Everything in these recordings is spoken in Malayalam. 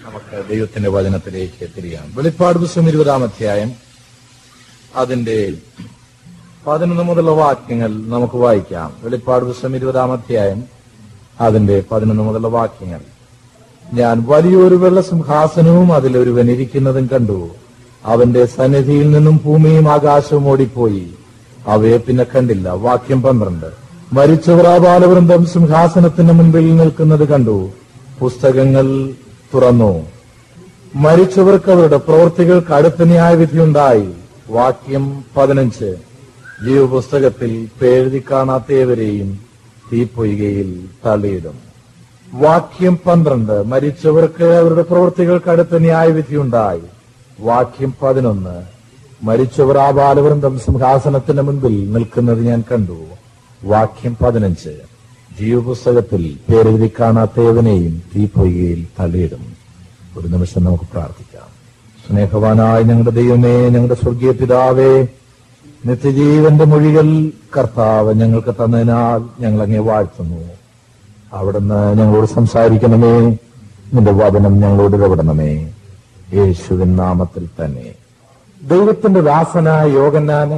നമുക്ക് ദൈവത്തിന്റെ വചനത്തിലേക്ക് തിരിയാം വെളിപ്പാട് പുസ്തകം ഇരുപതാം അധ്യായം അതിന്റെ പതിനൊന്ന് മുതലുള്ള വാക്യങ്ങൾ നമുക്ക് വായിക്കാം വെളിപ്പാട് പുസ്തകം ഇരുപതാം അധ്യായം അതിന്റെ പതിനൊന്ന് മുതലുള്ള വാക്യങ്ങൾ ഞാൻ വലിയൊരു വെള്ള സിംഹാസനവും അതിലൊരുവൻ ഇരിക്കുന്നതും കണ്ടു അവന്റെ സന്നിധിയിൽ നിന്നും ഭൂമിയും ആകാശവും ഓടിപ്പോയി അവയെ പിന്നെ കണ്ടില്ല വാക്യം പന്ത്രണ്ട് മരിച്ചവർ ആ ബാലവൃന്ദം സിംഹാസനത്തിന് മുൻപിൽ നിൽക്കുന്നത് കണ്ടു പുസ്തകങ്ങൾ തുറന്നു മരിച്ചവർക്ക് അവരുടെ പ്രവൃത്തികൾക്ക് അടുത്ത ന്യായവിധിയുണ്ടായി വാക്യം പതിനഞ്ച് ജീവപുസ്തകത്തിൽ പേഴുതി കാണാത്തവരെയും തീപ്പൊയ്കയിൽ തള്ളിയിടും വാക്യം പന്ത്രണ്ട് മരിച്ചവർക്ക് അവരുടെ പ്രവൃത്തികൾക്ക് അടുത്ത ന്യായവിധിയുണ്ടായി വാക്യം പതിനൊന്ന് മരിച്ചവർ ആ ബാലവൃന്ദം സിംഹാസനത്തിന് മുൻപിൽ നിൽക്കുന്നത് ഞാൻ കണ്ടു വാക്യം പതിനഞ്ച് ജീവപുസ്തകത്തിൽ പേരെഴുതി കാണാത്തവനെയും തീപ്പൊയ്കയിൽ തള്ളിയിടും ഒരു നിമിഷം നമുക്ക് പ്രാർത്ഥിക്കാം സ്നേഹവാനായ ഞങ്ങളുടെ ദൈവമേ ഞങ്ങളുടെ സ്വർഗീയ പിതാവേ നിത്യജീവന്റെ മൊഴികൾ കർത്താവ് ഞങ്ങൾക്ക് തന്നതിനാൽ ഞങ്ങൾ അങ്ങേ വാഴ്ത്തുന്നു അവിടുന്ന് ഞങ്ങളോട് സംസാരിക്കണമേ നിന്റെ വചനം ഞങ്ങളോട് ഇടപെടണമേ യേശുവിൻ നാമത്തിൽ തന്നെ ദൈവത്തിന്റെ ദാസനായ യോഗന്നാന്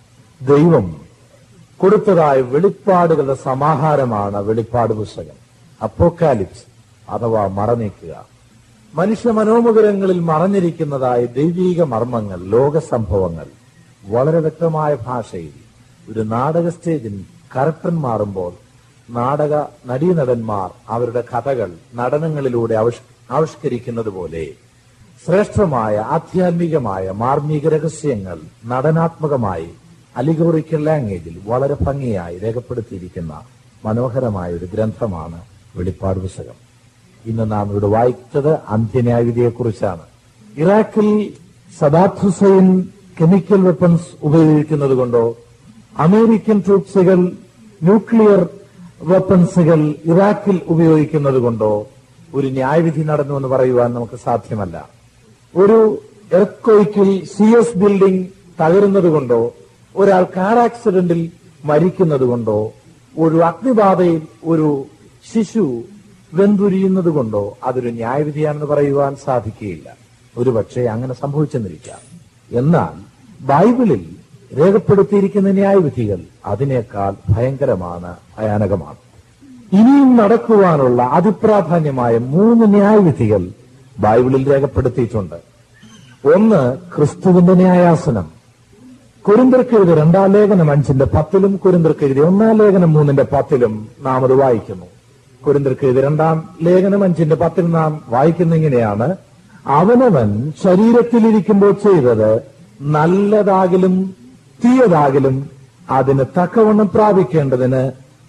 ദൈവം കൊടുത്തതായ വെളിപ്പാടുകളുടെ സമാഹാരമാണ് വെളിപ്പാട് പുസ്തകം അപ്പോക്കാലിപ്സ് അഥവാ മറനീക്കുക മനുഷ്യ മനോമുഖരങ്ങളിൽ മറഞ്ഞിരിക്കുന്നതായ ദൈവീക മർമ്മങ്ങൾ ലോക സംഭവങ്ങൾ വളരെ വ്യക്തമായ ഭാഷയിൽ ഒരു നാടക സ്റ്റേജിൽ കറക്ടൻ മാറുമ്പോൾ നാടക നടീനടന്മാർ അവരുടെ കഥകൾ നടനങ്ങളിലൂടെ ആവിഷ് ആവിഷ്കരിക്കുന്നത് പോലെ ശ്രേഷ്ഠമായ ആധ്യാത്മികമായ മാർമിക രഹസ്യങ്ങൾ നടനാത്മകമായി അലിഗോറിക്കൽ ലാംഗ്വേജിൽ വളരെ ഭംഗിയായി രേഖപ്പെടുത്തിയിരിക്കുന്ന മനോഹരമായ ഒരു ഗ്രന്ഥമാണ് വെളിപ്പാട് പുസ്തകം ഇന്ന് നാം ഇവിടെ വായിച്ചത് അന്ത്യന്യായവിധിയെക്കുറിച്ചാണ് ഇറാഖിൽ സദാത്ത് ഹുസൈൻ കെമിക്കൽ വെപ്പൺസ് ഉപയോഗിക്കുന്നത് കൊണ്ടോ അമേരിക്കൻ ട്രൂപ്സുകൾ ന്യൂക്ലിയർ വെപ്പൺസുകൾ ഇറാഖിൽ ഉപയോഗിക്കുന്നത് കൊണ്ടോ ഒരു ന്യായവിധി നടന്നു എന്ന് പറയുവാൻ നമുക്ക് സാധ്യമല്ല ഒരു എർക്കോയ്ക്കിൽ സി എസ് ബിൽഡിംഗ് തകരുന്നത് കൊണ്ടോ ഒരാൾ കാർ ആക്സിഡന്റിൽ മരിക്കുന്നത് കൊണ്ടോ ഒരു അഗ്നിബാധയിൽ ഒരു ശിശു വെന്തുരിയുന്നത് കൊണ്ടോ അതൊരു ന്യായവിധിയാണെന്ന് പറയുവാൻ സാധിക്കുകയില്ല ഒരുപക്ഷെ അങ്ങനെ സംഭവിച്ചെന്നിരിക്കാം എന്നാൽ ബൈബിളിൽ രേഖപ്പെടുത്തിയിരിക്കുന്ന ന്യായവിധികൾ അതിനേക്കാൾ ഭയങ്കരമാണ് ഭയാനകമാണ് ഇനിയും നടക്കുവാനുള്ള അതിപ്രാധാന്യമായ മൂന്ന് ന്യായവിധികൾ ബൈബിളിൽ രേഖപ്പെടുത്തിയിട്ടുണ്ട് ഒന്ന് ക്രിസ്തുവിന്റെ ന്യായാസനം കുരിന്തർക്കെഴുതി രണ്ടാം ലേഖനം അഞ്ചിന്റെ പത്തിലും കുരിന്തർക്കെഴുതി ഒന്നാം ലേഖനം മൂന്നിന്റെ പത്തിലും നാം അത് വായിക്കുന്നു കുരിന്തർക്കെഴുതി രണ്ടാം ലേഖനം അഞ്ചിന്റെ പത്തിൽ നാം വായിക്കുന്ന ഇങ്ങനെയാണ് അവനവൻ ശരീരത്തിലിരിക്കുമ്പോൾ ചെയ്തത് നല്ലതാകിലും തീയതാകിലും അതിന് തക്കവണ്ണം പ്രാപിക്കേണ്ടതിന്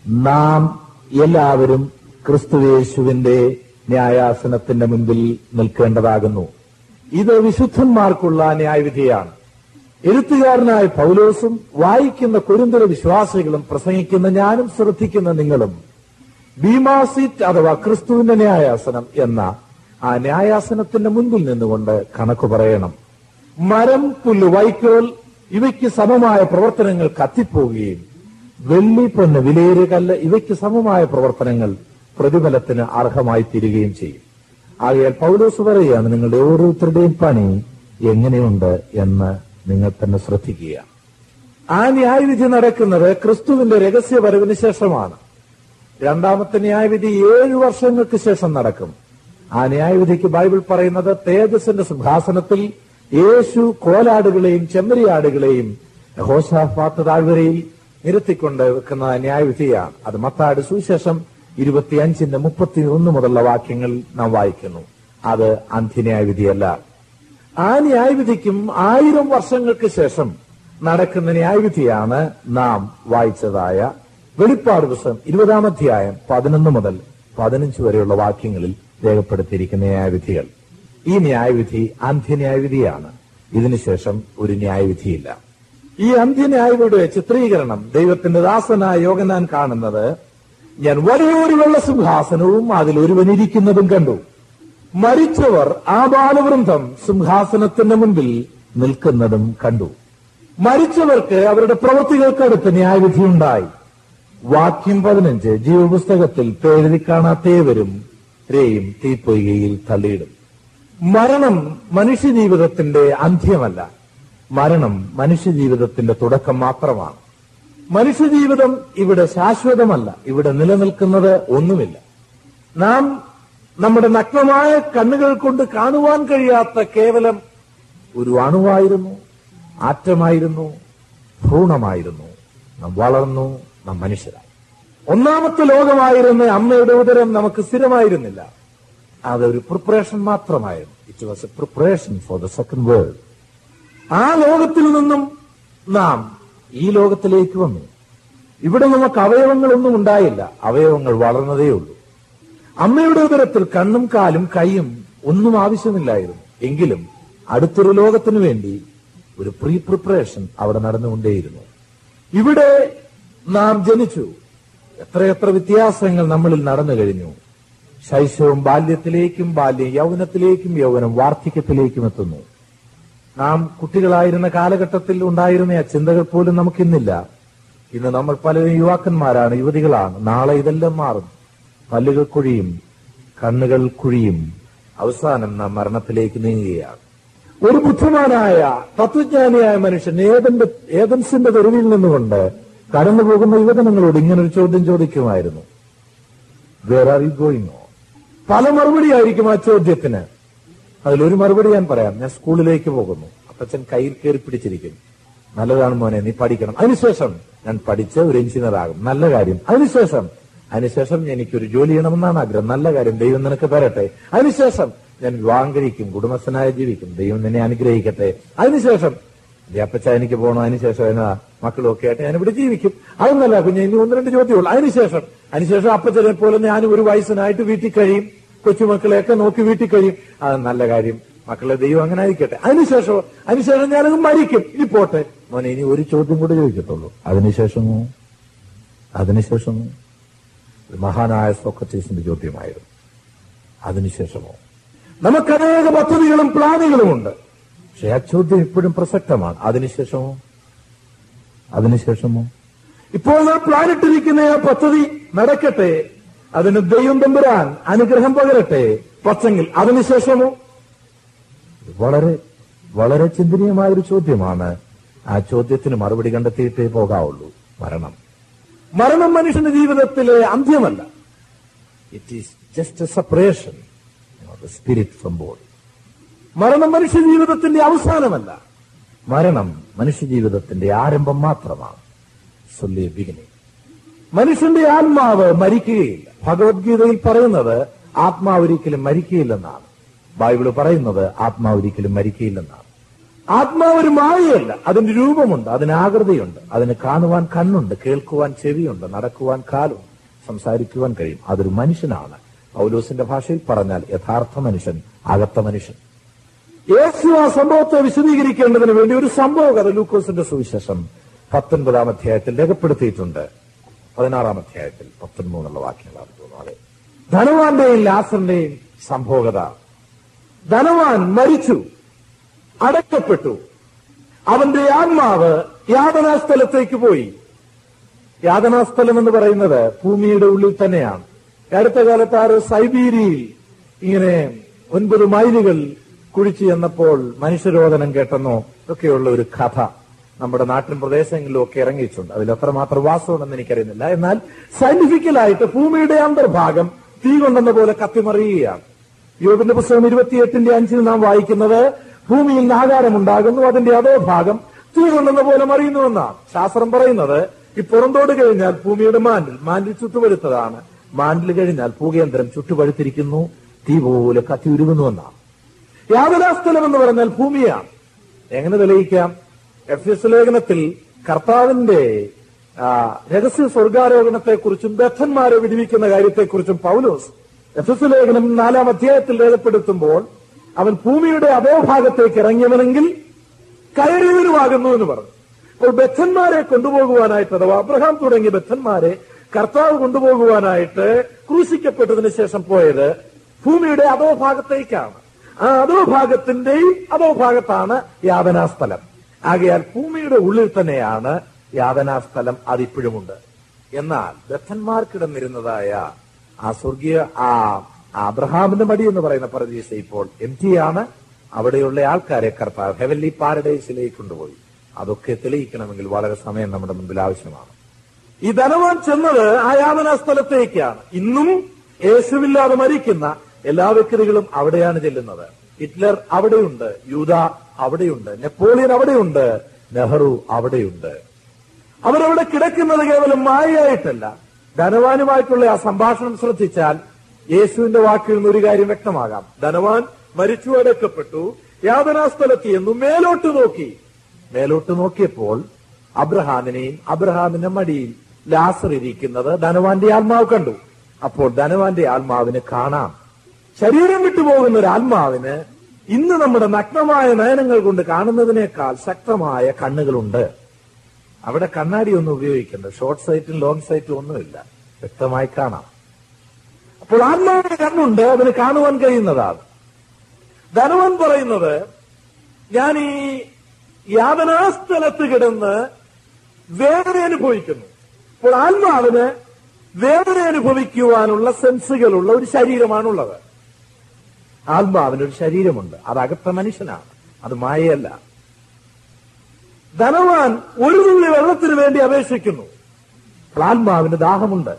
നാം എല്ലാവരും ക്രിസ്തുവേശുവിന്റെ ന്യായാസനത്തിന്റെ മുൻപിൽ നിൽക്കേണ്ടതാകുന്നു ഇത് വിശുദ്ധന്മാർക്കുള്ള ന്യായവിധിയാണ് എഴുത്തുകാരനായ പൗലോസും വായിക്കുന്ന കുരുന്തര വിശ്വാസികളും പ്രസംഗിക്കുന്ന ഞാനും ശ്രദ്ധിക്കുന്ന നിങ്ങളും ബീമാസിറ്റ് അഥവാ ക്രിസ്തുവിന്റെ ന്യായാസനം എന്ന ആ ന്യായാസനത്തിന്റെ മുൻപിൽ നിന്നുകൊണ്ട് കണക്ക് പറയണം മരം പുല്ല് വൈക്കോൽ ഇവയ്ക്ക് സമമായ പ്രവർത്തനങ്ങൾ കത്തിപ്പോവുകയും വെള്ളി പൊന്ന് വിലയേറിയ കല്ല് ഇവയ്ക്ക് സമമായ പ്രവർത്തനങ്ങൾ പ്രതിഫലത്തിന് അർഹമായി തീരുകയും ചെയ്യും ആകയാൽ പൗലോസ് പറയുകയാണ് നിങ്ങളുടെ ഓരോരുത്തരുടെയും പണി എങ്ങനെയുണ്ട് എന്ന് നിങ്ങൾ തന്നെ ശ്രദ്ധിക്കുക ആ ന്യായവിധി നടക്കുന്നത് ക്രിസ്തുവിന്റെ രഹസ്യവരവിന് ശേഷമാണ് രണ്ടാമത്തെ ന്യായവിധി ഏഴു വർഷങ്ങൾക്ക് ശേഷം നടക്കും ആ ന്യായവിധിക്ക് ബൈബിൾ പറയുന്നത് തേജസിന്റെ സിംഹാസനത്തിൽ യേശു കോലാടുകളെയും ചെമ്മരിയാടുകളെയും ഹോഷാഫാത്ത് താഴ്വരയിൽ നിരത്തിക്കൊണ്ട് വെക്കുന്ന ന്യായവിധിയാണ് അത് മത്താട് സുവിശേഷം ഇരുപത്തിയഞ്ചിന്റെ മുപ്പത്തി ഒന്ന് മുതലുള്ള വാക്യങ്ങൾ നാം വായിക്കുന്നു അത് അന്ത്യന്യായവിധിയല്ല ആ ന്യായവിധിക്കും ആയിരം വർഷങ്ങൾക്ക് ശേഷം നടക്കുന്ന ന്യായവിധിയാണ് നാം വായിച്ചതായ വെളിപ്പാട് പുസ്തകം ഇരുപതാം അധ്യായം പതിനൊന്ന് മുതൽ പതിനഞ്ച് വരെയുള്ള വാക്യങ്ങളിൽ രേഖപ്പെടുത്തിയിരിക്കുന്ന ന്യായവിധികൾ ഈ ന്യായവിധി അന്ത്യന്യായവിധിയാണ് ഇതിനുശേഷം ഒരു ന്യായവിധിയില്ല ഈ അന്ത്യന്യായവിധിയുടെ ചിത്രീകരണം ദൈവത്തിന്റെ ദാസനായ യോഗനാൻ കാണുന്നത് ഞാൻ വലിയൊരു വെള്ള സിംഹാസനവും അതിൽ ഒരുവൻ ഇരിക്കുന്നതും കണ്ടു മരിച്ചവർ ആ ബാലവൃന്ദം സിംഹാസനത്തിന്റെ മുൻപിൽ നിൽക്കുന്നതും കണ്ടു മരിച്ചവർക്ക് അവരുടെ പ്രവൃത്തികൾക്കടുത്ത് ന്യായവിധിയുണ്ടായി വാക്യം പതിനഞ്ച് ജീവപുസ്തകത്തിൽ പേരെഴുതി കാണാത്തേവരും രേയും തീപ്പൊയ്കയിൽ തള്ളിയിടും മരണം മനുഷ്യജീവിതത്തിന്റെ അന്ത്യമല്ല മരണം മനുഷ്യജീവിതത്തിന്റെ തുടക്കം മാത്രമാണ് മനുഷ്യജീവിതം ഇവിടെ ശാശ്വതമല്ല ഇവിടെ നിലനിൽക്കുന്നത് ഒന്നുമില്ല നാം നമ്മുടെ നഗ്നമായ കണ്ണുകൾ കൊണ്ട് കാണുവാൻ കഴിയാത്ത കേവലം ഒരു അണുവായിരുന്നു ആറ്റമായിരുന്നു ഭ്രൂണമായിരുന്നു നാം വളർന്നു നാം മനുഷ്യരായി ഒന്നാമത്തെ ലോകമായിരുന്ന അമ്മയുടെ ഉദരം നമുക്ക് സ്ഥിരമായിരുന്നില്ല അതൊരു പ്രിപ്പറേഷൻ മാത്രമായിരുന്നു it was a preparation for the second world ആ ലോകത്തിൽ നിന്നും നാം ഈ ലോകത്തിലേക്ക് വന്നു ഇവിടെ നമുക്ക് അവയവങ്ങളൊന്നും ഉണ്ടായില്ല അവയവങ്ങൾ വളർന്നതേ ഉള്ളൂ അമ്മയുടെ ഉദരത്തിൽ കണ്ണും കാലും കൈയും ഒന്നും ആവശ്യമില്ലായിരുന്നു എങ്കിലും അടുത്തൊരു ലോകത്തിനു വേണ്ടി ഒരു പ്രീ പ്രിപ്പറേഷൻ അവിടെ നടന്നുകൊണ്ടേയിരുന്നു ഇവിടെ നാം ജനിച്ചു എത്രയെത്ര വ്യത്യാസങ്ങൾ നമ്മളിൽ നടന്നു കഴിഞ്ഞു ശൈശവം ബാല്യത്തിലേക്കും ബാല്യം യൗവനത്തിലേക്കും യൗവനം വാർദ്ധക്യത്തിലേക്കും എത്തുന്നു നാം കുട്ടികളായിരുന്ന കാലഘട്ടത്തിൽ ഉണ്ടായിരുന്ന ആ ചിന്തകൾ പോലും നമുക്കിന്നില്ല ഇന്ന് നമ്മൾ പലരും യുവാക്കന്മാരാണ് യുവതികളാണ് നാളെ ഇതെല്ലാം മാറും പല്ലുകൾ കുഴിയും കണ്ണുകൾ കുഴിയും അവസാനം നാം മരണത്തിലേക്ക് നീങ്ങുകയാണ് ഒരു ബുദ്ധിമാനായ തത്വജ്ഞാനിയായ മനുഷ്യൻ ഏതന്റെ ഏതൻസിന്റെ തെരുവിൽ നിന്നുകൊണ്ട് കടന്നു പോകുന്ന യുവജനങ്ങളോട് ഇങ്ങനൊരു ചോദ്യം ചോദിക്കുമായിരുന്നു വേർ ആർ യു ഗോയിങ് പല മറുപടിയായിരിക്കും ആ ചോദ്യത്തിന് അതിലൊരു മറുപടി ഞാൻ പറയാം ഞാൻ സ്കൂളിലേക്ക് പോകുന്നു അപ്പച്ചൻ കയ്യിൽ കയറി പിടിച്ചിരിക്കും നല്ലതാണ് മോനെ നീ പഠിക്കണം അതിനുശേഷം ഞാൻ പഠിച്ച് ഒരു എഞ്ചിനീയർ ആകും നല്ല കാര്യം അതിനുശേഷം അതിനുശേഷം എനിക്കൊരു ജോലി ചെയ്യണമെന്നാണ് ആഗ്രഹം നല്ല കാര്യം ദൈവം നിനക്ക് തരട്ടെ അതിനുശേഷം ഞാൻ വിവാഹം കഴിക്കും കുടുംബസ്ഥനായി ജീവിക്കും ദൈവം നിന്നെ അനുഗ്രഹിക്കട്ടെ അതിനുശേഷം എന്റെ അപ്പച്ച എനിക്ക് പോകണം അതിനുശേഷം എന്നാ മക്കളും ഒക്കെ ആയിട്ട് ഞാൻ ഇവിടെ ജീവിക്കും അതൊന്നല്ല കുഞ്ഞെ ഇനി ഒന്ന് രണ്ട് ചോദ്യമുള്ളൂ അതിനുശേഷം അതിനുശേഷം അപ്പച്ചനെ പോലെ ഞാനും ഒരു വയസ്സിനായിട്ട് വീട്ടിൽ കഴിയും കൊച്ചുമക്കളെയൊക്കെ നോക്കി വീട്ടിൽ കഴിയും അത് നല്ല കാര്യം മക്കളെ ദൈവം അങ്ങനെ ആയിരിക്കട്ടെ അതിനുശേഷം അതിനുശേഷം ഞാനത് മരിക്കും ഇനി പോട്ടെ മോനെ ഇനി ഒരു ചോദ്യം കൂടെ ചോദിക്കത്തുള്ളൂ അതിനുശേഷമോ അതിനുശേഷമോ ഒരു മഹാനായ സോക്രട്ടീസിന്റെ ചോദ്യമായിരുന്നു അതിനുശേഷമോ നമുക്കനേക പദ്ധതികളും പ്ലാനുകളുമുണ്ട് പക്ഷെ ആ ചോദ്യം ഇപ്പോഴും പ്രസക്തമാണ് അതിനുശേഷമോ അതിനുശേഷമോ ഇപ്പോൾ നാം പ്ലാനിട്ടിരിക്കുന്ന ആ പദ്ധതി നടക്കട്ടെ അതിന് ദൈവം തമ്പുരാൻ അനുഗ്രഹം പകരട്ടെ പക്ഷെങ്കിൽ അതിനുശേഷമോ ഇത് വളരെ വളരെ ചിന്തനീയമായ ഒരു ചോദ്യമാണ് ആ ചോദ്യത്തിന് മറുപടി കണ്ടെത്തിയിട്ടേ പോകാവുള്ളൂ മരണം മരണം മനുഷ്യന്റെ ജീവിതത്തിലെ അന്ത്യമല്ല it is just a separation spirit from body മരണം മനുഷ്യ ജീവിതത്തിന്റെ അവസാനമല്ല മരണം മനുഷ്യ ജീവിതത്തിന്റെ ആരംഭം മാത്രമാണ് സൊല്ലി ബിഗിനിങ് മനുഷ്യന്റെ ആത്മാവ് മരിക്കുകയില്ല ഭഗവത്ഗീതയിൽ പറയുന്നത് ആത്മാവ് ഒരിക്കലും മരിക്കുകയില്ലെന്നാണ് ബൈബിള് പറയുന്നത് ആത്മാവ് ഒരിക്കലും മരിക്കുകയില്ലെന്നാണ് ആത്മാവ് ഒരു മായയല്ല അതിന് രൂപമുണ്ട് അതിന് ആകൃതിയുണ്ട് അതിന് കാണുവാൻ കണ്ണുണ്ട് കേൾക്കുവാൻ ചെവിയുണ്ട് നടക്കുവാൻ കാലുണ്ട് സംസാരിക്കുവാൻ കഴിയും അതൊരു മനുഷ്യനാണ് പൗലോസിന്റെ ഭാഷയിൽ പറഞ്ഞാൽ യഥാർത്ഥ മനുഷ്യൻ അകത്ത മനുഷ്യൻ യേശു ആ സംഭവത്തെ വിശദീകരിക്കേണ്ടതിന് വേണ്ടി ഒരു സംഭവ കഥ ലൂക്കോസിന്റെ സുവിശേഷം പത്തൊൻപതാം അധ്യായത്തിൽ രേഖപ്പെടുത്തിയിട്ടുണ്ട് പതിനാറാം അധ്യായത്തിൽ പത്തൊൻപതെന്നുള്ള വാക്യങ്ങളാണ് തോന്നുന്നു അതെ ധനവാന്റെയും ലാസറിന്റെയും സംഭവകത ധനവാൻ മരിച്ചു അടക്കപ്പെട്ടു അവന്റെ ആത്മാവ് യാതനാസ്ഥലത്തേക്ക് പോയി യാതനാസ്ഥലം എന്ന് പറയുന്നത് ഭൂമിയുടെ ഉള്ളിൽ തന്നെയാണ് അടുത്ത കാലത്ത് ആരോ സൈബീരിയയിൽ ഇങ്ങനെ ഒൻപത് മൈലുകൾ കുഴിച്ചു ചെന്നപ്പോൾ മനുഷ്യരോധനം കേട്ടെന്നോ ഒക്കെയുള്ള ഒരു കഥ നമ്മുടെ നാട്ടിൻ പ്രദേശങ്ങളിലും ഒക്കെ ഇറങ്ങിയിട്ടുണ്ട് അതിൽ എത്രമാത്രം വാസമുണ്ടെന്ന് എനിക്കറിയുന്നില്ല എന്നാൽ സയന്റിഫിക്കലായിട്ട് ഭൂമിയുടെ അന്തർഭാഗം തീ കൊണ്ടെന്ന പോലെ കത്തിമറിയുകയാണ് യോബിന്റെ പുസ്തകം ഇരുപത്തിയെട്ടിന്റെ അഞ്ചിൽ നാം വായിക്കുന്നത് ഭൂമിയിൽ നിന്ന് ആകാരമുണ്ടാകുന്നു അതിന്റെ അതോ ഭാഗം തീ കൊണ്ടെന്ന പോലെ മറിയുന്നുവെന്നാണ് ശാസ്ത്രം പറയുന്നത് ഈ പുറന്തോട് കഴിഞ്ഞാൽ ഭൂമിയുടെ മാൻഡിൽ മാൻഡിൽ ചുട്ടുപഴുത്തതാണ് മാൻഡിൽ കഴിഞ്ഞാൽ ഭൂകേന്ദ്രം ചുട്ടുപഴുത്തിരിക്കുന്നു തീ പോലെ കത്തി ഉരുകുന്നുവെന്നാണ് യാതനാസ്ഥലം എന്ന് പറഞ്ഞാൽ ഭൂമിയാണ് എങ്ങനെ തെളിയിക്കാം എഫ് എസ് ലേഖനത്തിൽ കർത്താവിന്റെ ആ, രഹസ്യ സ്വർഗാരോഹണത്തെക്കുറിച്ചും ബദ്ധന്മാരെ വിടുവിക്കുന്ന കാര്യത്തെക്കുറിച്ചും പൗലോസ് എഫ് എസ് ലേഖനം നാലാം അധ്യായത്തിൽ രേഖപ്പെടുത്തുമ്പോൾ അവൻ ഭൂമിയുടെ അധോഭാഗത്തേക്ക് ഇറങ്ങിയവനെങ്കിൽ കയറിയവനുമാകുന്നു എന്ന് പറഞ്ഞു അപ്പോൾ ബദ്ധന്മാരെ കൊണ്ടുപോകുവാനായിട്ട് അഥവാ അബ്രഹാം തുടങ്ങിയ ബദ്ധന്മാരെ കർത്താവ് കൊണ്ടുപോകുവാനായിട്ട് ക്രൂശിക്കപ്പെട്ടതിന് ശേഷം പോയത് ഭൂമിയുടെ അധോഭാഗത്തേക്കാണ് ആ അധോഭാഗത്തിന്റെയും അധോഭാഗത്താണ് യാതനാസ്ഥലം ആകയാൽ ഭൂമിയുടെ ഉള്ളിൽ തന്നെയാണ് യാതനാസ്ഥലം അതിപ്പോഴുമുണ്ട് എന്നാൽ ബദ്ധന്മാർക്കിടന്നിരുന്നതായ ആ സ്വർഗീയ ആ അബ്രഹാമിന്റെ മടി എന്ന് പറയുന്ന പരദീസ ഇപ്പോൾ എം ടി ആണ് അവിടെയുള്ള ആൾക്കാരെ കർത്താവ് ഹെവൻലി പാരഡൈസിലേക്ക് കൊണ്ടുപോയി അതൊക്കെ തെളിയിക്കണമെങ്കിൽ വളരെ സമയം നമ്മുടെ മുമ്പിൽ ആവശ്യമാണ് ഈ ധനവാൻ ചെന്നത് ആ യാതനാ സ്ഥലത്തേക്കാണ് ഇന്നും യേശുവില്ലാതെ മരിക്കുന്ന എല്ലാ വ്യക്തികളും അവിടെയാണ് ചെല്ലുന്നത് ഹിറ്റ്ലർ അവിടെയുണ്ട് യൂത അവിടെയുണ്ട് നെപ്പോളിയൻ അവിടെയുണ്ട് നെഹ്റു അവിടെയുണ്ട് അവരവിടെ കിടക്കുന്നത് കേവലം മായയായിട്ടല്ല ധനവാനുമായിട്ടുള്ള ആ സംഭാഷണം ശ്രദ്ധിച്ചാൽ യേശുവിന്റെ വാക്കിൽ നിന്ന് ഒരു കാര്യം വ്യക്തമാകാം ധനവാൻ മരിച്ചു അടക്കപ്പെട്ടു യാതനാ സ്ഥലത്ത് എന്നു മേലോട്ട് നോക്കി മേലോട്ട് നോക്കിയപ്പോൾ അബ്രഹാമിനെയും അബ്രഹാമിന്റെ മടിയിൽ ലാസർ ഇരിക്കുന്നത് ധനവാന്റെ ആത്മാവ് കണ്ടു അപ്പോൾ ധനവാന്റെ ആത്മാവിന് കാണാം ശരീരം വിട്ടുപോകുന്ന ഒരു ആത്മാവിന് ഇന്ന് നമ്മുടെ നഗ്നമായ നയനങ്ങൾ കൊണ്ട് കാണുന്നതിനേക്കാൾ ശക്തമായ കണ്ണുകളുണ്ട് അവിടെ കണ്ണാടി ഒന്നും ഉപയോഗിക്കണ്ട ഷോർട്ട് സൈറ്റും ലോങ് സൈറ്റും ഒന്നുമില്ല വ്യക്തമായി കാണാം അപ്പോൾ ആത്മാവിന് കണ്ണുണ്ട് അതിന് കാണുവാൻ കഴിയുന്നതാണ് ധനവൻ പറയുന്നത് ഞാൻ ഈ യാതനാസ്ഥലത്ത് കിടന്ന് വേദന അനുഭവിക്കുന്നു അപ്പോൾ ആത്മാവിന് വേദന അനുഭവിക്കുവാനുള്ള സെൻസുകളുള്ള ഒരു ശരീരമാണുള്ളത് ആത്മാവിന് ഒരു ശരീരമുണ്ട് അത് അകത്ത മനുഷ്യനാണ് അത് മായയല്ല ധനവാൻ ഒരു തുള്ളി വെള്ളത്തിന് വേണ്ടി അപേക്ഷിക്കുന്നു അപ്പോൾ ആത്മാവിന് ദാഹമുണ്ട്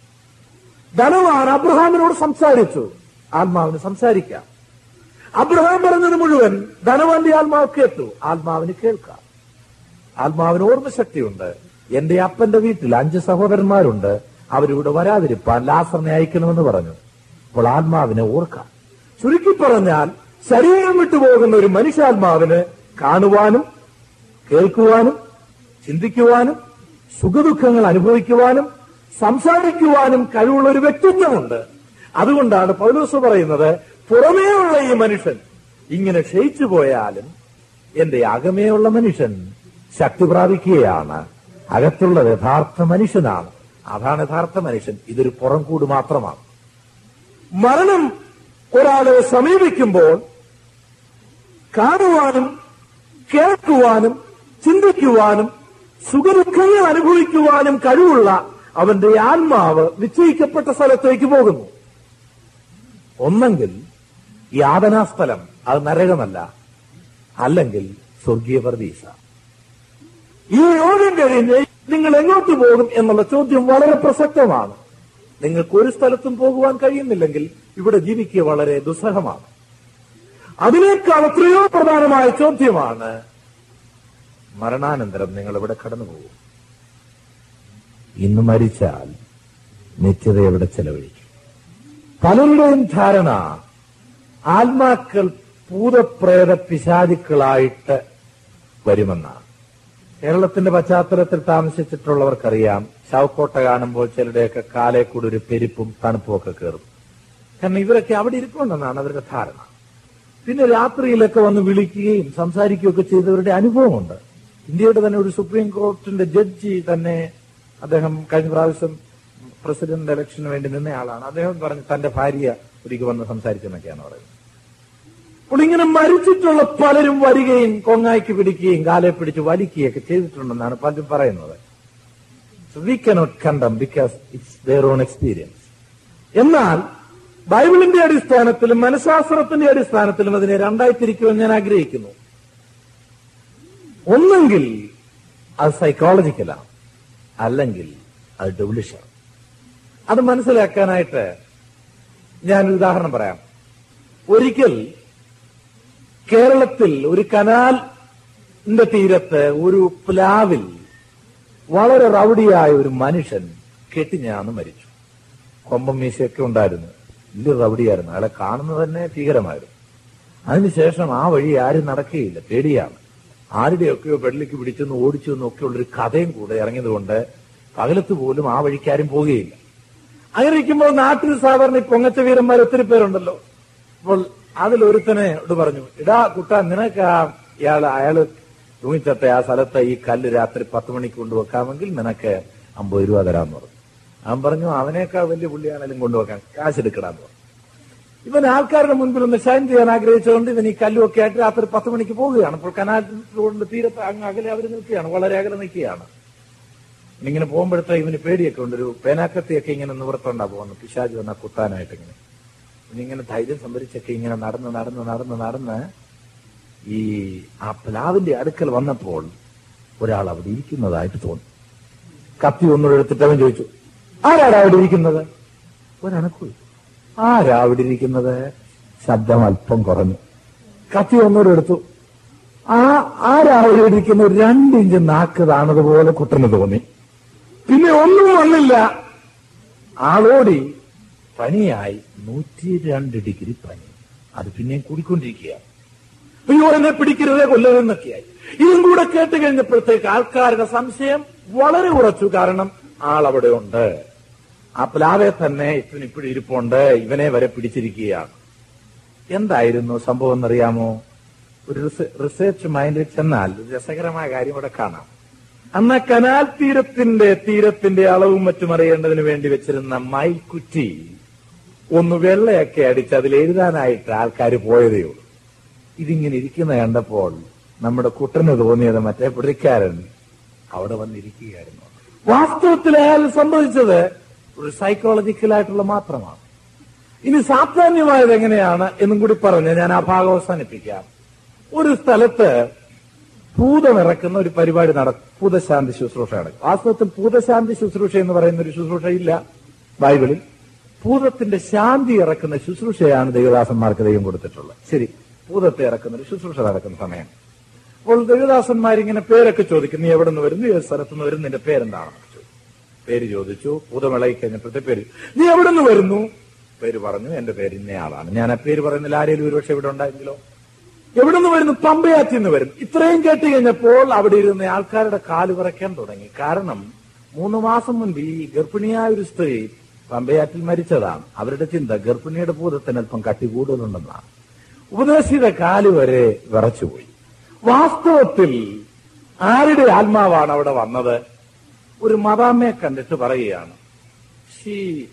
ധനവാൻ അബ്രഹാമിനോട് സംസാരിച്ചു ആത്മാവിന് സംസാരിക്കാം അബ്രഹാം പറഞ്ഞത് മുഴുവൻ ധനവാന്റെ ആത്മാവ് കേട്ടു ആത്മാവിന് കേൾക്കാം ആത്മാവിന് ഓർമ്മശക്തിയുണ്ട് എന്റെ അപ്പന്റെ വീട്ടിൽ അഞ്ച് സഹോദരന്മാരുണ്ട് അവരിവിടെ വരാതിരിപ്പാൻ ലാസറിനെ അയക്കണമെന്ന് പറഞ്ഞു അപ്പോൾ ആത്മാവിനെ ഓർക്കാം ചുരുക്കി പറഞ്ഞാൽ ശരീരം വിട്ടുപോകുന്ന ഒരു മനുഷ്യാത്മാവിന് കാണുവാനും കേൾക്കുവാനും ചിന്തിക്കുവാനും സുഖദുഃഖങ്ങൾ അനുഭവിക്കുവാനും സംസാരിക്കുവാനും കഴിവുള്ള ഒരു വ്യക്തിത്വമുണ്ട് അതുകൊണ്ടാണ് പൗലോസ് പറയുന്നത് പുറമേയുള്ള ഈ മനുഷ്യൻ ഇങ്ങനെ ക്ഷയിച്ചു പോയാലും എന്റെ അകമേയുള്ള മനുഷ്യൻ ശക്തി പ്രാപിക്കുകയാണ് അകത്തുള്ള യഥാർത്ഥ മനുഷ്യനാണ് അതാണ് യഥാർത്ഥ മനുഷ്യൻ ഇതൊരു പുറംകൂട് മാത്രമാണ് മരണം ഒരാളെ സമീപിക്കുമ്പോൾ കാണുവാനും കേൾക്കുവാനും ചിന്തിക്കുവാനും സുഖദുഃഖങ്ങൾ അനുഭവിക്കുവാനും കഴിവുള്ള അവന്റെ ആത്മാവ് നിശ്ചയിക്കപ്പെട്ട സ്ഥലത്തേക്ക് പോകുന്നു ഒന്നെങ്കിൽ യാതനാസ്ഥലം അത് നരകമല്ല അല്ലെങ്കിൽ സ്വർഗീയ പ്രതീക്ഷ ഈ യോഗം കഴിഞ്ഞ് നിങ്ങൾ എങ്ങോട്ട് പോകും എന്നുള്ള ചോദ്യം വളരെ പ്രസക്തമാണ് നിങ്ങൾക്ക് ഒരു സ്ഥലത്തും പോകുവാൻ കഴിയുന്നില്ലെങ്കിൽ ഇവിടെ ജീവിക്കുക വളരെ ദുസ്സഹമാണ് അതിനേക്കാൾ എത്രയോ പ്രധാനമായ ചോദ്യമാണ് മരണാനന്തരം നിങ്ങൾ ഇവിടെ കടന്നു പോകും ഇന്ന് മരിച്ചാൽ നിത്യത എവിടെ ചെലവഴിക്കും പലരുടെയും ധാരണ ആത്മാക്കൾ ഭൂതപ്രേത പിശാചുക്കളായിട്ട് വരുമെന്നാണ് കേരളത്തിന്റെ പശ്ചാത്തലത്തിൽ താമസിച്ചിട്ടുള്ളവർക്കറിയാം ശവക്കോട്ട കാണുമ്പോൾ ചിലരുടെയൊക്കെ കാലേ കൂടി ഒരു പെരുപ്പും തണുപ്പും ഒക്കെ കയറും കാരണം ഇവരൊക്കെ അവിടെ ഇരിക്കുമെന്നാണ് അവരുടെ ധാരണ പിന്നെ രാത്രിയിലൊക്കെ വന്ന് വിളിക്കുകയും സംസാരിക്കുകയൊക്കെ ചെയ്തവരുടെ അനുഭവമുണ്ട് ഇന്ത്യയുടെ തന്നെ ഒരു സുപ്രീം കോർട്ടിന്റെ ജഡ്ജി തന്നെ അദ്ദേഹം കഴിഞ്ഞ പ്രാവശ്യം പ്രസിഡന്റ് ഇലക്ഷന് വേണ്ടി നിന്നയാളാണ് അദ്ദേഹം പറഞ്ഞു തന്റെ ഭാര്യ ഒരിക്കൽ വന്ന് സംസാരിച്ചെന്നൊക്കെയാണ് പറയുന്നത് അപ്പോൾ ഇങ്ങനെ മരിച്ചിട്ടുള്ള പലരും വരികയും കൊങ്ങായ്ക്ക് പിടിക്കുകയും കാലെ പിടിച്ച് വലിക്കുകയൊക്കെ ചെയ്തിട്ടുണ്ടെന്നാണ് പലരും പറയുന്നത് we cannot condemn because it's their own experience എന്നാൽ ബൈബിളിന്റെ അടിസ്ഥാനത്തിലും മനഃശാസ്ത്രത്തിന്റെ അടിസ്ഥാനത്തിലും അതിനെ രണ്ടായി തിരിക്കുവാൻ ഞാൻ ആഗ്രഹിക്കുന്നു ഒന്നെങ്കിൽ അത് സൈക്കോളജിക്കലാണ് അല്ലെങ്കിൽ അത് ഡെവലിഷാണ് അത് മനസ്സിലാക്കാനായിട്ട് ഞാനൊരു ഉദാഹരണം പറയാം ഒരിക്കൽ കേരളത്തിൽ ഒരു കനാലിന്റെ തീരത്ത് ഒരു പ്ലാവിൽ വളരെ റൗഡിയായ ഒരു മനുഷ്യൻ കെട്ടിഞ്ഞാന്ന് മരിച്ചു കൊമ്പം മീശയൊക്കെ ഉണ്ടായിരുന്നു വലിയ റൗഡിയായിരുന്നു അയാളെ കാണുന്നത് തന്നെ ഭീകരമായിരുന്നു അതിനുശേഷം ആ വഴി ആരും നടക്കുകയില്ല പേടിയാണ് ആരുടെയൊക്കെയോ വെള്ളിക്ക് പിടിച്ചെന്ന് ഓടിച്ചു എന്നൊക്കെ ഉള്ളൊരു കഥയും കൂടെ ഇറങ്ങിയതുകൊണ്ട് പകലത്ത് പോലും ആ വഴിക്കാരും പോവുകയില്ല അങ്ങനെ ഇരിക്കുമ്പോൾ നാട്ടിൽ സാധാരണ ഈ പൊങ്ങച്ച വീരന്മാർ ഒത്തിരി പേരുണ്ടല്ലോ അപ്പോൾ അതിലൊരുത്തനെ ഇത് പറഞ്ഞു ഇടാ കുട്ട നിനക്ക് ആ ഇയാൾ അയാള് തൂങ്ങിച്ചത്ത ആ സ്ഥലത്ത് ഈ കല്ല് രാത്രി പത്ത് മണിക്ക് കൊണ്ടുവെക്കാമെങ്കിൽ നിനക്ക് അമ്പത് രൂപ തരാമെന്ന് പറഞ്ഞു അവൻ പറഞ്ഞു അവനേക്കാൾ വലിയ പുള്ളിയാണെങ്കിലും കൊണ്ടുവെക്കാൻ കാശെടുക്കടാന്ന് പറഞ്ഞു ഇവൻ ആൾക്കാരുടെ മുൻപിൽ ഒന്ന് ഷൈൻ ചെയ്യാൻ ആഗ്രഹിച്ചുകൊണ്ട് ഇവൻ ഈ കല്ലുമൊക്കെ ആയിട്ട് രാത്രി പത്ത് മണിക്ക് പോവുകയാണ് അപ്പോൾ കനാൽ റോഡിന്റെ തീരത്ത് അങ്ങ് അകലെ അവർ നിൽക്കുകയാണ് വളരെ അകലെ നിൽക്കുകയാണ് ഇങ്ങനെ പോകുമ്പോഴത്തെ ഇവന് പേടിയൊക്കെ ഉണ്ട് ഒരു പേനാക്കത്തിയൊക്കെ ഇങ്ങനെ നിവർത്തുണ്ടാ പോകുന്നു പിശാജ് വന്നാൽ കുത്താനായിട്ട് ഇങ്ങനെ ഇങ്ങനെ ധൈര്യം സംഭരിച്ചൊക്കെ ഇങ്ങനെ നടന്ന് നടന്ന് നടന്ന് നടന്ന് ഈ ആ പ്ലാവിന്റെ അടുക്കൽ വന്നപ്പോൾ ഒരാൾ അവിടെ ഇരിക്കുന്നതായിട്ട് തോന്നി കത്തി ഒന്നും എടുത്തിട്ട് അവൻ ചോദിച്ചു ആരാടാ അവിടെ ഇരിക്കുന്നത് ഒരനക്കുള്ളൂ ആരാ അവിടെ ഇരിക്കുന്നത് ശബ്ദം അല്പം കുറഞ്ഞു കത്തി ഒന്നുകൂടെ എടുത്തു ആ ആരാ അവിടെ ഇരിക്കുന്ന ഒരു രണ്ടിഞ്ച് നാക്ക് താണതുപോലെ കുട്ടന് തോന്നി പിന്നെ ഒന്നും വന്നില്ല ആളോടി പനിയായി നൂറ്റി രണ്ട് ഡിഗ്രി പനി അത് പിന്നെയും കൂടിക്കൊണ്ടിരിക്കുകയാണ് അയ്യോ എന്നെ പിടിക്കരുതേ കൊല്ലരുതെന്നൊക്കെയായി ഇതും കൂടെ കേട്ട് കഴിഞ്ഞപ്പോഴത്തേക്ക് ആൾക്കാരുടെ സംശയം വളരെ കുറച്ചു കാരണം ആളവിടെ ഉണ്ട് ആ പ്ലാവെ തന്നെ ഇവൻ ഇപ്പോഴും ഇരിപ്പുണ്ട് ഇവനെ വരെ പിടിച്ചിരിക്കുകയാണ് എന്തായിരുന്നു സംഭവം എന്നറിയാമോ ഒരു റിസ- റിസർച്ച് മൈൻഡിൽ ചെന്നാൽ ഒരു രസകരമായ കാര്യം ഇവിടെ കാണാം അന്ന് കനാൽ തീരത്തിന്റെ തീരത്തിന്റെ അളവും മറ്റും അറിയേണ്ടതിന് വേണ്ടി വെച്ചിരുന്ന മൈക്കുറ്റി ഒന്ന് വെള്ളയൊക്കെ അടിച്ച് അതിൽ എഴുതാനായിട്ട് ആൾക്കാർ പോയതേ ഉള്ളൂ ഇതിങ്ങനെ ഇരിക്കുന്ന കണ്ടപ്പോൾ നമ്മുടെ കുട്ടന് തോന്നിയത് മറ്റേ പുള്ളിക്കാരൻ അവിടെ വന്നിരിക്കുകയായിരുന്നു വാസ്തവത്തിൽ അയാൾ സംഭവിച്ചത് ഒരു സൈക്കോളജിക്കലായിട്ടുള്ള മാത്രമാണ് ഇനി സാധാന്യമായത് എങ്ങനെയാണ് എന്നും കൂടി പറഞ്ഞ് ഞാൻ ആ ഭാഗം അവസാനിപ്പിക്കാം ഒരു സ്ഥലത്ത് ഭൂതമിറക്കുന്ന ഒരു പരിപാടി നടക്കും ഭൂതശാന്തി ശുശ്രൂഷ നടക്കും വാസ്തവത്തിൽ ഭൂതശാന്തി ശുശ്രൂഷ എന്ന് പറയുന്ന ഒരു ശുശ്രൂഷ ഇല്ല ബൈബിളിൽ ഭൂതത്തിന്റെ ശാന്തി ഇറക്കുന്ന ശുശ്രൂഷയാണ് ദൈവദാസന്മാർക്ക് ദൈവം കൊടുത്തിട്ടുള്ളത് ശരി ഭൂതത്തെ ഇറക്കുന്ന ഒരു ശുശ്രൂഷ നടക്കുന്ന സമയം അപ്പോൾ ദൈവദാസന്മാരിങ്ങനെ പേരൊക്കെ ചോദിക്കും നീ എവിടെ നിന്ന് വരുന്നു ഏത് സ്ഥലത്തു നിന്ന് വരുന്നു നിന്റെ പേരെന്താണെന്ന് ചോദിച്ചു പേര് ചോദിച്ചു ഭൂതമിളകി കഴിഞ്ഞപ്പോഴത്തെ പേര് നീ എവിടെ നിന്ന് വരുന്നു പേര് പറഞ്ഞു എന്റെ പേര് ഇന്നയാളാണ് ഞാൻ ആ പേര് പറയുന്നില്ല ആരെങ്കിലും ഒരുപക്ഷെ ഇവിടെ ഉണ്ടായിരുന്നല്ലോ എവിടെ നിന്ന് വരുന്നു പമ്പയാറ്റിൽ നിന്ന് വരുന്നു ഇത്രയും കേട്ട് കഴിഞ്ഞപ്പോൾ അവിടെ ഇരുന്ന ആൾക്കാരുടെ കാല് വിറയ്ക്കാൻ തുടങ്ങി കാരണം മൂന്ന് മാസം മുൻപ് ഈ ഗർഭിണിയായ ഒരു സ്ത്രീ പമ്പയാറ്റിൽ മരിച്ചതാണ് അവരുടെ ചിന്ത ഗർഭിണിയുടെ ഭൂതത്തിന് അല്പം കട്ടി കൂടുതലുണ്ടെന്നാണ് ഉപദേശിയുടെ കാല് വരെ വിറച്ചുപോയി വാസ്തവത്തിൽ ആരുടെ ആത്മാവാണ് അവിടെ വന്നത് ഒരു മതാമ്മയെ കണ്ടിട്ട് പറയുകയാണ് she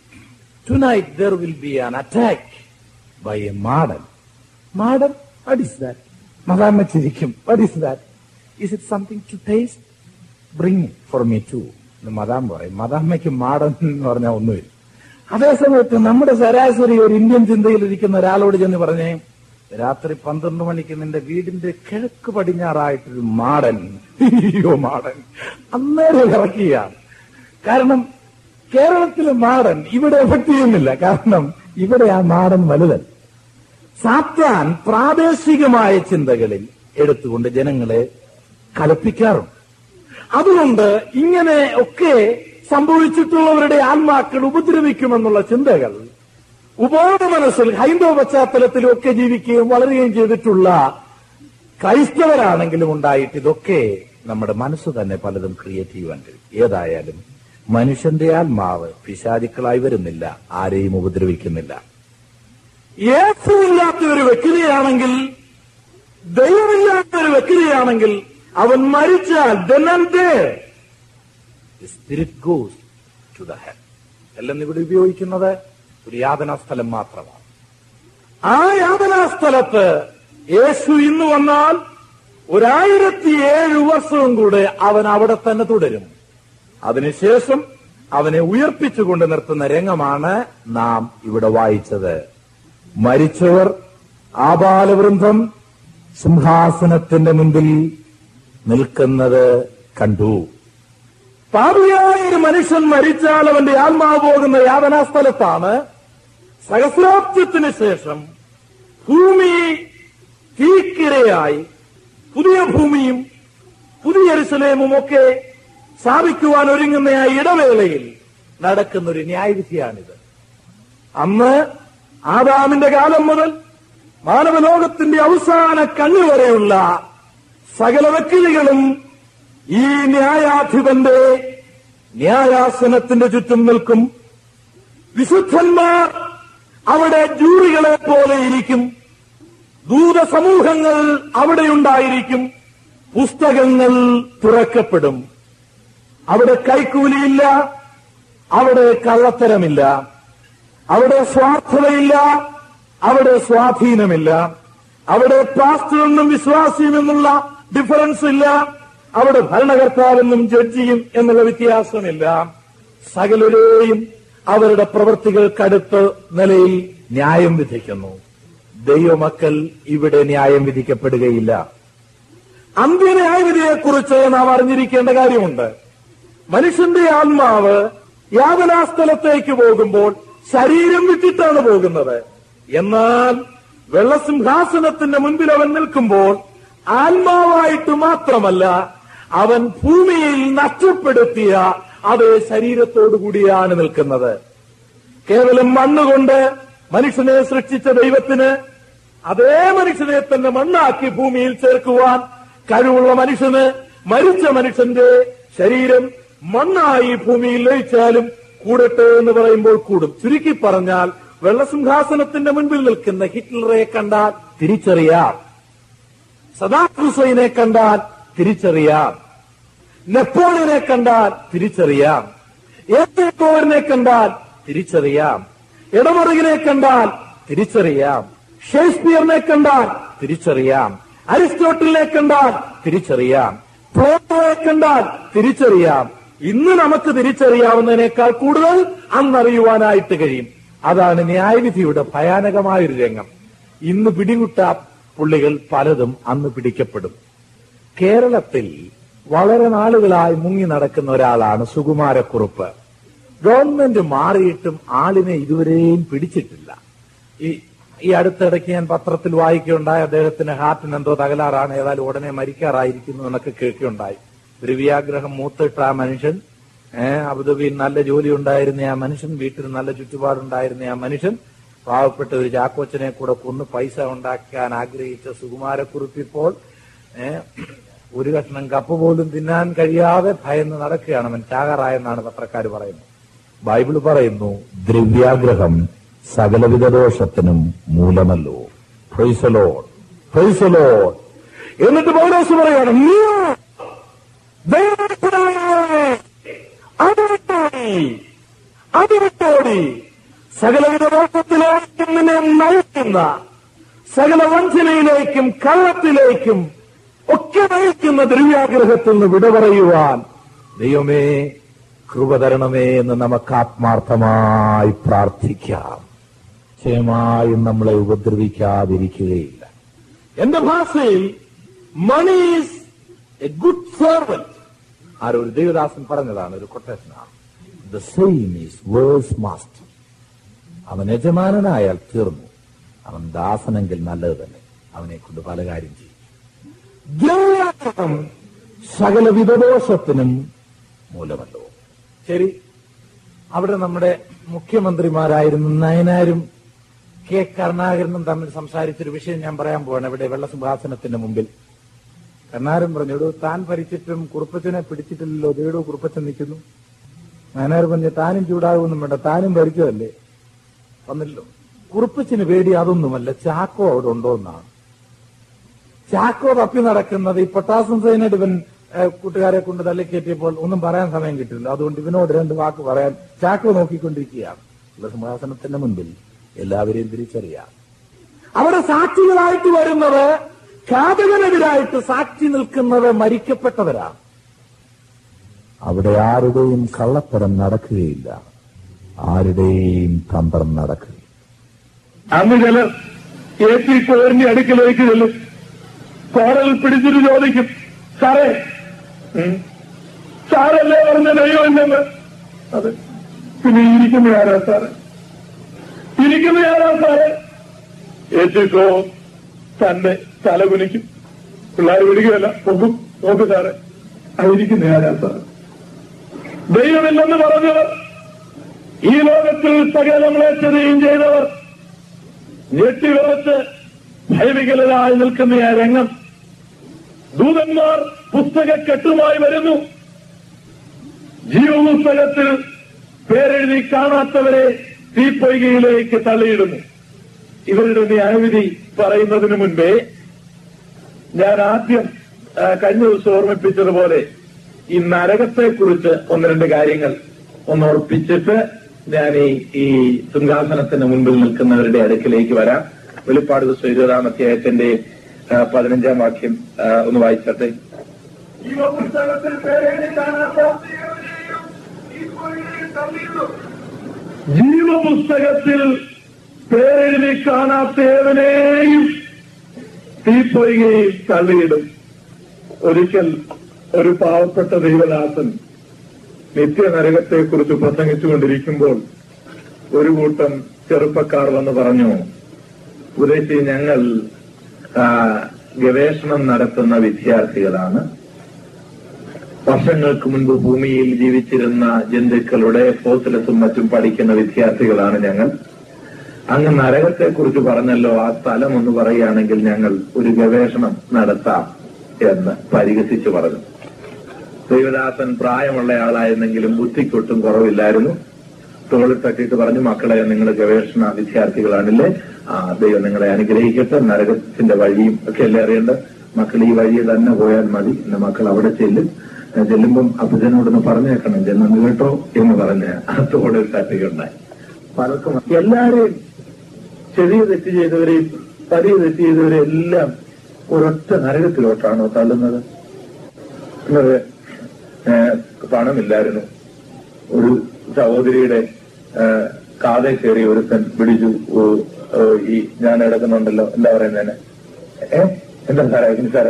tonight there will be an attack by a madan madam what is that മദാമ്മ ചിരിക്കും what is that is it something to taste bring for me to madam പറയും മദാമ്മയ്ക്ക് മാടൻ എന്ന് പറഞ്ഞാൽ ഒന്നുമില്ല അതേസമയത്ത് നമ്മുടെ ശരാശരി ഒരു ഇന്ത്യൻ ചിന്തയിൽ ഇരിക്കുന്ന ഒരാളോട് ചെന്ന് പറഞ്ഞേ രാത്രി പന്ത്രണ്ട് മണിക്ക് നിന്റെ വീടിന്റെ കിഴക്ക് പടിഞ്ഞാറായിട്ടൊരു മാടൻ അയ്യോ മാടൻ അന്നേരം ഇറക്കുകയാണ് കാരണം കേരളത്തിലെ മാടൻ ഇവിടെ എഫക്ട് ചെയ്യുന്നില്ല കാരണം ഇവിടെ ആ മാടൻ വലുതല്ല സാത്താൻ പ്രാദേശികമായ ചിന്തകളിൽ എടുത്തുകൊണ്ട് ജനങ്ങളെ കലപ്പിക്കാറുണ്ട് അതുകൊണ്ട് ഇങ്ങനെ ഒക്കെ സംഭവിച്ചിട്ടുള്ളവരുടെ ആത്മാക്കൾ ഉപദ്രവിക്കുമെന്നുള്ള ചിന്തകൾ ഉപോധ മനസ്സിൽ ഹൈന്ദവ പശ്ചാത്തലത്തിലും ഒക്കെ ജീവിക്കുകയും വളരുകയും ചെയ്തിട്ടുള്ള ക്രൈസ്തവരാണെങ്കിലും ഉണ്ടായിട്ട് ഇതൊക്കെ നമ്മുടെ മനസ്സ് തന്നെ പലതും ക്രിയേറ്റ് ചെയ്യുവാൻ കഴിയും ഏതായാലും മനുഷ്യന്റെ ആത്മാവ് പിശാചുക്കളായി വരുന്നില്ല ആരെയും ഉപദ്രവിക്കുന്നില്ല യേശുവില്ലാത്ത ഒരു വ്യക്തിയാണെങ്കിൽ ദൈവമില്ലാത്ത ഒരു വ്യക്തിയാണെങ്കിൽ അവൻ മരിച്ചാൽ then and there, the spirit goes to the hell. എല്ലാം ഇവിടെ ഉപയോഗിക്കുന്നത് ഒരു യാതനാ സ്ഥലം മാത്രമാണ് ആ യാതനാ സ്ഥലത്ത് യേശു ഇന്ന് വന്നാൽ ഒരായിരത്തി ഏഴ് വർഷവും കൂടെ അവൻ അവിടെ തന്നെ തുടരും അതിനുശേഷം അവനെ ഉയർപ്പിച്ചുകൊണ്ട് നിർത്തുന്ന രംഗമാണ് നാം ഇവിടെ വായിച്ചത് മരിച്ചവർ ആബാലവൃന്ദം സിംഹാസനത്തിന്റെ മുൻപിൽ നിൽക്കുന്നത് കണ്ടു പാപിയായ ഒരു മനുഷ്യൻ മരിച്ചാൽ അവന്റെ ആത്മാവ് പോകുന്ന യാതനാ സ്ഥലത്താണ് സഹസ്രാബ്ദത്തിന് ശേഷം ഭൂമി തീക്കിരയായി പുതിയ ഭൂമിയും പുതിയ എരുസലേമും ഒക്കെ സ്ഥാപിക്കുവാൻ ഒരുങ്ങുന്ന ആ ഇടവേളയിൽ നടക്കുന്ന ഒരു ന്യായവിധിയാണിത് അന്ന് ആദാമിന്റെ കാലം മുതൽ മാനവലോകത്തിന്റെ അവസാന കണ്ണു വരെയുള്ള സകല വ്യക്തികളും ഈ ന്യായാധിപന്റെ ന്യായാസനത്തിന്റെ ചുറ്റും നിൽക്കും വിശുദ്ധന്മാർ അവിടെ ജൂറികളെ പോലെ ഇരിക്കും ദൂതസമൂഹങ്ങൾ അവിടെയുണ്ടായിരിക്കും പുസ്തകങ്ങൾ തുറക്കപ്പെടും അവിടെ കൈക്കൂലിയില്ല അവിടെ കള്ളത്തരമില്ല അവിടെ സ്വാർത്ഥതയില്ല അവിടെ സ്വാധീനമില്ല അവിടെ പാസ്റ്ററെന്നും വിശ്വാസിയും എന്നുള്ള ഡിഫറൻസ് ഇല്ല അവിടെ ഭരണകർത്താവെന്നും ജഡ്ജിയും എന്നുള്ള വ്യത്യാസമില്ല സകലരെയും അവരുടെ പ്രവൃത്തികൾക്കടുത്ത് നിലയിൽ ന്യായം വിധിക്കുന്നു ദൈവമക്കൾ ഇവിടെ ന്യായം വിധിക്കപ്പെടുകയില്ല അന്ത്യന്യായവിധിയെക്കുറിച്ച് നാം അറിഞ്ഞിരിക്കേണ്ട കാര്യമുണ്ട് മനുഷ്യന്റെ ആത്മാവ് യാതനാസ്ഥലത്തേക്ക് പോകുമ്പോൾ ശരീരം വിട്ടിട്ടാണ് പോകുന്നത് എന്നാൽ വെള്ളസിംഹാസനത്തിന്റെ മുൻപിൽ അവൻ നിൽക്കുമ്പോൾ ആത്മാവായിട്ട് മാത്രമല്ല അവൻ ഭൂമിയിൽ നഷ്ടപ്പെടുത്തിയ അതേ ശരീരത്തോടു കൂടിയാണ് നിൽക്കുന്നത് കേവലം മണ്ണുകൊണ്ട് മനുഷ്യനെ സൃഷ്ടിച്ച ദൈവത്തിന് അതേ മനുഷ്യനെ തന്നെ മണ്ണാക്കി ഭൂമിയിൽ ചേർക്കുവാൻ കഴിവുള്ള മനുഷ്യന് മരിച്ച മനുഷ്യന്റെ ശരീരം മണ്ണായി ഭൂമിയിൽ ലയിച്ചാലും കൂടട്ടെ എന്ന് പറയുമ്പോൾ കൂടും ചുരുക്കി പറഞ്ഞാൽ വെള്ളസിംഹാസനത്തിന്റെ മുൻപിൽ നിൽക്കുന്ന ഹിറ്റ്ലറെ കണ്ടാൽ തിരിച്ചറിയാം സദാം ഹുസൈനെ കണ്ടാൽ തിരിച്ചറിയാം നെപ്പോളിയനെ കണ്ടാൽ തിരിച്ചറിയാം ഏത്തക്കോവറിനെ കണ്ടാൽ തിരിച്ചറിയാം ഇടമറുകിനെ കണ്ടാൽ തിരിച്ചറിയാം ഷേക്സ്പിയറിനെ കണ്ടാൽ തിരിച്ചറിയാം അരിസ്റ്റോട്ടലിനെ കണ്ടാൽ തിരിച്ചറിയാം പ്ലോട്ടോയെ കണ്ടാൽ തിരിച്ചറിയാം ഇന്ന് നമുക്ക് തിരിച്ചറിയാവുന്നതിനേക്കാൾ കൂടുതൽ അന്നറിയുവാനായിട്ട് കഴിയും അതാണ് ന്യായവിധിയുടെ ഭയാനകമായൊരു രംഗം ഇന്ന് പിടികുട്ട പുള്ളികൾ പലതും അന്ന് പിടിക്കപ്പെടും കേരളത്തിൽ വളരെ നാളുകളായി മുങ്ങി നടക്കുന്ന ഒരാളാണ് സുകുമാരക്കുറുപ്പ് ഗവൺമെന്റ് മാറിയിട്ടും ആളിനെ ഇതുവരെയും പിടിച്ചിട്ടില്ല ഈ ഈ അടുത്തിടയ്ക്ക് ഞാൻ പത്രത്തിൽ വായിക്കുകയുണ്ടായി അദ്ദേഹത്തിന് ഹാർട്ടിന് എന്തോ തകരാറാണ് ഏതായാലും ഉടനെ മരിക്കാറായിരിക്കുന്നു എന്നൊക്കെ കേൾക്കുകയുണ്ടായി ദ്രവ്യാഗ്രഹം മൂത്തിട്ട ആ മനുഷ്യൻ ഏഹ് അബുദാബിയിൽ നല്ല ജോലി ഉണ്ടായിരുന്ന ആ മനുഷ്യൻ വീട്ടിൽ നല്ല ചുറ്റുപാടുണ്ടായിരുന്ന ആ മനുഷ്യൻ പാവപ്പെട്ട ഒരു ചാക്കോച്ചനെ കൂടെ കൊന്ന് പൈസ ഉണ്ടാക്കാൻ ആഗ്രഹിച്ച സുകുമാരക്കുറിപ്പ് ഇപ്പോൾ ഏഹ് ഒരു കഷ്ണം കപ്പ് പോലും തിന്നാൻ കഴിയാതെ ഭയന്ന് നടക്കുകയാണ് അവൻ ചാകാറായെന്നാണ് പത്രക്കാർ പറയുന്നത് ബൈബിൾ പറയുന്നു ദ്രവ്യാഗ്രഹം സകലവിധ ദോഷത്തിനും മൂലമല്ലോ ഫ്രൈസലോ ഫ്രൈസലോ എന്നിട്ട് പൗലോസ് പറയാണ് നീ ദൈവത്തിനായി അതിവിട്ടോടി അതിവിട്ടോടി സകലവിധ ദോഷത്തിലേക്കും നിന്നെ നയിക്കുന്ന സകല വഞ്ചനയിലേക്കും കള്ളത്തിലേക്കും ഒക്കെ നയിക്കുന്ന ദ്രവ്യാഗ്രഹത്തിൽ നിന്ന് വിട പറയുവാൻ ദൈവമേ കൃപ തരണമേ എന്ന് നമുക്ക് ആത്മാർത്ഥമായി പ്രാർത്ഥിക്കാം നിശ്ചയമായും നമ്മളെ ഉപദ്രവിക്കാതിരിക്കുകയില്ല എന്റെ ഭാഷയിൽ money is a good servant ആരോ ഒരു ദേവദാസൻ പറഞ്ഞതാണ് ഒരു കൊട്ടേഷനാണ് the same is worse master അവൻ യജമാനനായാൽ തീർന്നു അവൻ ദാസനെങ്കിൽ നല്ലത് തന്നെ അവനെ കൊണ്ട് പല കാര്യം ചെയ്യും ദ്രവ്യാഗ്രഹം സകല വിധദോഷത്തിനും മൂലമല്ലോ ശരി അവിടെ നമ്മുടെ മുഖ്യമന്ത്രിമാരായിരുന്ന നയനാരും കെ കരുണാകരനും തമ്മിൽ സംസാരിച്ചൊരു വിഷയം ഞാൻ പറയാൻ പോവാണ് ഇവിടെ വെള്ളസിംഹാസനത്തിന്റെ മുമ്പിൽ കരുണാകരൻ പറഞ്ഞു "എടോ, താൻ ഭരിച്ചിട്ടും കുറുപ്പച്ചനെ പിടിച്ചിട്ടില്ലല്ലോ ദേടോ കുറുപ്പച്ചൻ നിൽക്കുന്നു നയനാർ പറഞ്ഞു താനും ചൂടാകുമെന്നും വേണ്ട താനും ഭരിച്ചതല്ലേ വന്നില്ലോ കുറുപ്പച്ചന് പേടി അതൊന്നുമല്ല ചാക്കോ അവിടെ ഉണ്ടോ എന്നാണ് ചാക്കോ തപ്പി നടക്കുന്നത് ഈ പൊട്ടാസം സൈനഡ് ഇവൻ ഏഹ്, കൂട്ടുകാരെ കൊണ്ട് തള്ളിക്കയറ്റിയപ്പോൾ ഒന്നും പറയാൻ സമയം കിട്ടില്ല അതുകൊണ്ട് ഇവനോട് രണ്ട് വാക്ക് പറയാൻ ചാക്കോ നോക്കിക്കൊണ്ടിരിക്കുകയാണ് ഉള്ള സിംഹാസനത്തിന്റെ മുൻപിൽ എല്ലാവരെയും തിരിച്ചറിയാം അവിടെ സാക്ഷികളായിട്ട് വരുന്നത് ഘാതകനെതിരായിട്ട് സാക്ഷി നിൽക്കുന്നത് മരിക്കപ്പെട്ടവരാണ് അവിടെ ആരുടെയും കള്ളത്തരം നടക്കുകയില്ല ആരുടെയും തന്ത്രം നടക്കുകയില്ല അന്ന് ചിലർ എ പി കോറിന്റെ അടുക്കലേക്ക് ചെല്ലും കോടതിൽ പിടിച്ചിട്ട് ചോദിക്കും സാറേ ഉം, സാറല്ലേ പറഞ്ഞ ദൈവം എന്നെന്ന് അതെ പിന്നെ ഇരിക്കുന്ന ആരാ സാറേ ഇരിക്കുന്ന ആരാ സാറേ ഏറ്റിക്കോ തന്നെ തല കുനിക്കും പിള്ളേർ വിടുകയല്ല നോക്കും നോക്ക് സാറേ ആയിരിക്കുന്ന ആരാ സാറേ ദൈവമില്ലെന്ന് പറഞ്ഞവർ ഈ ലോകത്തിൽ സകലങ്ങളെ ചെറിയും ചെയ്തവർ ഞെട്ടിവിറച്ച് ഭയവികലരായി നിൽക്കുന്ന ആ രംഗം ദൂതന്മാർ പുസ്തകക്കെട്ടുമായി വരുന്നു ജീവപുസ്തകത്തിൽ പേരെഴുതി കാണാത്തവരെ തീപ്പൊയ്കയിലേക്ക് തള്ളിയിടുന്നു ഇവരുടെ ന്യായവിധി പറയുന്നതിന് മുൻപേ ഞാൻ ആദ്യം ആ, കഴിഞ്ഞ ദിവസം ഓർമ്മിപ്പിച്ചതുപോലെ ഈ നരകത്തെക്കുറിച്ച് ഒന്ന് രണ്ട് കാര്യങ്ങൾ ഒന്ന് ഓർപ്പിച്ചിട്ട് ഞാൻ ഈ ഈ സിംഹാസനത്തിന് മുൻപിൽ നിൽക്കുന്നവരുടെ അടുക്കിലേക്ക് വരാം വെളിപ്പാട് ദിവസം ഇരുപതാം അധ്യായത്തിന്റെ ആ, പതിനഞ്ചാം വാക്യം ആ, ഒന്ന് വായിച്ചട്ടെ ജീവപുസ്തകത്തിൽ പേരെഴുതി കാണാത്ത ജീവപുസ്തകത്തിൽ പേരെഴുതി കാണാത്തേവനെയും തീപ്പൊയ്കയിൽ തള്ളിയിടും ഒരിക്കൽ ഒരു പാവപ്പെട്ട ദൈവദാസൻ നിത്യനരകത്തെക്കുറിച്ച് പ്രസംഗിച്ചുകൊണ്ടിരിക്കുമ്പോൾ ഒരു കൂട്ടം ചെറുപ്പക്കാർ വന്ന് പറഞ്ഞു ഉപദേശി ഞങ്ങൾ ആ, ഗവേഷണം നടത്തുന്ന വിദ്യാർത്ഥികളാണ് വർഷങ്ങൾക്ക് മുൻപ് ഭൂമിയിൽ ജീവിച്ചിരുന്ന ജന്തുക്കളുടെ ഫോസിലസും മറ്റും പഠിക്കുന്ന വിദ്യാർത്ഥികളാണ് ഞങ്ങൾ അങ്ങ് നരകത്തെക്കുറിച്ച് പറഞ്ഞല്ലോ ആ സ്ഥലം ഒന്ന് പറയുകയാണെങ്കിൽ ഞങ്ങൾ ഒരു ഗവേഷണം നടത്താം എന്ന് പരിഹസിച്ചു പറഞ്ഞു ദൈവദാസൻ പ്രായമുള്ള ആളായിരുന്നെങ്കിലും ബുദ്ധിക്കൊട്ടും കുറവില്ലായിരുന്നു തോളിൽ തട്ടിയിട്ട് പറഞ്ഞു മക്കളെ നിങ്ങൾ ഗവേഷണ വിദ്യാർത്ഥികളാണില്ലേ ആ ദൈവം നിങ്ങളെ അനുഗ്രഹിക്കട്ടെ നരകത്തിന്റെ വഴിയും ഒക്കെ അല്ലേ അറിയേണ്ടത് മക്കൾ ഈ വഴി തന്നെ പോയാൽ മതി എന്റെ മക്കൾ അവിടെ ചെല്ലും ആ, ചെല്ലുമ്പം അപ്പച്ചനോടൊന്ന് പറഞ്ഞേക്കണം ചെന്നു കേട്ടോ എന്ന് പറഞ്ഞ് ആ തോളിൽ തട്ടിയുണ്ടായി പലർക്കും എല്ലാരെയും ചെറിയ തെറ്റ് ചെയ്തവരെയും വലിയ തെറ്റ് ചെയ്തവരെയും എല്ലാം ഒരൊറ്റ നരകത്തിലോട്ടാണോ തള്ളുന്നത് ഇന്നത് ഏഹ്, പണമില്ലായിരുന്നു ഒരു സഹോദരിയുടെ ഏഹ്, കാതെ കയറി ഒരുത്തൻ പിടിച്ചു ഓ, ഓ, ഈ ഞാൻ എടുക്കുന്നുണ്ടല്ലോ എന്താ പറയുന്നതിന് ഏ എന്താ സാറേ ഇതിന് സാറേ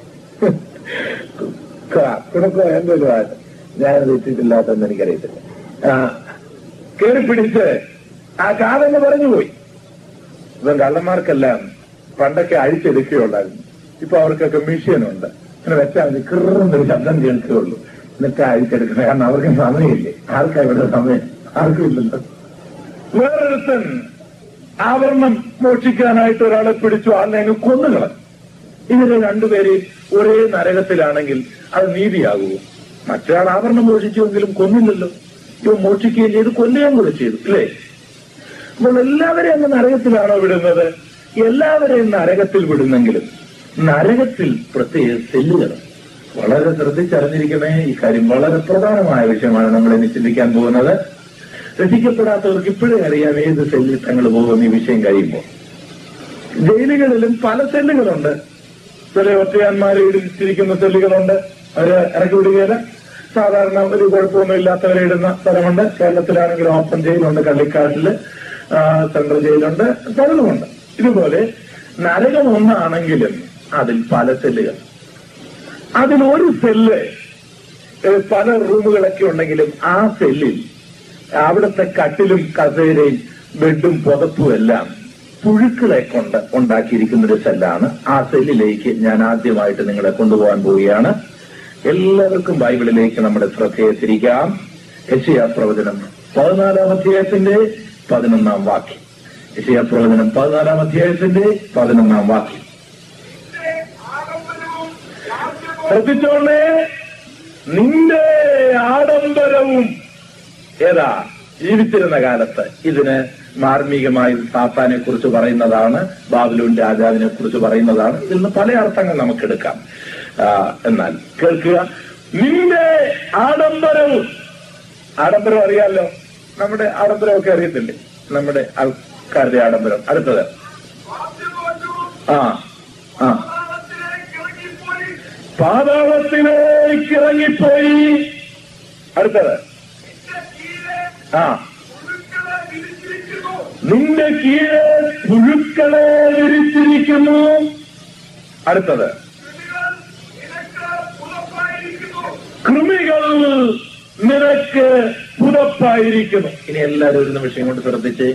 കിടക്കോ എന്തൊരു ഞാൻ തെറ്റിട്ടില്ലാത്തെന്ന് എനിക്കറിയത്തില്ല ആ, കയറി പിടിച്ച് ആ കാതെന്ന് പറഞ്ഞു പോയി ഇപ്പം കള്ളന്മാർക്കെല്ലാം പണ്ടൊക്കെ അഴിച്ചെടുക്കുകയുള്ളായിരുന്നു ഇപ്പൊ അവർക്കൊക്കെ മെഷീനുണ്ട് ഇങ്ങനെ വെച്ചാൽ മതി കിറുന്നൊരു ശബ്ദം കേൾക്കുകയുള്ളൂ എന്നിട്ട് അഴിച്ചെടുക്കുന്നത് കാരണം അവർക്ക് സമയമില്ലേ ആർക്കാ ഇവിടെ സമയം ആർക്കും ഇല്ലല്ലോ വേറൊരുത്തൻ ആവരണം മോഷിക്കാനായിട്ട് ഒരാളെ പിടിച്ചു ആളിനെ അങ്ങ് കൊന്നുകളഞ്ഞു ഇവര് രണ്ടുപേരെയും ഒരേ നരകത്തിലാണെങ്കിൽ അത് നീതിയാകുമോ മറ്റൊരാൾ ആവരണം മോഷിച്ചുവെങ്കിലും കൊന്നില്ലല്ലോ ഇവ മോഷിക്കുകയും ചെയ്ത് കൊല്ലുകയും കൂടെ ചെയ്തു ഇല്ലേ അപ്പോൾ എല്ലാവരെയും അങ്ങ് നരകത്തിലാണോ വിടുന്നത് എല്ലാവരെയും നരകത്തിൽ വിടുന്നെങ്കിലും നരകത്തിൽ പ്രത്യേക സെല്ലുകൾ വളരെ ശ്രദ്ധിച്ചറിഞ്ഞിരിക്കണേ ഈ കാര്യം വളരെ പ്രധാനമായ വിഷയമാണ് നമ്മൾ ഇനി ചിന്തിക്കാൻ പോകുന്നത് രക്ഷിക്കപ്പെടാത്തവർക്ക് ഇപ്പോഴേ അറിയാം ഏത് സെല്ലിൽ തങ്ങൾ പോകും ഈ വിഷയം കഴിയുമ്പോൾ ജയിലുകളിലും പല സെല്ലുകളുണ്ട് ചില ഒറ്റയാന്മാരെ ഇടിച്ചിരിക്കുന്ന സെല്ലുകളുണ്ട് അവര് ഇറക്കി വിടുകയില്ല സാധാരണ ഒരു കുഴപ്പമൊന്നും ഇല്ലാത്തവരെ ഇടുന്ന സ്ഥലമുണ്ട് കേരളത്തിലാണെങ്കിൽ ഓപ്പൺ ജയിലുണ്ട് കള്ളിക്കാട്ടില് ആ, സെൻട്രൽ ജയിലുണ്ട് പലതുമുണ്ട് ഇതുപോലെ നരകം ഒന്നാണെങ്കിലും അതിൽ പല സെല്ലുകൾ അതിൽ ഒരു സെല്ല് ഏഹ്, പല റൂമുകളൊക്കെ ഉണ്ടെങ്കിലും ആ സെല്ലിൽ അവിടുത്തെ കട്ടിലും കസേരയും ബെഡും പുതപ്പും എല്ലാം പുഴുക്കളെ കൊണ്ട് ഉണ്ടാക്കിയിരിക്കുന്ന ഒരു സെല്ലാണ് ആ സെല്ലിലേക്ക് ഞാൻ ആദ്യമായിട്ട് നിങ്ങളെ കൊണ്ടുപോകാൻ പോവുകയാണ് എല്ലാവർക്കും ബൈബിളിലേക്ക് നമ്മുടെ ശ്രദ്ധയെ തിരിക്കാം യശയാ പ്രവചനം പതിനാലാം അധ്യായത്തിന്റെ പതിനൊന്നാം വാക്യം യശയാ പ്രവചനം പതിനാലാം അധ്യായത്തിന്റെ പതിനൊന്നാം വാക്യം ശ്രദ്ധിച്ചോളേ നിന്റെ ആഡംബരവും ഏതാ ജീവിച്ചിരുന്ന കാലത്ത് ഇതിന് മാർമികമായി സാത്താനെ കുറിച്ച് പറയുന്നതാണ് ബാബുലൂൻ രാജാവിനെ കുറിച്ച് പറയുന്നതാണ് ഇതിൽ നിന്ന് പല അർത്ഥങ്ങൾ നമുക്കെടുക്കാം ആ, എന്നാൽ കേൾക്കുക നിന്റെ ആഡംബരവും ആഡംബരം അറിയാലോ നമ്മുടെ ആഡംബരമൊക്കെ അറിയത്തില്ലേ നമ്മുടെ ആൾക്കാരുടെ ആഡംബരം അടുത്തത് ആ ആ പാതാളത്തിലേക്ക് ഇറങ്ങിപ്പോയി അടുത്തത് ആ നിന്റെ കീഴെ പുഴുക്കളെ വിരിച്ചിരിക്കുന്നു അടുത്തത് കൃമികൾ നിനക്ക് പുതപ്പായിരിക്കുന്നു ഇനി എല്ലാവരും ഒരു നിമിഷം കൊണ്ട് ശ്രദ്ധിച്ച്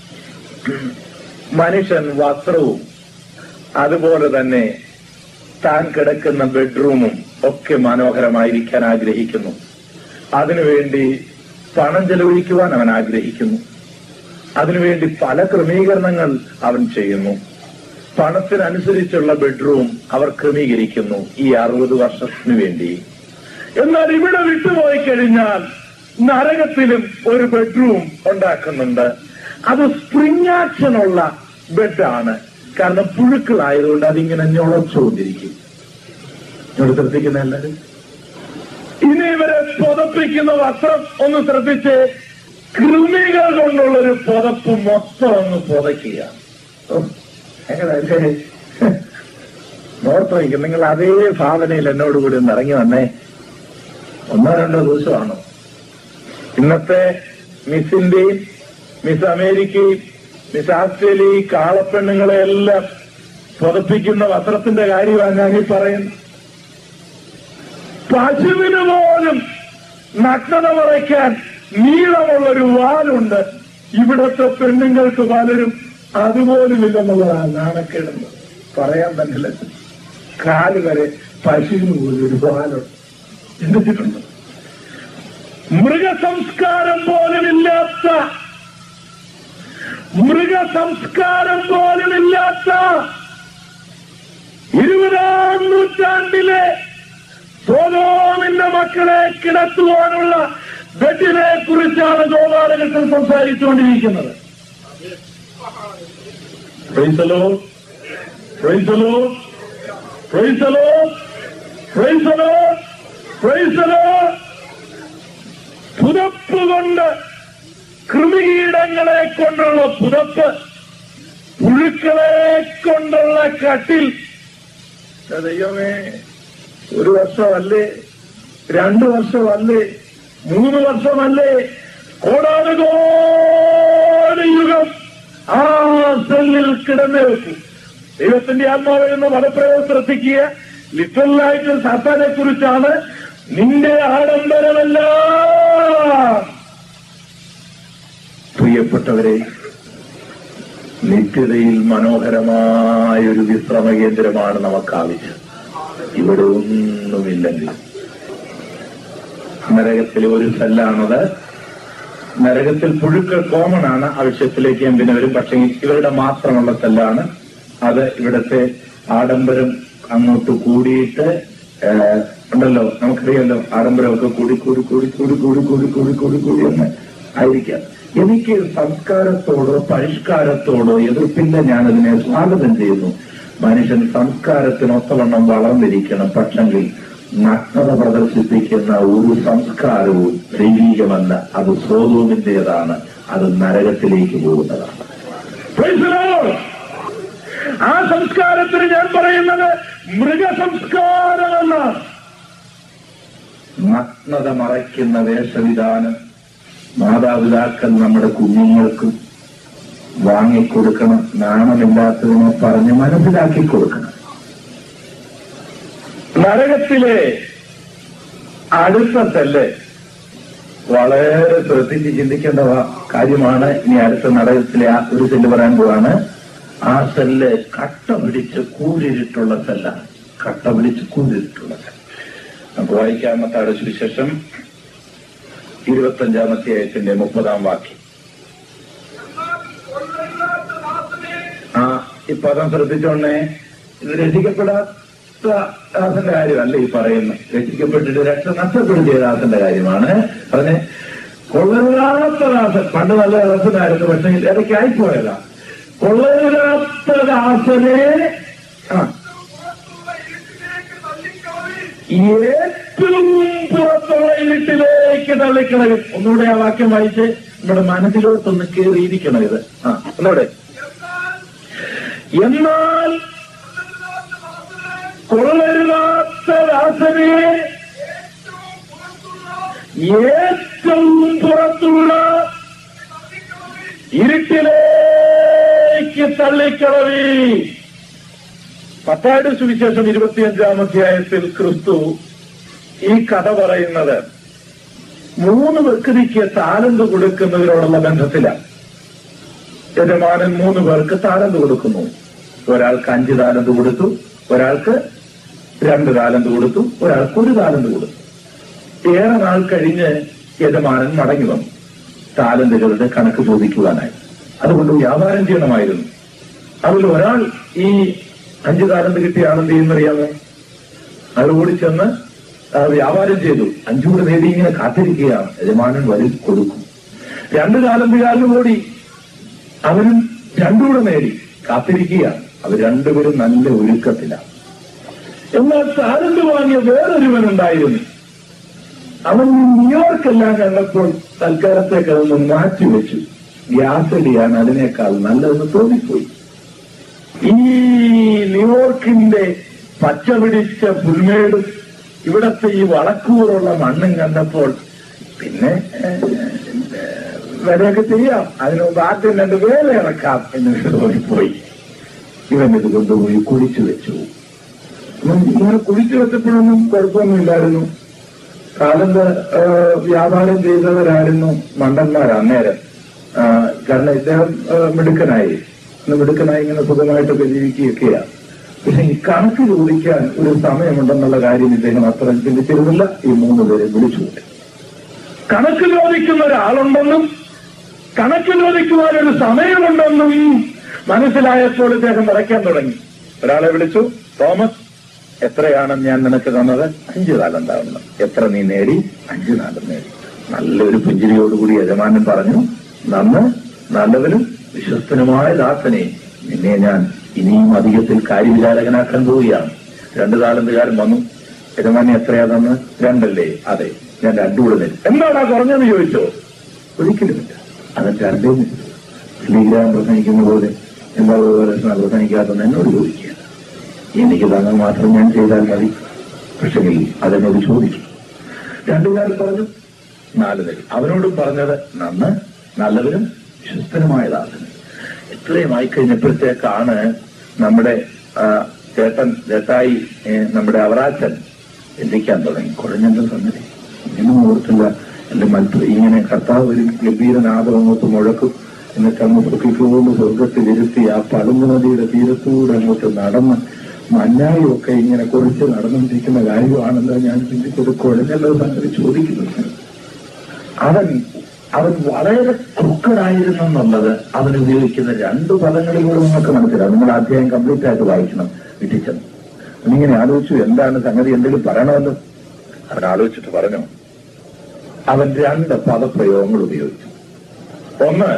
മനുഷ്യൻ വസ്ത്രവും അതുപോലെ തന്നെ താൻ കിടക്കുന്ന ബെഡ്റൂമും ഒക്കെ മനോഹരമായിരിക്കാൻ ആഗ്രഹിക്കുന്നു അതിനുവേണ്ടി പണം ചെലവഴിക്കുവാൻ അവൻ ആഗ്രഹിക്കുന്നു അതിനുവേണ്ടി പല ക്രമീകരണങ്ങൾ അവൻ ചെയ്യുന്നു പണത്തിനനുസരിച്ചുള്ള ബെഡ്റൂം അവർ ക്രമീകരിക്കുന്നു ഈ അറുപത് വർഷത്തിനു വേണ്ടി എന്നാൽ ഇവിടെ വിട്ടുപോയി കഴിഞ്ഞാൽ നരകത്തിലും ഒരു ബെഡ്റൂം ഉണ്ടാക്കുന്നുണ്ട് അത് സ്പ്രിംഗ് ആക്ഷനുള്ള ബെഡാണ് കാരണം പുഴുക്കളായതുകൊണ്ട് അതിങ്ങനെ ഞൊളച്ചുകൊണ്ടിരിക്കും ഇവിടെ ശ്രദ്ധിക്കുന്ന എല്ലാവരും ഇനി ഇവരെ പുതപ്പിക്കുന്ന വസ്ത്രം ഒന്ന് ശ്രദ്ധിച്ച് കൃമികൾ കൊണ്ടുള്ളൊരു പുതപ്പ് മൊത്തം ഒന്ന് പുതയ്ക്കുക ഓ, എങ്ങനെയല്ലേ നോർത്ത് വയ്ക്കും നിങ്ങൾ അതേ ഭാവനയിൽ എന്നോട് കൂടി ഒന്ന് ഇറങ്ങി വന്നേ ഒന്നോ രണ്ടോ ദിവസമാണോ ഇന്നത്തെ മിസ്സിന്റെയും മിസ് അമേരിക്കയും മിസ് ആസ്ട്രേലിയ ഈ കാളപ്പെണ്ണുങ്ങളെ എല്ലാം പുതപ്പിക്കുന്ന വസ്ത്രത്തിന്റെ കാര്യമാണ് ഞാൻ ഈ പറയുന്നത് പശുവിന് പോലും നഗ്നത മറയ്ക്കാൻ നീളമുള്ളൊരു വാലുണ്ട് ഇവിടത്തെ പെണ്ണുങ്ങൾക്ക് പലരും അതുപോലും ഇല്ലെന്നുള്ളതാണ് നാണക്കേടുന്നത് പറയാൻ പറ്റില്ല കാല് വരെ പശുവിന് പോലും ഒരു വാലുണ്ട് ചിന്തിച്ചിട്ടുണ്ട് മൃഗസംസ്കാരം പോലുമില്ലാത്ത മൃഗസംസ്കാരം പോലുമില്ലാത്ത ഇരുപതാം നൂറ്റാണ്ടിലെ സോലോമിന്റെ മക്കളെ കിടത്തുവാനുള്ള ബെഡിനെ കുറിച്ചാണ് Gopalakrishnan സംസാരിച്ചുകൊണ്ടിരിക്കുന്നത് Praise the Lord. Praise the Lord. Praise the Lord. Praise the Lord. Praise the Lord. പുതപ്പ് കൊണ്ട് കൃമികീടങ്ങളെ കൊണ്ടുള്ള പുതപ്പ് പുഴുക്കളെ കൊണ്ടുള്ള കട്ടിൽ ദൈവമേ ഒരു വർഷമല്ലേ രണ്ടു വർഷമല്ലേ മൂന്ന് വർഷമല്ലേ കോടാനുകോടി യുഗം ആ സെല്ലിൽ കിടന്നു വെച്ചു ദൈവത്തിന്റെ ആത്മാവിൽ നിന്ന് പദപ്രയോഗം ശ്രദ്ധിക്കുക ലിറ്ററലായിട്ട് സാത്താനെ കുറിച്ചാണ് നിന്റെ ആഡംബരമല്ല പ്രിയപ്പെട്ടവരെ നിത്യതയിൽ മനോഹരമായ ഒരു വിശ്രമ കേന്ദ്രമാണ് നമുക്ക് ആവശ്യം ഇവിടെ ഒന്നുമില്ലെങ്കിൽ നരകത്തിലെ ഒരു സെല്ലാണത് നരകത്തിൽ പുഴുക്കൾ കോമൺ ആണ് ആവശ്യത്തിലേക്ക് ഞാൻ പിന്നെ വരും പക്ഷേ ഇവരുടെ മാത്രമുള്ള സെല്ലാണ് അത് ഇവിടുത്തെ ആഡംബരം അങ്ങോട്ട് കൂടിയിട്ട് ഏഹ്, ഉണ്ടല്ലോ നമുക്കറിയാലോ ആഡംബരമൊക്കെ കൂടി കൂടി കൂടി കൂടി കൂടി കൂടി കൂടി കൂടി കൂടി എന്ന് ആയിരിക്കാം എനിക്ക് സംസ്കാരത്തോടോ പരിഷ്കാരത്തോടോ എതിർപ്പില്ല ഞാനതിനെ സ്വാഗതം ചെയ്യുന്നു മനുഷ്യൻ സംസ്കാരത്തിനൊത്തവണ്ണം വളർന്നിരിക്കണം പക്ഷെങ്കിൽ നഗ്നത പ്രദർശിപ്പിക്കുന്ന ഒരു സംസ്കാരവും ദൈവീകമല്ല അത് സ്വതൂമിന്റേതാണ് അത് നരകത്തിലേക്ക് പോകുന്നതാണ് Praise the Lord. ആ സംസ്കാരത്തിന് ഞാൻ പറയുന്നത് മൃഗസംസ്കാരമെന്നാണ് നഗ്നത മറയ്ക്കുന്ന വേഷവിധാനം മാതാപിതാക്കൾ നമ്മുടെ കുഞ്ഞുങ്ങൾക്കും വാങ്ങിക്കൊടുക്കണം നാണമില്ലാത്തതിനെ പറഞ്ഞ് മനസ്സിലാക്കി കൊടുക്കണം നരകത്തിലെ അടുത്ത സെല്ല് വളരെ ശ്രദ്ധിച്ച് ചിന്തിക്കേണ്ട വ- കാര്യമാണ് ഇനി അടുത്ത നാടകത്തിലെ ആ ഒരു സെല്ല് പറയാൻ പോവാണ് ആ സെല്ല് കട്ട പിടിച്ച് കൂരിരുട്ടുള്ള സെല്ലാണ് കട്ട പിടിച്ച് കൂരിരുട്ടുള്ള സെല്ല് നമുക്ക് വായിക്കാമത്തെ സുവിശേഷം ഇരുപത്തഞ്ചാമത്തെ ആയത്തിന്റെ മുപ്പതാം വാക്യം ആ ഈ പദം ശ്രദ്ധിച്ചോണ്ടേ ഇത് രചിക്കപ്പെടാത്ത ദാസന്റെ കാര്യമല്ല ഈ പറയുന്നത് രചിക്കപ്പെട്ടിട്ട് രക്ഷ നഷ്ടപ്പെടുത്തിയ ദാസന്റെ കാര്യമാണ് പറഞ്ഞ് കൊള്ളരുതാത്ത ദാസൻ പണ്ട് നല്ല ദാസനായിരുന്നു പക്ഷെ ഇടയ്ക്ക് ആയിപ്പോയതാ കൊള്ളരുതാത്ത ദാസനെ ആ ഏറ്റവും പുറത്തുള്ള ഇരുട്ടിലേക്ക് തള്ളിക്കളയും ഒന്നുകൂടെ ആ വാക്യം വായിച്ച് നമ്മുടെ മനസ്സിലോട്ടൊന്ന് കയറിയിരിക്കണം ഇത് ആ ഒന്നുകൂടെ എന്നാൽ കൊള്ളരുതാത്ത ദാസനെ ഏറ്റവും പുറത്തുള്ള ഇരുട്ടിലേക്ക് തള്ളിക്കളവി പത്തായുടെ സുവിശേഷം ഇരുപത്തിയഞ്ചാം അധ്യായത്തിൽ ക്രിസ്തു ഈ കഥ പറയുന്നത് മൂന്ന് വ്യക്തിക്ക് താലന്ത് കൊടുക്കുന്നതിനോടുള്ള ബന്ധത്തിലാണ് യജമാനൻ മൂന്ന് പേർക്ക് താലന്ത് കൊടുക്കുന്നു ഒരാൾക്ക് അഞ്ച് താലന്ത് കൊടുത്തു ഒരാൾക്ക് രണ്ട് താലന്ത് കൊടുത്തു ഒരാൾക്ക് ഒരു താലന്ത് കൊടുത്തു ഏറെ നാൾ കഴിഞ്ഞ് യജമാനൻ മടങ്ങി വന്നു താലന്തുകളുടെ കണക്ക് ചോദിക്കുവാനായി അതുകൊണ്ട് വ്യാപാരം ചെയ്യണമായിരുന്നു അതിൽ ഒരാൾ ഈ അഞ്ച് താലന്ത് കിട്ടിയ ആണെന്ത് ചെയ്യുന്നറിയാമോ അയാൾ ഓടിച്ചെന്ന് ആ വ്യാപാരം ചെയ്തു അഞ്ചുകൂടെ നേടി ഇങ്ങനെ കാത്തിരിക്കുകയാണ് യജമാനൻ വരി കൊടുക്കും രണ്ട് താലന്തുകാരനും ഓടി അവരും രണ്ടുകൂടെ നേടി കാത്തിരിക്കുകയാണ് അവർ രണ്ടുപേരും നല്ല ഒരുക്കത്തിലാണ് എന്നാൽ താലന്ത് വാങ്ങിയ വേറൊരുവനുണ്ടായിരുന്നു അവൻ ന്യൂയോർക്കെല്ലാം കണ്ടപ്പോൾ തൽക്കാലത്തേക്ക് അതൊന്ന് മാറ്റിവെച്ചു ഗ്യാസ് അടിയാണ് അതിനേക്കാൾ നല്ലതെന്ന് തോന്നിപ്പോയി ഈ ന്യൂയോർക്കിന്റെ പച്ച പിടിച്ച പുൽമേടും ഇവിടത്തെ ഈ വളക്കൂറുള്ള മണ്ണും കണ്ടപ്പോൾ പിന്നെ ഏഹ്, വരെയൊക്കെ ചെയ്യാം അതിന് മുമ്പ് ആദ്യം രണ്ട് വേല ഇറക്കാം എന്ന് തോന്നിപ്പോയി ഇവൻ ഇത് കൊണ്ടുപോയി കുഴിച്ചു വെച്ചു ഉം, ഇങ്ങനെ കുഴിച്ചു വെച്ചപ്പോഴൊന്നും കുഴപ്പമൊന്നുമില്ലായിരുന്നു കാലത്ത് ആ, വ്യാപാരം ചെയ്തവരായിരുന്നു മണ്ടന്മാർ അന്നേരം ആ, കാരണം ഇദ്ദേഹം ആ, മിടുക്കനായി ഇന്ന് മിടുക്കനായി ഇങ്ങനെ സുഖമായിട്ടൊക്കെ ജീവിക്കുകയൊക്കെയാ പക്ഷെ ഈ കണക്ക് ചോദിക്കാൻ ഒരു സമയമുണ്ടെന്നുള്ള കാര്യം ഇദ്ദേഹം അത്ര ചിന്തിച്ചിരുന്നില്ല ഈ മൂന്ന് പേരെ വിളിച്ചുകൊണ്ട് കണക്ക് ചോദിക്കുന്ന ഒരാളുണ്ടെന്നും കണക്ക് ചോദിക്കുവാൻ ഒരു സമയമുണ്ടെന്നും മനസ്സിലായപ്പോൾ ഇദ്ദേഹം വരയ്ക്കാൻ തുടങ്ങി ഒരാളെ വിളിച്ചു തോമസ് എത്രയാണ് ഞാൻ നിനക്ക് തന്നത് അഞ്ചു കാലം താവണം എത്ര നീ നേടി അഞ്ചു കാലം നേടി നല്ലൊരു പുഞ്ചിരിയോടുകൂടി യജമാനൻ പറഞ്ഞു നന്ന് നല്ലവനും വിശ്വസ്തനുമായ ദാസനെ നിന്നെ ഞാൻ ഇനിയും അധികത്തിൽ കാര്യവിചാരകനാക്കാൻ പോവുകയാണ് രണ്ടു താലന്തുകാരൻ വന്നു യജമാനി എത്രയാ തന്ന് രണ്ടല്ലേ അതെ ഞാൻ രണ്ടു കൂടെ നേടി എന്താടാ കുറഞ്ഞെന്ന് ചോദിച്ചോ ഒരിക്കലുമില്ല അതൊക്കെ രണ്ടേ ശ്രീഗ്രാം പ്രസംഗിക്കുന്ന പോലെ എന്താ ഗോപാലകൃഷ്ണ പ്രസംഗിക്കാത്തെന്ന് എന്നോട് ചോദിക്കുക എനിക്ക് തന്നാൽ മാത്രം ഞാൻ ചെയ്താൽ മതി പക്ഷേ അതെന്നോട് ചോദിക്കും രണ്ടുകാരൻ പറഞ്ഞു നാല് പേര് അവനോടും പറഞ്ഞത് നന്ന് നല്ലവരും വിശ്വസ്തനുമായ ദാസന് ഇത്രയും ആയിക്കഴിഞ്ഞപ്പോഴത്തേക്കാണ് നമ്മുടെ ആ, ചേട്ടൻ ചേട്ടായി ഏ, നമ്മുടെ അവറാച്ചൻ ചിന്തിക്കാൻ തുടങ്ങി കുഴഞ്ഞന്റെ സന്നദ്ധി ഒന്നും ഓർത്തില്ല എന്റെ മറ്റ് ഇങ്ങനെ കർത്താവ് ഒരു ഗംഭീരനാഥം അങ്ങോട്ട് മുഴക്കും എന്നിട്ട് അങ്ങ് പൊക്കിക്കൊണ്ട് സ്വർഗത്തിലിരുത്തി ആ പളുങ്ക് നദിയുടെ തീരത്തൂടെ അങ്ങോട്ട് നടന്ന് മഞ്ഞായും ഒക്കെ ഇങ്ങനെ കുറിച്ച് നടന്നുകൊണ്ടിരിക്കുന്ന കാര്യമാണെന്ന് ഞാൻ ചിന്തിച്ചത് കുഴഞ്ഞല്ലോ സംഗതി ചോദിക്കുന്നത് അവൻ അവൻ വളരെ ക്രുക്കനായിരുന്നു എന്നുള്ളത് അവൻ ഉപയോഗിക്കുന്ന രണ്ട് പദങ്ങളിലൂടെ നിങ്ങൾക്ക് മനസ്സിലാവും നിങ്ങൾ അധ്യായം കംപ്ലീറ്റ് ആയിട്ട് വായിക്കണം വീട്ടിൽ ചെന്ന് അവനിങ്ങനെ ആലോചിച്ചു എന്താണ് സംഗതി എന്തെങ്കിലും പറയണമെന്ന് അവൻ ആലോചിച്ചിട്ട് പറഞ്ഞു അവൻ രണ്ട് പദപ്രയോഗങ്ങൾ ഉപയോഗിച്ചു ഒന്ന്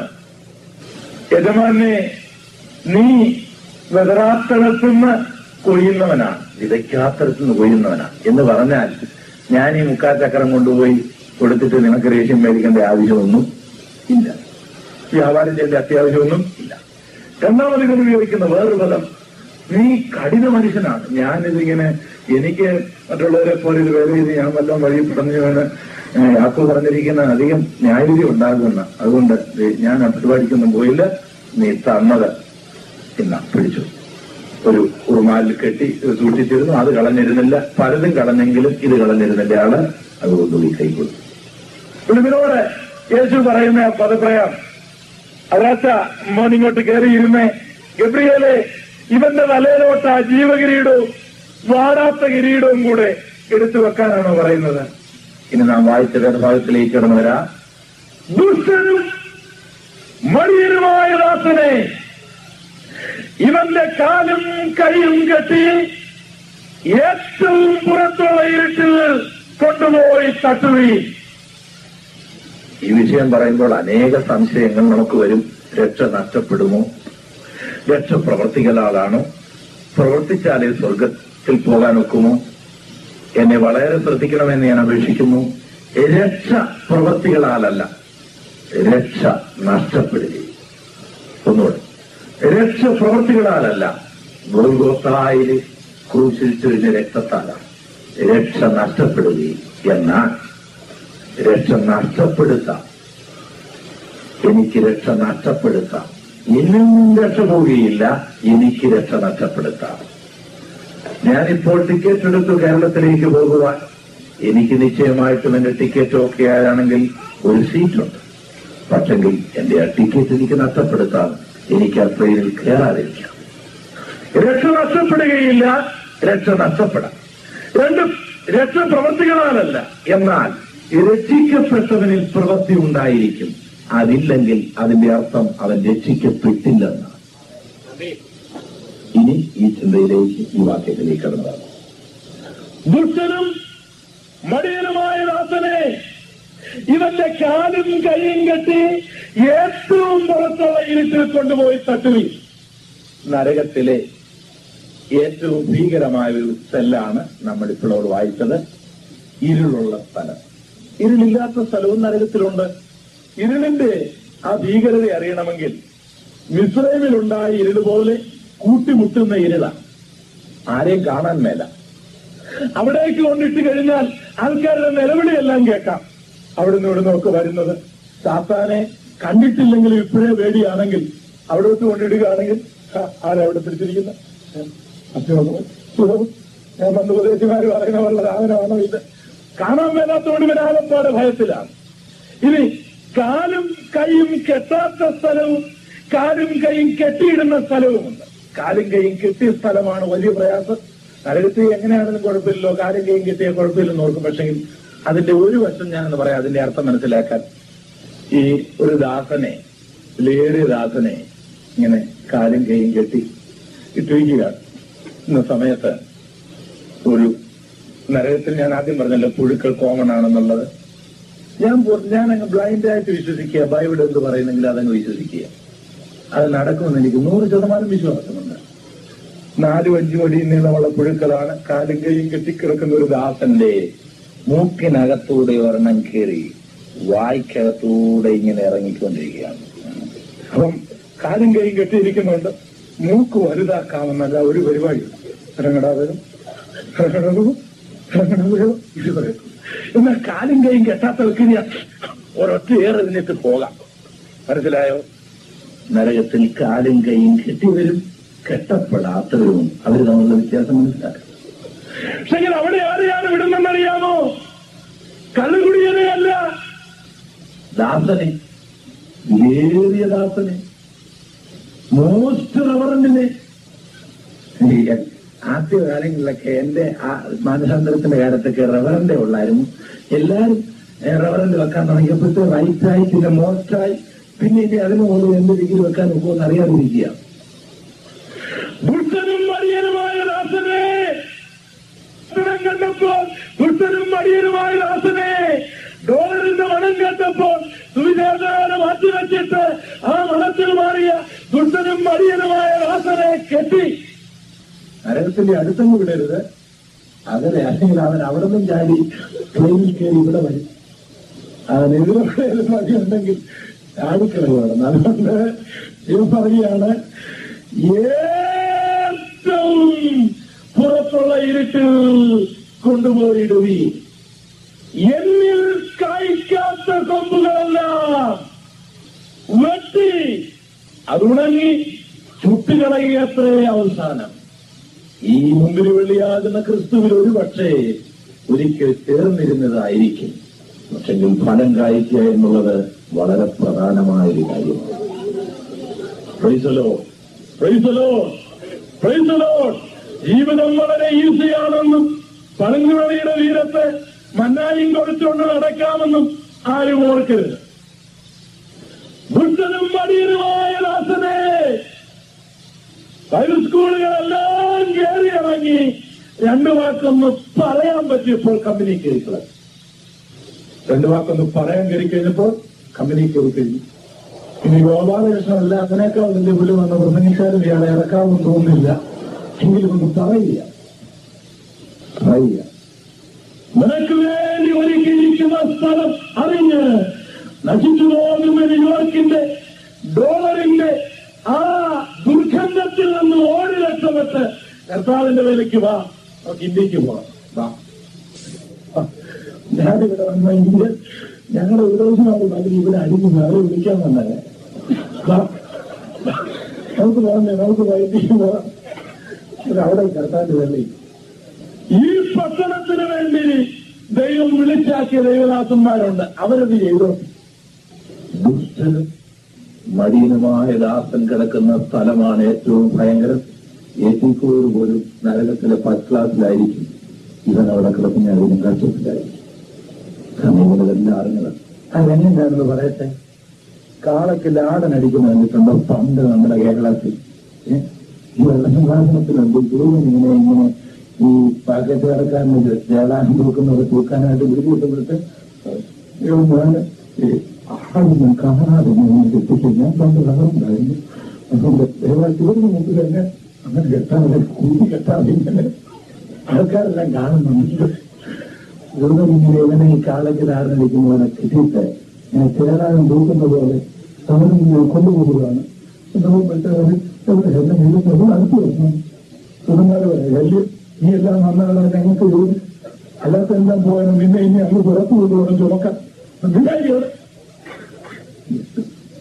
യജമാനെ നീ വെതറാത്തടത്തുനിന്ന് കൊയ്യുന്നവനാണ് വിതയ്ക്കാത്തടത്തുനിന്ന് കൊയ്യുന്നവനാണ് എന്ന് പറഞ്ഞാൽ ഞാൻ ഈ മുക്കാൽ ചക്രം കൊണ്ടുപോയി കൊടുത്തിട്ട് നിനക്ക് റേഷൻ മേടിക്കേണ്ട ആവശ്യമൊന്നും ഇല്ല വ്യാപാരം ചെയ്യേണ്ട അത്യാവശ്യമൊന്നും ഇല്ല രണ്ടാമത് ഇതിന് ഉപയോഗിക്കുന്ന വേറൊരു പദം നീ കഠിന മനുഷ്യനാണ് ഞാനിതിങ്ങനെ എനിക്ക് മറ്റുള്ളവരെ പോലെ ഒരു വേല ചെയ്ത് ഞാൻ വല്ലതും വഴി പറഞ്ഞുവെന്ന് യാത്ര പറഞ്ഞിരിക്കുന്ന അധികം ന്യായവിധി ഉണ്ടാകുമെന്ന് അതുകൊണ്ട് ദേ ഞാൻ ആ പരിപാടിക്കൊന്നും പോയില്ല നീ തന്നത് ഇന്ന പിടിച്ചു ഒരു ഉറുമാലിൽ കെട്ടി ഇത് സൂക്ഷിച്ചിരുന്നു അത് കളഞ്ഞിരുന്നില്ല പലതും കളഞ്ഞെങ്കിലും ഇത് കളഞ്ഞിരുന്നില്ല ആള് അതുകൊണ്ട് ഈ കൈ കൊടുത്തു ഇവരോട് യേശു പറയുന്ന പദപ്രയം അവരാച്ച മോൻ ഇങ്ങോട്ട് കയറിയിരുന്നേ ഗബ്രിയേലെ ഇവന്റെ തലയിലോട്ട് ആ ജീവകിരീടവും വാടാത്ത കിരീടവും കൂടെ എടുത്തു വെക്കാനാണോ പറയുന്നത് ഇനി നാം വായിച്ച വേദഭാഗത്തിലേക്ക് കടന്നു വരാ ദുഷ്ടനും മടിയനുമായ ദാസനെ ഇവന്റെ കാലും കൈയും കെട്ടി ഏറ്റവും പുറത്തുള്ള ഇരുട്ടിൽ കൊണ്ടുപോയി തട്ടുകയും ഈ വിഷയം പറയുമ്പോൾ അനേക സംശയങ്ങൾ നമുക്ക് വരും രക്ഷ നഷ്ടപ്പെടുമോ രക്ഷ പ്രവർത്തിക്കലാളാണോ പ്രവർത്തിച്ചാലേ സ്വർഗത്തിൽ പോകാൻ ഒക്കുമോ എന്നെ വളരെ ശ്രദ്ധിക്കണമെന്ന് ഞാൻ അപേക്ഷിക്കുന്നു രക്ഷ പ്രവർത്തികളാലല്ല രക്ഷ നഷ്ടപ്പെടുകയും ഒന്നുകൂടെ രക്ഷ പ്രവർത്തികളാലല്ല ഗോൽഗോത്തായില് ക്രൂശിൽ ചൊരിഞ്ഞ രക്തത്താലാണ് രക്ഷ നഷ്ടപ്പെടുകയും എന്നാൽ രക്ഷ നഷ്ടപ്പെടുത്താം എനിക്ക് രക്ഷ നഷ്ടപ്പെടുത്താം എന്നിൽ നിന്നും രക്ഷ പോവുകയില്ല എനിക്ക് രക്ഷ നഷ്ടപ്പെടുത്താം ഞാനിപ്പോൾ ടിക്കറ്റ് എടുത്തു കേരളത്തിലേക്ക് പോകുവാൻ എനിക്ക് നിശ്ചയമായിട്ടും എന്റെ ടിക്കറ്റ് ഒക്കെ ആണെങ്കിൽ ഒരു സീറ്റുണ്ട് പക്ഷെങ്കിൽ എന്റെ ആ ടിക്കറ്റ് എനിക്ക് നഷ്ടപ്പെടുത്താം എനിക്ക് ആ ട്രെയിനിൽ കയറാതിരിക്കാം രക്ഷ നഷ്ടപ്പെടുകയില്ല രക്ഷ നഷ്ടപ്പെടാം രണ്ടും രക്ഷ പ്രവർത്തികളാലല്ല എന്നാൽ രക്ഷിക്കപ്പെട്ടവനിൽ പ്രവൃത്തി ഉണ്ടായിരിക്കും അതില്ലെങ്കിൽ അതിന്റെ അർത്ഥം അവൻ രക്ഷിക്കപ്പെട്ടില്ലെന്നാണ് ഇനി ഈ ചിന്തയിലേക്ക് ഈ വാക്യത്തിലേക്ക് കടന്നതാണ് ദുഷ്ടനും മടിയനുമായ ദാസനെ ഇവന്റെ കാലും കൈയും കെട്ടി ഏറ്റവും പുറത്തുള്ള ഇരുട്ടിൽ കൊണ്ടുപോയി തട്ടുവി നരകത്തിലെ ഏറ്റവും ഭീകരമായ ഒരു സെല്ലാണ് നമ്മൾ ഇപ്പോഴോട് വായിച്ചത് ഇരുളുള്ള സ്ഥലം ഇരുളില്ലാത്ത സ്ഥലവും നരകത്തിലുണ്ട് ഇരുളിന്റെ ആ ഭീകരത അറിയണമെങ്കിൽ മിസ്രൈമിലുണ്ടായ ഇരുള് പോലെ കൂട്ടിമുട്ടുന്ന ഇരുളാണ് ആരെയും കാണാൻ മേല അവിടേക്ക് കൊണ്ടിട്ട് കഴിഞ്ഞാൽ ആൾക്കാരുടെ നിലവിളിയെല്ലാം കേൾക്കാം അവിടുന്ന് ഇവിടുന്ന് ഒക്കെ വരുന്നത് സാത്താനെ കണ്ടിട്ടില്ലെങ്കിൽ ഇപ്പോഴേ പേടിയാണെങ്കിൽ അവിടെ വെച്ച് കൊണ്ടിടുകയാണെങ്കിൽ ആ, ആരാ അവിടെ പിടിച്ചിരിക്കുന്ന ഞാൻ പണ്ട് ഉപദേശിമാര് പറയുന്ന പോലെ രാമനാണോ ഇത് കാണാൻ മേലാത്തതുകൊണ്ട് ഇവൻ ആലപ്പാട് ഭയത്തിലാണ് ഇനി കാലും കൈയും കെട്ടാത്ത സ്ഥലവും കാലും കൈയും കെട്ടിയിടുന്ന സ്ഥലവുമുണ്ട് കാലും കൈയും കെട്ടിയ സ്ഥലമാണ് വലിയ പ്രയാസം നരകത്തിൽ എങ്ങനെയാണെങ്കിലും കുഴപ്പമില്ലല്ലോ കാലും കൈയും കെട്ടിയ കുഴപ്പമില്ലെന്ന് ഓർക്കും പക്ഷെങ്കിൽ അതിന്റെ ഒരു വശം ഞാനെന്ന് പറയാം അതിന്റെ അർത്ഥം മനസ്സിലാക്കാൻ ഈ ഒരു ദാസനെ ലേറിയ ദാസനെ ഇങ്ങനെ കാലും കൈയും കെട്ടി ഇട്ടിരിക്കുകയാണ് ഇന്ന സമയത്ത് ഒരു നരകത്തിൽ ഞാൻ ആദ്യം പറഞ്ഞല്ലോ പുഴുക്കൾ കോമൺ ആണെന്നുള്ളത് ഞാൻ പോ- ഞാൻ അങ്ങ് ബ്ലൈൻഡ് ആയിട്ട് വിശ്വസിക്കുക ബൈബിൾ എന്ത് പറയുന്നെങ്കിൽ അതങ്ങ് വിശ്വസിക്കുക അത് നടക്കുമെന്ന് എനിക്ക് നൂറ് ശതമാനം വിശ്വാസമുണ്ട് നാലും അഞ്ചും അടി നീളമുള്ള പുഴുക്കളാണ് കാലും കൈയും കെട്ടിക്കിടക്കുന്ന ഒരു ദാസന്റെ മൂക്കിനകത്തൂടെ ഒരെണ്ണം കയറി വായ്ക്കകത്തൂടെ ഇങ്ങനെ ഇറങ്ങിക്കൊണ്ടിരിക്കുകയാണ് അപ്പം കാലും കൈയും കെട്ടിയിരിക്കുന്നുണ്ട് മൂക്ക് വലുതാക്കാമെന്നല്ല ഒരു പരിപാടിയില്ല ഇറങ്ങടാവരും ഇറങ്ങണവും ഇറങ്ങണവരും ഇത് പറയും എന്നാൽ കാലും കൈയും കെട്ടാത്തവർക്ക് ഇനി ഒരൊറ്റ ഏറെ ഇതിലേക്ക് പോകാം മനസ്സിലായോ നരകത്തിൽ കാലും കൈയും കെട്ടിവരും കെട്ടപ്പെടാത്തവരും അവർ തമ്മിലുള്ള വ്യത്യാസം മനസ്സിലാക്കാം പക്ഷെ അവിടെ ആരെയാണ് വിടുന്നെന്നറിയാമോ കള്ളുകുടിയനെ അല്ല ദാസനെ ഏറിയ ദാസനെ മോസ്റ്റ് റവറന്റിനെ ആദ്യ കാലങ്ങളിലൊക്കെ എന്റെ ആ മാനസാന്തരത്തിന്റെ കാലത്തൊക്കെ റവറന്റെ ഉള്ളായിരുന്നു എല്ലാരും റവറന്റ് വെക്കാൻ തുടങ്ങിയപ്പോഴത്തെ റൈറ്റായി പിന്നെ മോസ്റ്റായി പിന്നെ ഇനി അതിന് മുകളിൽ എന്ത് ഡിഗ്രി വെക്കാൻ നോക്കുമെന്ന് അറിയാതിരിക്കുക ദുഷ്ടനും മടിയനുമായ ദാസനെ ദർശനം കണ്ടപ്പോൾ ദുഷ്ടനും മടിയനുമായ ദാസനെ ഡോളറിന്റെ മണം കേട്ടപ്പോൾ സുവിശേഷകാരെ മാറ്റിവെച്ചിട്ട് ആ മണത്തിൽ മാറിയ ദുഷ്ടനും മടിയനുമായ ദാസനെ കെട്ടി നരകത്തിന്റെ അടുത്തങ്ങ് വിടരുത് അങ്ങനെ അല്ലെങ്കിൽ അവൻ അവിടെ നിന്നും ചാടി ട്രെയിനിൽ കയറി ഇവിടെ വരും അവൻ എതിരെ മതിയുണ്ടെങ്കിൽ ചാടിക്കളയാണ് അതുകൊണ്ട് ഇത് പറയുകയാണ് ഏറ്റവും പുറത്തുള്ള ഇരുട്ടിൽ കൊണ്ടുപോയിടുവി എന്നിൽ കായ്ക്കാത്ത കൊമ്പുകളെല്ലാം വെട്ടി അതുണങ്ങി ചുട്ടുകളയുകത്രേ അവസാനം ഈ മുമ്പിൽ വെള്ളിയാകുന്ന ക്രിസ്തുവിൽ ഒരു പക്ഷേ ഒരിക്കൽ ചേർന്നിരുന്നതായിരിക്കും പക്ഷെങ്കിൽ ഫലം കായ്ക്കുക എന്നുള്ളത് വളരെ പ്രധാനമായൊരു കാര്യമാണ് പ്രൈസലോ പ്രൈസലോ പ്രൈസലോ ജീവിതം വളരെ ഈസിയാണെന്നും പനങ്ങുകളിയുടെ വീരത്തെ മന്നായും കൊടുത്തുകൊണ്ട് നടക്കാമെന്നും ആരും ഓർക്കരുത് ദുഷ്ടനും മടിയനുമായ ദാസനെ ബൈബിൾ സ്കൂളുകളെല്ലാം കയറി ഇറങ്ങി രണ്ടു വാക്കൊന്ന് പറയാൻ പറ്റിയപ്പോൾ കമ്പനി കയറിക്കളെ രണ്ടു വാക്കൊന്ന് പറയാൻ കയറി കഴിഞ്ഞപ്പോൾ കമ്പനി കയറി കഴിഞ്ഞു ഇനി ഗോപാലകൃഷ്ണനല്ല അതിനേക്കാൾ വലിയ പുള്ളി വന്ന പ്രസംഗിച്ചാലും ഇയാളെ ഇറക്കാമെന്ന് തോന്നുന്നില്ല എങ്കിലും ഒന്ന് പറയുക പറയുക നിനക്ക് വേണ്ടി ഒരുക്കിയിരിക്കുന്ന സ്ഥലം അറിഞ്ഞ് നശിച്ചു പോകുന്ന ന്യൂയോർക്കിന്റെ ഡോളറിന്റെ ആ ദുർഗന്ധത്തിൽ നിന്ന് ഓടി രക്ഷപ്പെട്ട് കർത്താവിന്റെ വേലയ്ക്ക് വാ നമുക്ക് ഇന്ത്യക്ക് പോവാം വാ ആ, ഞാനിവിടെ വന്നെങ്കിൽ ഞങ്ങളുടെ വിരോധനോട് മതി ഇവിടെ അടിഞ്ഞ് വേറെ വിളിക്കാൻ വന്നത് വാ. നമുക്ക് പോകണ്ടേ നമുക്ക് വൈദ്യുതി പോവാം ഇത് അവിടെ കർത്താവിന്റെ വേലയിൽ ഈ പട്ടണത്തിന് വേണ്ടി ദൈവം വിളിച്ചാക്കിയ ദൈവദാസന്മാരുണ്ട് അവരത് ചെയ്തു ദുഷ്ടനും മടിയനുമായ ദാസൻ കിടക്കുന്ന സ്ഥലമാണ് ഏറ്റവും ഭയങ്കരം ഏറ്റിക്കോട് പോലും നരകത്തിലെ ഫസ്റ്റ് ക്ലാസ്സിലായിരിക്കും ഇവൻ അവിടെ കിടക്കുന്ന അതിനും കഷ്ടത്തിലായിരിക്കും സമീപനതെല്ലാം അറിഞ്ഞത് അതെങ്ങനെയാണെന്ന് പറയട്ടെ കാളയ്ക്ക് ലാടൻ അടിക്കുന്ന കണ്ടിട്ടുണ്ടോ പണ്ട് നമ്മുടെ കേരളത്തിൽ ഏ? ഈ വെള്ളസംഭാഷണത്തിലുണ്ട് ദൈവം ഇങ്ങനെ ഇങ്ങനെ ഈ പാക്കറ്റ് കടക്കാരന് ചേളാൻ തൂക്കുന്നവരെ തൂക്കാനായിട്ട് വിളിച്ചിട്ട് ഞാൻ ആളൊന്നും കാണാതെ ഞാൻ എത്തിച്ചു ഞാൻ പണ്ട് കാണുന്നുണ്ടായിരുന്നു അതുകൊണ്ട് ദയവായി തീർന്നു മുമ്പ് തന്നെ അങ്ങനെ കെട്ടാതെ കൂടി കെട്ടാതെ ഇങ്ങനെ ആൾക്കാരെല്ലാം കാണുന്നുണ്ട് വെറുതെ ഇങ്ങനെ ഇവനെ ഈ കാളയ്ക്ക് ധാരണ കിട്ടിയിട്ട് ഇങ്ങനെ ചേരാനും തൂക്കുന്ന പോലെ അവനും ഇങ്ങനെ കൊണ്ടുപോകുകയാണ് നമ്മൾ മറ്റേ എവിടെ എല്ലാം എഴുതുന്നത് അടുത്ത് വെക്കണം സുഖന്മാരെ വലിയ ഈ എല്ലാം നന്നാളെ ഞങ്ങൾക്ക് ജോലി അല്ലാത്ത എല്ലാം പോയാലും പിന്നെ ഇനി അങ്ങ് പുറത്തു കൊണ്ടുപോകണം ചുമക്കാൻ ഉണ്ടായിക്കോട്ടെ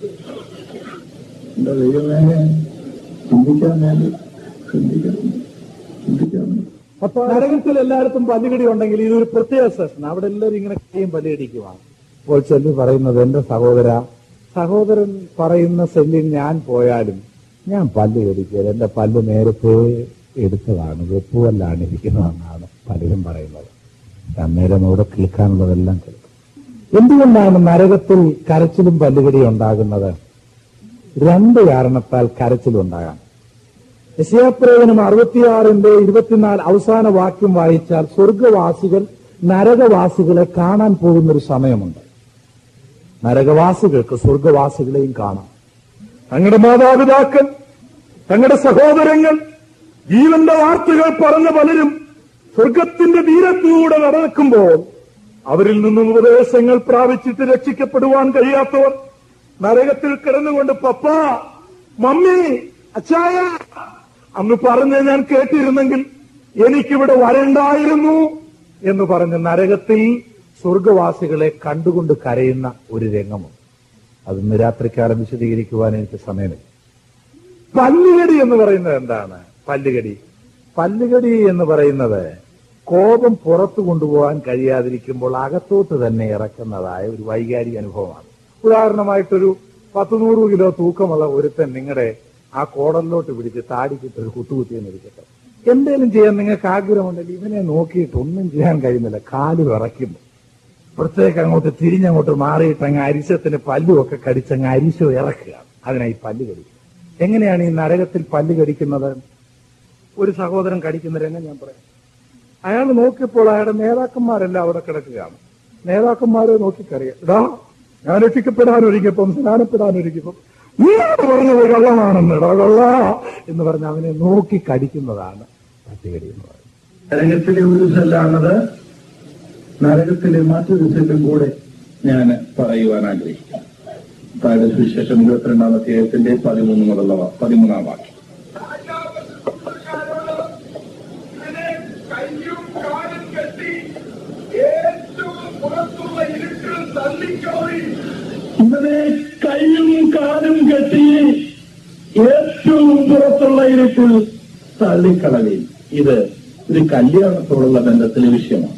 എന്റെ ദൈവമേ ചിന്തിക്കാൻ വേണ്ടി ചിന്തിക്കണം ചിന്തിക്കാൻ അപ്പൊ നരകത്തിൽ എല്ലായിടത്തും പല്ലുകടി ഉണ്ടെങ്കിൽ ഇതൊരു പ്രത്യേക സെഷൻ അവിടെ എല്ലാവരും ഇങ്ങനെ കൈയും പല്ലുകടിക്കുവാണ് അപ്പോൾ ചെല്ലി പറയുന്നത് എന്റെ സഹോദര സഹോദരൻ പറയുന്ന സെല്ലിൽ ഞാൻ പോയാലും ഞാൻ പല്ല് കടിക്കുക എന്റെ പല്ല് നേരത്തെ എടുത്തതാണ് വെപ്പുവല്ലാണ് ഇരിക്കുന്നതെന്നാണ് പലരും പറയുന്നത് അന്നേരം അവിടെ കേൾക്കാനുള്ളതെല്ലാം കേൾക്കും എന്തുകൊണ്ടാണ് നരകത്തിൽ കരച്ചിലും പല്ലുകടിയും ഉണ്ടാകുന്നത് രണ്ട് കാരണത്താൽ കരച്ചിലുണ്ടാകാം യശയാപ്രേവനം അറുപത്തിയാറിന്റെ ഇരുപത്തിനാല് അവസാന വാക്യം വായിച്ചാൽ സ്വർഗവാസികൾ നരകവാസികളെ കാണാൻ പോകുന്നൊരു സമയമുണ്ട് നരകവാസികൾക്ക് സ്വർഗവാസികളെയും കാണാം തങ്ങളുടെ മാതാപിതാക്കൾ തങ്ങളുടെ സഹോദരങ്ങൾ ജീവന്റെ വാർത്തകൾ പറഞ്ഞ പലരും സ്വർഗത്തിന്റെ തീരത്തൂടെ നടക്കുമ്പോൾ അവരിൽ നിന്നും ഉപദേശങ്ങൾ പ്രാപിച്ചിട്ട് രക്ഷിക്കപ്പെടുവാൻ കഴിയാത്തവർ നരകത്തിൽ കിടന്നുകൊണ്ട് പപ്പ മമ്മി അച്ചായ അന്ന് പറഞ്ഞ് ഞാൻ കേട്ടിരുന്നെങ്കിൽ എനിക്കിവിടെ വരണ്ടായിരുന്നു എന്ന് പറഞ്ഞ് നരകത്തിൽ സ്വർഗവാസികളെ കണ്ടുകൊണ്ട് കരയുന്ന ഒരു രംഗമുണ്ട് അതൊന്ന് രാത്രിക്കാലം വിശദീകരിക്കുവാൻ എനിക്ക് സമയമില്ല പല്ലുകടി എന്ന് പറയുന്നത് എന്താണ് പല്ലുകടി പല്ലുകടി എന്ന് പറയുന്നത് കോപം പുറത്തു കൊണ്ടുപോകാൻ കഴിയാതിരിക്കുമ്പോൾ അകത്തോട്ട് തന്നെ ഇറക്കുന്നതായ ഒരു വൈകാരിക അനുഭവമാണ് ഉദാഹരണമായിട്ടൊരു പത്ത് നൂറ് കിലോ തൂക്കമുള്ള ഒരുത്തൻ നിങ്ങളുടെ ആ കോടലിലോട്ട് പിടിച്ച് താടിക്കിട്ട് ഒരു കുത്തുകുത്തിയെന്ന് ഇരിക്കട്ടെ എന്തേലും ചെയ്യാൻ നിങ്ങൾക്ക് ആഗ്രഹമുണ്ടെങ്കിൽ ഇവനെ നോക്കിയിട്ട് ഒന്നും ചെയ്യാൻ കഴിയുന്നില്ല കാല് വിറയ്ക്കുന്നു പുറത്തേക്ക് അങ്ങോട്ട് തിരിഞ്ഞങ്ങോട്ട് മാറിയിട്ട് അങ്ങ് അരിശത്തിന് പല്ലുമൊക്കെ കടിച്ചങ്ങ് അരിശോ ഇറക്കുക അതിനായി പല്ല് കടിക്കും എങ്ങനെയാണ് ഈ നരകത്തിൽ പല്ല് കടിക്കുന്നത് ഒരു സഹോദരൻ കടിക്കുന്ന രംഗം ഞാൻ പറയാം അയാൾ നോക്കിയപ്പോൾ അയാളുടെ നേതാക്കന്മാരെല്ലാം അവിടെ കിടക്കുകയാണ് നേതാക്കന്മാരെ നോക്കിക്കറിയാം ഇടാ ഞാൻ രക്ഷിക്കപ്പെടാൻ ഒരുങ്ങിയപ്പം സ്നാനപ്പെടാൻ ഒരുങ്ങിയപ്പം നീ പറഞ്ഞത് കള്ളമാണെന്ന് ഇടാ കള്ള എന്ന് പറഞ്ഞ് അവനെ നോക്കി കടിക്കുന്നതാണ് പല്ലുകടി എന്ന് പറയുന്നത് നരകത്തിലെ ഒരു സെല്ലാണത് നരകത്തിലെ മറ്റൊരു സെല്ലും കൂടെ ഞാൻ പറയുവാൻ ആഗ്രഹിക്കുന്നു താഴെ സുവിശേഷം ഇരുപത്തിരണ്ടാം അധ്യായത്തിന്റെ പതിമൂന്ന് മുതലുള്ള വാ- പതിമൂന്നാം വാക്യം കയ്യും കാലും കെട്ടി ഏറ്റവും പുറത്തുള്ള ഇരുട്ടിൽ തള്ളിക്കോറി ഇവനെ കൈയും കാലും കെട്ടി ഏറ്റവും പുറത്തുള്ള ഇരുട്ടിൽ തള്ളിക്കളവിൽ ഇത് ഒരു കല്യാണത്തോടുള്ള ബന്ധത്തിലെ വിഷയമാണ്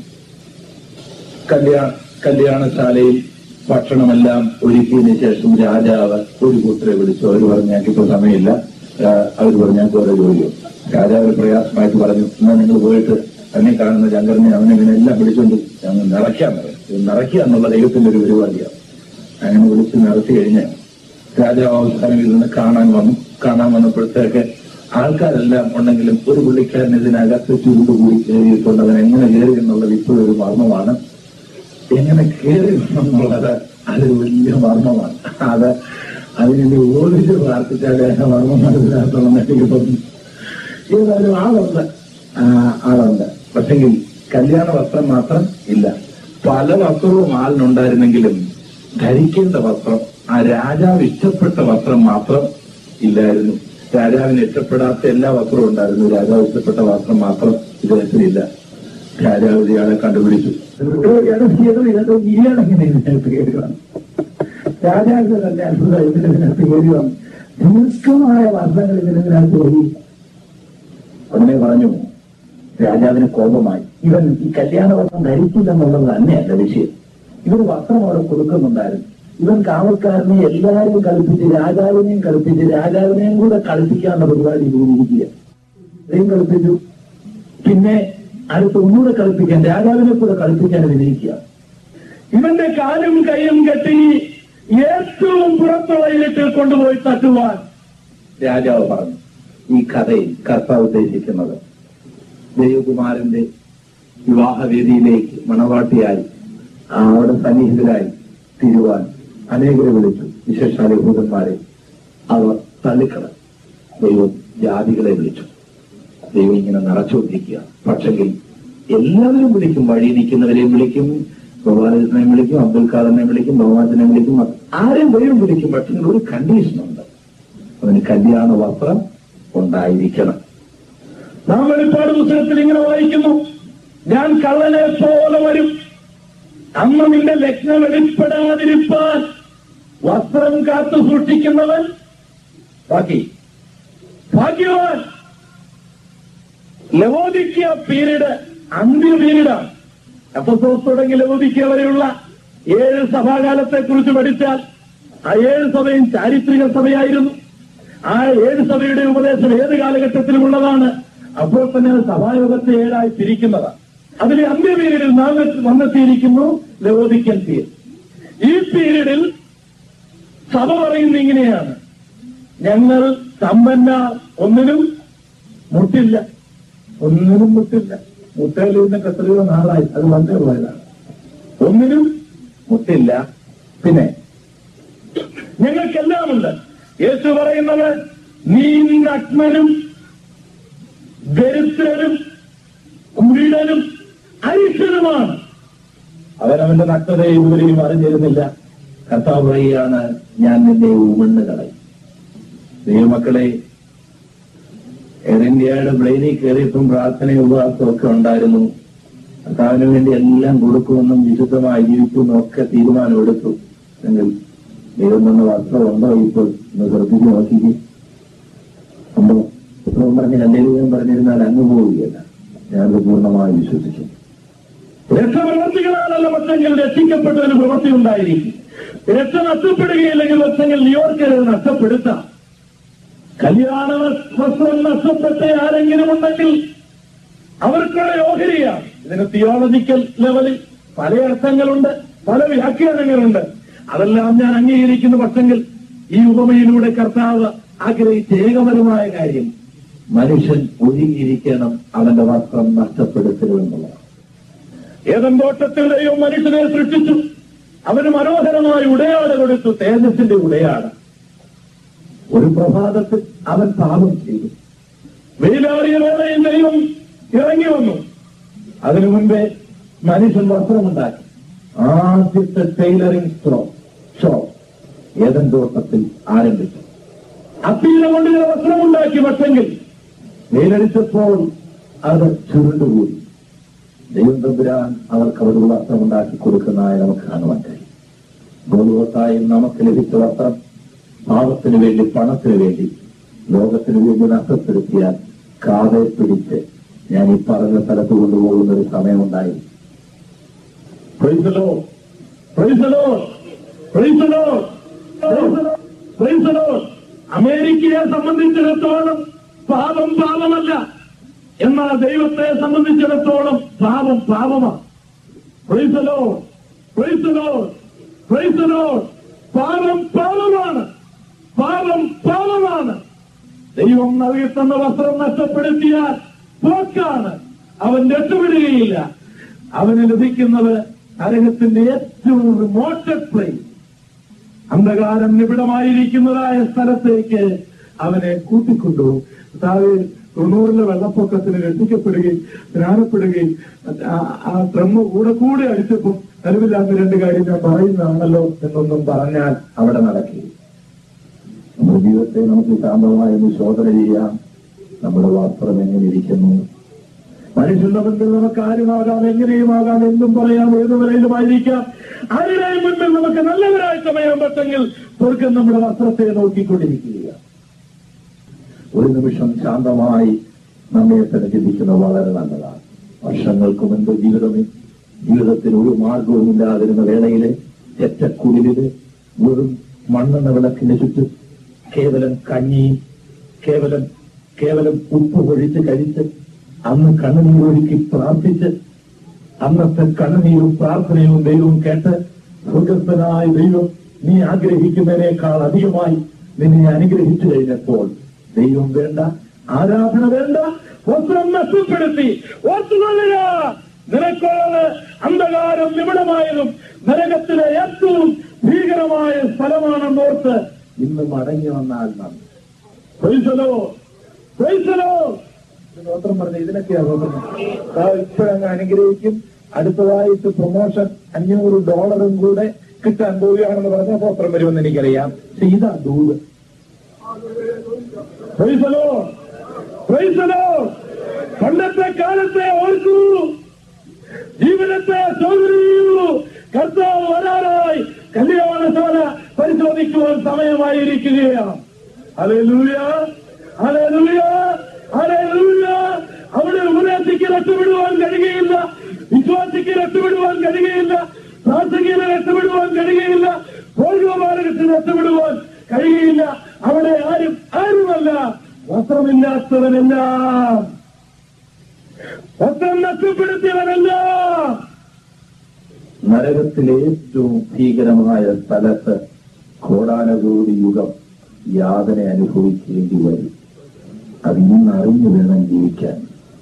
കല്യാണ കല്യാണശാലയിൽ ഭക്ഷണമെല്ലാം ഒരുക്കിയതിനു ശേഷം രാജാവ് ഒരു കൂട്ടരെ വിളിച്ചു അവർ പറഞ്ഞു ഞങ്ങൾക്കിപ്പോ സമയമില്ല അവർ പറഞ്ഞു ഞങ്ങൾക്ക് ഓരോ ജോലിയോ രാജാവ് ഒരു പ്രയാസമായിട്ട് പറഞ്ഞു എന്നാൽ നിങ്ങൾ പോയിട്ട് തന്നെ കാണുന്ന ചങ്കറിനെ അവനെ ഇങ്ങനെ എല്ലാം വിളിച്ചുകൊണ്ട് ഞങ്ങൾ നിറയ്ക്കാൻ പറയും ഇത് നിറയ്ക്കുക എന്നുള്ള ദൈവത്തിന്റെ ഒരു പരിപാടിയാണ് അങ്ങനെ വിളിച്ച് നിറച്ചു കഴിഞ്ഞ് രാജാവ് അവസാനം ഇരുന്ന് കാണാൻ വന്നു കാണാൻ വന്നപ്പോഴത്തേക്ക് ആൾക്കാരെല്ലാം ഉണ്ടെങ്കിലും ഒരു പുള്ളിക്കാരൻ ഇതിനകത്ത് ചുരുണ്ടുകൂടി കയറിയിട്ടുണ്ട് അവൻ എങ്ങനെ കയറി എന്നുള്ളത് ഇപ്പോഴും ഒരു മർമ്മമാണ് എങ്ങനെ കയറി എന്നുള്ളത് അതൊരു വലിയ മർമ്മമാണ് അത് അതിനെ ഓടിച്ച് പ്രാർത്ഥിച്ചാൽ ആ മർമ്മം മനസ്സിലാക്കണം എനിക്ക് തോന്നുന്നു ഏതായാലും ആളുണ്ട് ആ, ആളുണ്ട് പക്ഷെങ്കിൽ കല്യാണ വസ്ത്രം മാത്രം ഇല്ല പല വസ്ത്രവും ആളിനുണ്ടായിരുന്നെങ്കിലും ധരിക്കേണ്ട വസ്ത്രം ആ രാജാവ് ഇഷ്ടപ്പെട്ട വസ്ത്രം മാത്രം ഇല്ലായിരുന്നു രാജാവിന് ഇഷ്ടപ്പെടാത്ത എല്ലാ വസ്ത്രവും ഉണ്ടായിരുന്നു രാജാവ് ഇഷ്ടപ്പെട്ട വസ്ത്രം മാത്രം ഇദ്ദേഹത്തിനില്ല രാജാവ് ഇയാളെ കണ്ടുപിടിച്ചു ഇയാളെങ്ങനെ ഇതിനകത്ത് കയറി വന്നു രാജാവിന്റെ തന്നെ അത്ഭുതം ഇതിനകത്ത് കയറി വന്നു ദീർഘമായ വർണ്ണങ്ങൾ ഇതിനകത്ത് പോയി ഉടനെ പറഞ്ഞു രാജാവിന് കോപമായി ഇവൻ ഈ കല്യാണ വസ്ത്രം ധരിച്ചില്ലെന്നുള്ളത് തന്നെയല്ല വിഷയം ഇവർ വസ്ത്രം അവിടെ കൊടുക്കുന്നുണ്ടായിരുന്നു ഇവൻ കാവൽക്കാരനെ എല്ലാവരെയും കളിപ്പിച്ച് രാജാവിനെയും കളിപ്പിച്ച് രാജാവിനെയും കൂടെ കളിപ്പിക്കാനുള്ള പരിപാടി ചെയ്തിരിക്കുക ഇവരെയും കളിപ്പിച്ചു പിന്നെ അടുത്ത് ഒന്നുകൂടെ കളിപ്പിക്കാൻ രാജാവിനെ കൂടെ കളിപ്പിക്കാൻ വിധിക്കുക ഇവന്റെ കാലും കൈയും കെട്ടി ഏറ്റവും പുറത്തുള്ള ഇലത്തിൽ കൊണ്ടുപോയി തട്ടുവാൻ രാജാവ് പറഞ്ഞു ഈ കഥയിൽ കർത്താവ് ഉദ്ദേശിക്കുന്നത് ദേവകുമാരന്റെ വിവാഹവേദിയിലേക്ക് മണവാട്ടിയായി ആ അവിടെ സന്നിഹിതരായി തീരുവാൻ അനേകരെ വിളിച്ചു വിശേഷാല ഭൂതന്മാരെ അവർ തള്ളിക്കള ദൈവം ജാതികളെ വിളിച്ചു ദൈവം ഇങ്ങനെ നിറച്ചുകൊണ്ടിരിക്കുക പക്ഷെങ്കിൽ എല്ലാവരും വിളിക്കും വഴി നിൽക്കുന്നവരെയും വിളിക്കും ഗോപാലകൃഷ്ണനെ വിളിക്കും അബ്ദുൽ ഖാദറിനെ വിളിക്കും ഭഗവാനെ വിളിക്കും ആരെയും ദൈവം വിളിക്കും പക്ഷെ ഒരു കണ്ടീഷനുണ്ട് അവന് കല്യാണ വസ്ത്രം ഉണ്ടായിരിക്കണം നാം വെളിപ്പാട് പുസ്തകത്തിൽ ഇങ്ങനെ വായിക്കുന്നു ഞാൻ കള്ളനെ പോലെ വരും അന്ന് നിന്റെ ലഗ്നം വെളിപ്പെടാതിരിപ്പാൻ വസ്ത്രം കാത്തു സൂക്ഷിക്കുന്നവൻ ബാക്കി ഭാഗ്യവാൻ ലവോദിക്ക പീരീഡ് അന്ത്യ പീരീഡാണ് എഫസോസ് തുടങ്ങി ലവോദിക്ക വരെയുള്ള ഏഴ് സഭാകാലത്തെ കുറിച്ച് പഠിച്ചാൽ ആ ഏഴ് സഭയും ചാരിത്രിക സഭയായിരുന്നു ആ ഏഴ് സഭയുടെ ഉപദേശം ഏത് കാലഘട്ടത്തിലും ഉള്ളതാണ് അപ്പോൾ തന്നെ അത് സഭായോഗത്തെ ഏഴായി തിരിക്കുന്നതാണ് അതിൽ അന്ത്യ പീരീഡിൽ നാം വന്നെത്തിയിരിക്കുന്നു ലവോദിക്കൻ പീരീഡ് ഈ പീരീഡിൽ സഭ പറയുന്നത് ഇങ്ങനെയാണ് ഞങ്ങൾ സമ്പന്ന ഒന്നിനും മുട്ടില്ല ഒന്നിനും മുട്ടില്ല മുട്ടയിൽ ഇരുന്നിട്ട് എത്രയോ നാളായി അത് വന്നേ പോയതാണ് ഒന്നിനും മുട്ടില്ല പിന്നെ ഞങ്ങൾക്കെല്ലാമുണ്ട് യേശു പറയുന്നത് നീ നഗ്നനും ദരിദ്രനും കുരുടനും അരിഷ്ടനുമാണ് അവനവന്റെ നഗ്നതയെ ഇതുവരെയും അറിഞ്ഞിരുന്നില്ല കർത്താവ് പറയുകയാണ് ഞാൻ നിന്നെ ഉമണ്ണ് കളയും ദൈവമക്കളെ എയർ ഇന്ത്യയുടെ പ്ലെയിനിൽ കയറിയപ്പം പ്രാർത്ഥനയും ഉപവാസവും ഒക്കെ ഉണ്ടായിരുന്നു കർത്താവിന് വേണ്ടി എല്ലാം കൊടുക്കുമെന്നും വിശുദ്ധമായി ജീവിക്കുമെന്നും ഒക്കെ തീരുമാനമെടുത്തു എങ്കിൽ ദൈവം തന്ന വസ്ത്രം ഉണ്ടോ ഇപ്പോൾ ഒന്ന് ശ്രദ്ധിച്ച് നോക്കിക്കേ ഉണ്ടോ പുസ്തകം പറഞ്ഞ് രണ്ടേലും പറഞ്ഞിരുന്നാൽ അങ്ങ് പോവുകയല്ല ഞാനത് പൂർണ്ണമായി വിശ്വസിക്കുന്നു രക്ഷപ്രവർത്തികളാണല്ലോ പക്ഷെങ്കിൽ രക്ഷിക്കപ്പെട്ടതിന് പ്രവൃത്തി ഉണ്ടായിരിക്കും രക്ഷ നഷ്ടപ്പെടുകയില്ലെങ്കിൽ പക്ഷെങ്കിൽ ന്യൂയോർക്ക് നഷ്ടപ്പെടുത്താം കല്യാണ വസ്ത്രം നഷ്ടപ്പെട്ട ആരെങ്കിലും ഉണ്ടെങ്കിൽ അവർക്കുള്ള ഓഹരിയാണ് ഇതിന് തിയോളജിക്കൽ ലെവലിൽ പല അർത്ഥങ്ങളുണ്ട് പല വ്യാഖ്യാനങ്ങളുണ്ട് അതെല്ലാം ഞാൻ അംഗീകരിക്കുന്ന പക്ഷെങ്കിൽ ഈ ഉപമയിലൂടെ കർത്താവ് ആഗ്രഹിച്ച ഏകപരമായ കാര്യം മനുഷ്യൻ ഒരുങ്ങിയിരിക്കണം അവന്റെ വസ്ത്രം നഷ്ടപ്പെടുത്തരുമെന്നുള്ളതാണ് ഏതൻ തോട്ടത്തിൽ ദൈവം മനുഷ്യനെ സൃഷ്ടിച്ചു അവന് മനോഹരമായ ഉടയാട കൊടുത്തു തേജസ്സിന്റെ ഉടയാട ഒരു പ്രഭാതത്തിൽ അവൻ പാപം ചെയ്തു വെയിലാറിയ വേളയിൽ ദൈവം ഇറങ്ങി വന്നു അതിനു മുൻപേ മനുഷ്യൻ വസ്ത്രമുണ്ടാക്കി ആദ്യത്തെ ടൈലറിംഗ് ഷോ ഷോ ഏതൻ തോട്ടത്തിൽ ആരംഭിച്ചു അപ്പീല കൊണ്ട് ചില വസ്ത്രമുണ്ടാക്കി പക്ഷെങ്കിൽ വെയിലടിച്ചപ്പോൾ അത് ചുരുണ്ടുകൂടി ദൈവം തമ്പുരാൻ അവർക്ക് അവരുടെ വസ്ത്രമുണ്ടാക്കി കൊടുക്കുന്നതായി നമുക്ക് കാണുവാൻ കഴിയും ഗോളുവത്തായും നമുക്ക് ലഭിച്ച വസ്ത്രം പാപത്തിന് വേണ്ടി പണത്തിന് വേണ്ടി ലോകത്തിന് വേണ്ടി നഷ്ടപ്പെടുത്തിയാൽ കാതെ പിടിച്ച് ഞാൻ ഈ പറഞ്ഞ സ്ഥലത്ത് കൊണ്ടുപോകുന്ന ഒരു സമയമുണ്ടായി Praise the Lord. Praise the Lord. Praise the Lord. Praise the Lord. Praise the Lord. അമേരിക്കയെ സംബന്ധിച്ചിടത്തോളം പാപം പാപമല്ല എന്നാൽ ദൈവത്തെ സംബന്ധിച്ചിടത്തോളം പാപം പാപമാണ് Praise the Lord. Praise the Lord. Praise the Lord. പാപം പാപമാണ് പാപം പാപമാണ് ദൈവം നൽകി തന്ന വസ്ത്രം നഷ്ടപ്പെടുത്തിയാൽ പോക്കാണ് അവൻ രക്ഷപ്പെടുകയില്ല അവന് ലഭിക്കുന്നത് നരകത്തിന്റെ ഏറ്റവും റിമോട്ടഡ് പ്ലേസ് അന്ധകാരം നിബിഡമായിരിക്കുന്നതായ സ്ഥലത്തേക്ക് അവനെ കൂട്ടിക്കൊണ്ടുപോകും കർത്താവ് തൊണ്ണൂറിലെ വെള്ളപ്പൊക്കത്തിന് രക്ഷിക്കപ്പെടുകയും സ്നാനപ്പെടുകയും ആ- ആ ട്രമ്മ് കൂടെ കൂടെ അടിച്ചപ്പോൾ അറിവില്ലാത്ത രണ്ട് കാര്യം ഞാൻ പറയുന്നതാണല്ലോ എന്നൊന്നും പറഞ്ഞാൽ അവിടെ നടക്കുകയും നമ്മുടെ ജീവിതത്തെ നമുക്ക് ശാന്തമായി ഒന്ന് ശോധന ചെയ്യാം നമ്മുടെ വസ്ത്രം എങ്ങനെ ഇരിക്കുന്നു മനുഷ്യന്റെ മുൻപിൽ നമുക്ക് ആരുമാകാം എങ്ങനെയുമാകാം എന്തും പറയാം ഏത് നിലയിലുമായിരിക്കാം ആരുടെയും മുൻപിൽ നമുക്ക് നല്ലവരായി സമയം പറ്റെങ്കിൽ സ്വർഗം നമ്മുടെ വസ്ത്രത്തെ നോക്കിക്കൊണ്ടിരിക്കുക ഒരു നിമിഷം ശാന്തമായി നമ്മെ തന്നെ ചിന്തിക്കുന്നത് വളരെ നല്ലതാണ് വർഷങ്ങൾക്ക് മുൻപ് ജീവിതമേ ജീവിതത്തിൽ ഒരു മാർഗവുമില്ലാതിരുന്ന വേളയിലെ ചെറ്റക്കുടിലില് വെറും മണ്ണെണ്ണ വിളക്കിന്റെ ചുറ്റും കേവലം കഞ്ഞിയും കേവലം കേവലം ഉപ്പ് പൊഴിച്ച് കഴിച്ച് അന്ന് കണ്ണുനീരൊഴുക്കി പ്രാർത്ഥിച്ച് അന്നത്തെ കണ്ണുനീരും പ്രാർത്ഥനയും ദൈവവും കേട്ട് സ്വർഗസ്ഥനായ ദൈവം നീ ആഗ്രഹിക്കുന്നതിനേക്കാൾ അധികമായി നിന്നെ അനുഗ്രഹിച്ചു കഴിഞ്ഞപ്പോൾ ദൈവം വേണ്ട ആരാധന വേണ്ട വസ്ത്രം നഷ്ടപ്പെടുത്തി ഓർത്തുകൊള്ളുക നിനക്കുള്ളത് അന്ധകാരം നിമിടമായതും നരകത്തിലെ ഏറ്റവും ഭീകരമായ സ്ഥലമാണെന്നോർത്ത് ഇന്ന് മടങ്ങി വന്നാൽ നന്ദി പ്രൈസലോ പ്രൈസലോ സ്തോത്രം പറഞ്ഞ ഇതിനൊക്കെയാ തോന്നുന്നത് ഇപ്പോഴങ്ങ് അനുഗ്രഹിക്കും അടുത്തതായിട്ട് പ്രൊമോഷൻ അഞ്ഞൂറ് ഡോളറും കൂടെ കിട്ടാൻ പോവുകയാണെന്ന് പറഞ്ഞ സ്തോത്രം വരുമെന്ന് എനിക്കറിയാം പക്ഷെ ഇതാ ദൂത് പ്രൈസലോ പ്രൈസലോ പണ്ടത്തെ കാലത്തെ ഓർക്കൂ ജീവിതത്തെ സൗകര്യൂ കർത്താവ് വരാറായി കല്യാണശാല പരിശോധിക്കുവാൻ സമയമായിരിക്കുകയാണ് ഹല്ലേലൂയ ഹല്ലേലൂയ ഹല്ലേലൂയ അവിടെ ഉപദേശിക്ക് രക്ഷപ്പെടുവാൻ കഴിയുകയില്ല വിശ്വാസിക്ക് രക്ഷപ്പെടുവാൻ കഴിയുകയില്ല പ്രാർത്ഥനയിൽ രക്ഷപ്പെടുവാൻ കഴിയുകയില്ല ഭൗതികമാർഗത്തിൽ രക്ഷപ്പെടുവാൻ കഴിയുകയില്ല അവിടെ ആരും ആരുമല്ല വസ്ത്രമില്ലാത്തവനെല്ലാം വസ്ത്രം നഷ്ടപ്പെടുത്തിയവനെല്ലാം നരകത്തിലെ ഏറ്റവും ഭീകരമായ സ്ഥലത്ത് കോടാനകോടി യുഗം യാതന അനുഭവിക്കേണ്ടി വരും അത് ഇന്ന് അറിഞ്ഞു വേണം ജീവിക്കാൻ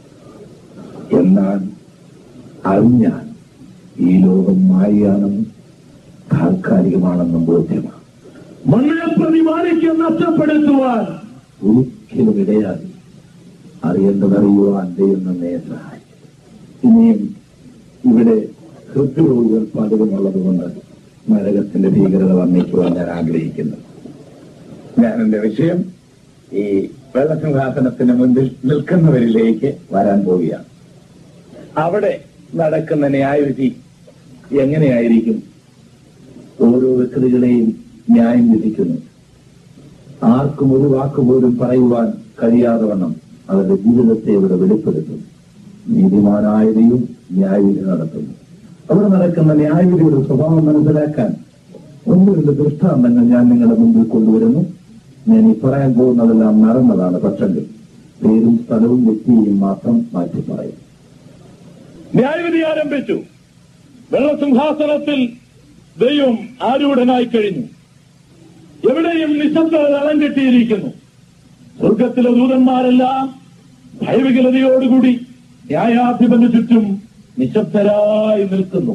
എന്നാൽ അറിഞ്ഞാൽ ഈ ലോകം മായയാണെന്നും താൽക്കാലികമാണെന്നും ബോധ്യമാണ് മണ്ണിനെ പ്രതിമാനിക്ക് നഷ്ടപ്പെടുത്തുവാൻ ഒരിക്കലും ഇടയാതെ അറിയേണ്ടതറിയുവാൻ ദൈവം നമ്മെ സഹായിക്കും ഇനിയും ഇവിടെ ഹൃദ്രോഗികൾ പലതുമുള്ളതുകൊണ്ട് നരകത്തിന്റെ ഭീകരത വർണ്ണിക്കുവാൻ ഞാൻ ആഗ്രഹിക്കുന്നു ഞാൻ എന്റെ വിഷയം ഈ വെള്ളസിംഹാസനത്തിന് മുൻപിൽ നിൽക്കുന്നവരിലേക്ക് വരാൻ പോവുകയാണ് അവിടെ നടക്കുന്ന ന്യായവിധി എങ്ങനെയായിരിക്കും ഓരോ വ്യക്തികളെയും ന്യായം വിധിക്കുന്നു ആർക്കും ഒരു വാക്ക് പോലും പറയുവാൻ കഴിയാതെ വണ്ണം അവരുടെ ജീവിതത്തെ ഇവിടെ വെളിപ്പെടുത്തും നീതിമാനായതയും ന്യായവിധി നടത്തുന്നു അവിടെ നടക്കുന്ന ന്യായവിധിയുടെ സ്വഭാവം മനസ്സിലാക്കാൻ ഒന്ന് രണ്ട് ദൃഷ്ടാന്തങ്ങൾ ഞാൻ നിങ്ങളുടെ മുമ്പിൽ കൊണ്ടുവരുന്നു ഞാൻ ഈ പറയാൻ പോകുന്നതെല്ലാം നടന്നതാണ് പക്ഷെങ്കിൽ പേരും സ്ഥലവും വ്യക്തിയെയും മാത്രം മാറ്റി പറയും ന്യായവിധി ആരംഭിച്ചു വെള്ളസിംഹാസനത്തിൽ ദൈവം ആരൂഢനായി കഴിഞ്ഞു എവിടെയും നിശബ്ദത തളം കെട്ടിയിരിക്കുന്നു സ്വർഗത്തിലെ ദൂതന്മാരെല്ലാം ഭയവികലതയോടുകൂടി ന്യായാധിപന് ചുറ്റും നിശബ്ദരായി നിൽക്കുന്നു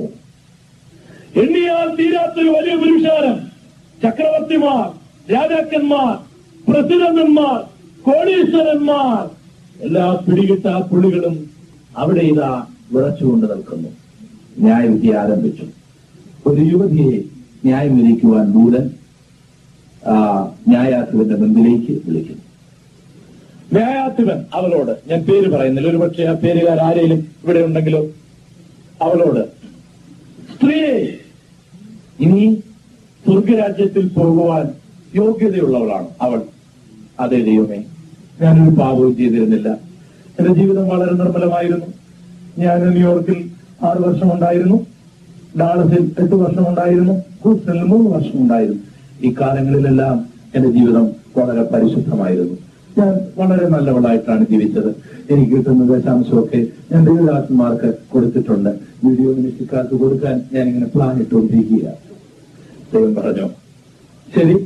എണ്ണിയാൽ തീരാത്തൊരു വലിയ പുരുഷാരം ചക്രവർത്തിമാർ രാജാക്കന്മാർ പ്രസിഡന്റന്മാർ കോടീശ്വരന്മാർ എല്ലാ പിടികിട്ട പുള്ളികളും അവിടെ ഇതാ വിറച്ചുകൊണ്ട് നിൽക്കുന്നു ന്യായവിധി ആരംഭിച്ചു ഒരു യുവതിയെ ന്യായം വിധിക്കുവാൻ ദൂരൻ ആ, ന്യായാധിപന്റെ മുമ്പിലേക്ക് വിളിക്കുന്നു ന്യായാധിപൻ അവളോട് ഞാൻ പേര് പറയുന്നില്ല ഒരുപക്ഷെ ആ പേരുകാർ ആരെങ്കിലും ഇവിടെ ഉണ്ടെങ്കിലോ അവളോട് സ്ത്രീയെ ഇനി സ്വർഗരാജ്യത്തിൽ പോകുവാൻ യോഗ്യതയുള്ളവളാണ് അവൾ അതേ ദൈവമേ ഞാനൊരു പാപവും ചെയ്തിരുന്നില്ല എന്റെ ജീവിതം വളരെ നിർമ്മലമായിരുന്നു ഞാൻ ന്യൂയോർക്കിൽ ആറ് വർഷം ഉണ്ടായിരുന്നു ഡാളസിൽ എട്ട് വർഷം ഉണ്ടായിരുന്നു ഹൂസ്റ്റണിൽ മൂന്ന് വർഷം ഉണ്ടായിരുന്നു ഈ കാലങ്ങളിലെല്ലാം എന്റെ ജീവിതം വളരെ പരിശുദ്ധമായിരുന്നു ഞാൻ വളരെ നല്ലവളായിട്ടാണ് ജീവിച്ചത് എനിക്ക് കിട്ടുന്ന ദശാംശമൊക്കെ ഞാൻ ദൈവദാസന്മാർക്ക് കൊടുത്തിട്ടുണ്ട് വീഡിയോ നിമിഷക്കാർക്ക് കൊടുക്കാൻ ഞാൻ ഇങ്ങനെ പ്ലാൻ ഇട്ടുകൊണ്ടിരിക്കുകയാണ് ദൈവം പറഞ്ഞു ശരി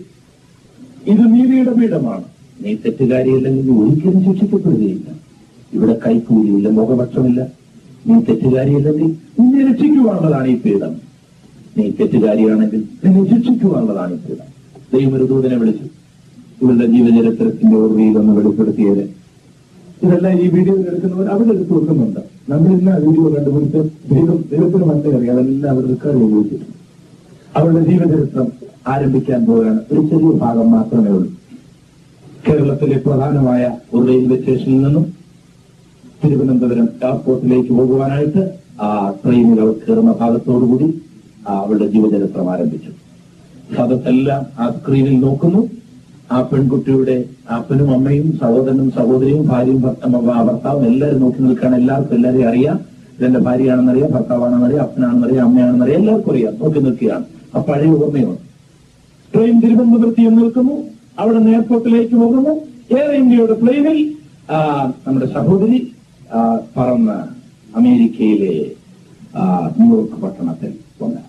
ഇത് നീതിയുടെ പീഠമാണ് നീ തെറ്റുകാരിയല്ലെങ്കിൽ നീ ഒരിക്കലും ശിക്ഷിക്കപ്പെടുകയില്ല ഇവിടെ കൈക്കൂലിയില്ല മുഖപക്ഷമില്ല നീ തെറ്റുകാരിയല്ലെങ്കിൽ നിന്നെ രക്ഷിക്കുവാനുള്ളതാണ് ഈ പീഠം നീ തെറ്റുകാരിയാണെങ്കിൽ നിന്നെ ശിക്ഷിക്കുവാനുള്ളതാണ് ഈ പീഠം ദൈവം ഒരു ദൂതനെ വിളിച്ചു ഇവരുടെ ജീവചരിത്രത്തിന്റെ ഓർമ്മയിൽ ഒന്ന് വെളിപ്പെടുത്തിയത് ഇതെല്ലാം ഈ വീഡിയോയിൽ എടുക്കുന്നവർ അവിടെ എടുത്ത് വെക്കുന്നുണ്ട് നമ്മൾ ഇന്ന് ആ വീഡിയോ കണ്ടുപിടിച്ച് ദൈവം ദൈവത്തിന് മനസ്സിൽ അറിയാം അതെല്ലാം അവർ റെക്കോർഡ് ചെയ്ത് വെച്ചിട്ടുണ്ട് അവരുടെ ജീവചരിത്രം ആരംഭിക്കാൻ പോവുകയാണ് ഒരു ചെറിയ ഭാഗം മാത്രമേ ഉള്ളൂ കേരളത്തിലെ പ്രധാനമായ ഒരു റെയിൽവേ സ്റ്റേഷനിൽ നിന്നും തിരുവനന്തപുരം എയർപോർട്ടിലേക്ക് പോകുവാനായിട്ട് ആ ട്രെയിനിൽ അവർ കയറുന്ന ഭാഗത്തോടുകൂടി ആ അവളുടെ ജീവചരിത്രം ആരംഭിച്ചു സദസ്സെല്ലാം ആ സ്ക്രീനിൽ നോക്കുന്നു ആ പെൺകുട്ടിയുടെ അപ്പനും അമ്മയും സഹോദരനും സഹോദരിയും ഭാര്യയും ഭർത്ത- ഭർത്താവും എല്ലാവരും നോക്കി നിൽക്കുകയാണ് എല്ലാവർക്കും എല്ലാവരെയും അറിയാം ഇതെന്റെ ഭാര്യയാണെന്നറിയാം ഭർത്താവാണെന്നറിയാം അപ്പനാണെന്നറിയാം അമ്മയാണെന്നറിയാം എല്ലാവർക്കും അറിയാം നോക്കി നിൽക്കുകയാണ് ആ പഴയ ഓർമ്മയുണ്ട് ട്രെയിൻ തിരുവനന്തപുരത്ത് ചെന്ന് നിൽക്കുന്നു അവിടെ നിന്ന് എയർപോർട്ടിലേക്ക് പോകുന്നു എയർ ഇന്ത്യയുടെ പ്ലെയിനിൽ ആ, നമ്മുടെ സഹോദരി ആ, പറന്ന് അമേരിക്കയിലെ ആ, ന്യൂയോർക്ക് പട്ടണത്തിൽ വന്നു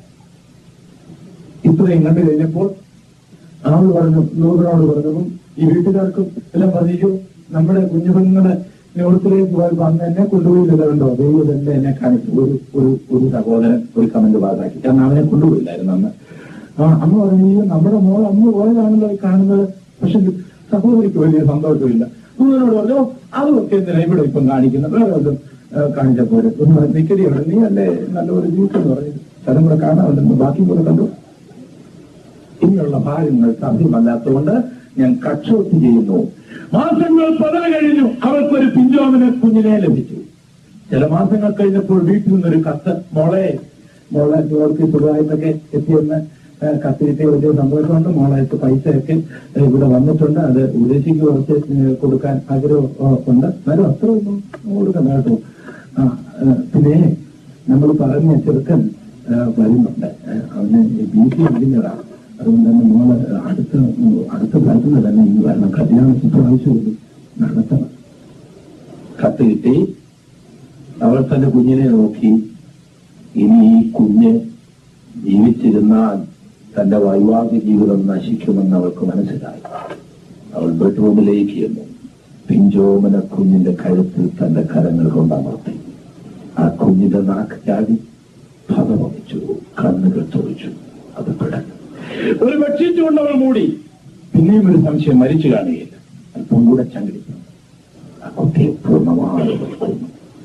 ഇത്രയും കണ്ടു കഴിഞ്ഞപ്പോൾ ആള് പറഞ്ഞു നൂറിനോട് പറഞ്ഞതും ഈ വീട്ടുകാർക്കും എല്ലാം പറഞ്ഞു നമ്മുടെ കുഞ്ഞുപെണ്ണുങ്ങളെ ന്യൂയോർക്കിലേക്ക് പോയപ്പോ അന്ന് എന്നെ കൊണ്ടുപോയില്ലല്ലോ കണ്ടോ ദൈവം തന്നെ എന്നെ കാണിച്ചു ഒരു ഒരു ഒരു സഹോദരൻ ഒരു കമന്റ് പാസാക്കി കാരണം അവനെ കൊണ്ടുപോയില്ലായിരുന്നു അന്ന് ആ അമ്മ പറഞ്ഞു "അയ്യോ, നമ്മുടെ മോൾ അന്ന് പോയതാണല്ലോ ഈ കാണുന്നത് പക്ഷെ സഹോദരിക്ക് വലിയ സന്തോഷമില്ല ദൂരനോട് പറഞ്ഞു "ഓ, അതൊക്കെ എന്തിനാ ഇവിടെ ഇപ്പം കാണിക്കുന്നത് വേറെ ഒന്നും കാണിച്ചപ്പോ ഒന്ന് നിക്കടി അവിടെ നീ അല്ലേ നല്ലൊരു ജീവിച്ചെന്ന് പറഞ്ഞു സ്ഥലം കൂടെ കാണാമല്ലോ ബാക്കി കൂടെ കണ്ടു ഇനിയുള്ള ഭാഗങ്ങൾ സാധ്യമല്ലാത്തതുകൊണ്ട് ഞാൻ കക്ഷോത്തി ചെയ്യുന്നു മാസങ്ങൾ പതന കഴിഞ്ഞു അവർക്കൊരു പിഞ്ചോമന കുഞ്ഞിനെ ലഭിച്ചു ചില മാസങ്ങൾ കഴിഞ്ഞപ്പോൾ വീട്ടിൽ നിന്നൊരു കത്ത് മോളെ മോളെ ന്യൂയോർക്കിൽ സുഖമായിട്ടൊക്കെ എത്തിയെന്ന് ഏഹ്, കത്തിരിട്ട് വലിയ സന്തോഷമുണ്ട് മോളായിട്ട് പൈസയൊക്കെ ഏഹ്, ഇവിടെ വന്നിട്ടുണ്ട് അത് ഉദ്ദേശിക്ക് കുറച്ച് ഏഹ്, കൊടുക്കാൻ ആഗ്രഹം ഏഹ്, ഉണ്ട് എന്നാലും അത്ര ഒന്നും കൊടുക്കണ്ട കേട്ടോ ആ ഏഹ്, പിന്നെ നമ്മൾ പറഞ്ഞ ചെറുക്കൻ ഏഹ്, വരുന്നുണ്ട് ഏഹ്, അവന് ബി പി അടിഞ്ഞതാണ് അതുകൊണ്ട് തന്നെ മോള് അടുത്ത അടുത്ത പ്രാവശ്യം തന്നെ ഈ വരണം കല്യാണം ഇപ്രാവശ്യം ഇത് നടത്തണം കത്ത് കിട്ടി അവൾ തന്റെ കുഞ്ഞിനെ നോക്കി ഇനി ഈ കുഞ്ഞ് ജീവിച്ചിരുന്നാൽ തന്റെ വൈവാഹിക ജീവിതം നശിക്കുമെന്ന് അവൾക്ക് മനസ്സിലായി അവൾ ബെഡ്റൂമിലേക്ക് ചെന്നു പിഞ്ചോമന കുഞ്ഞിന്റെ കഴുത്തിൽ തന്റെ കരങ്ങൾ കൊണ്ട് അമർത്തി ആ കുഞ്ഞിന്റെ നാക്ക് ചാടി ഭഗവമിച്ചു കണ്ണുകൾ തുറച്ചു അത് പിടഞ്ഞു ഒരു ബെഡ്ഷീറ്റ് കൊണ്ട് അവൾ മൂടി പിന്നെയും ഒരു സംശയം മരിച്ചു കാണുകയില്ല അല്പം കൂടെ ചങ്കിടിച്ചു ആ കുട്ടിയെ പൂർണ്ണമായി കൊന്നു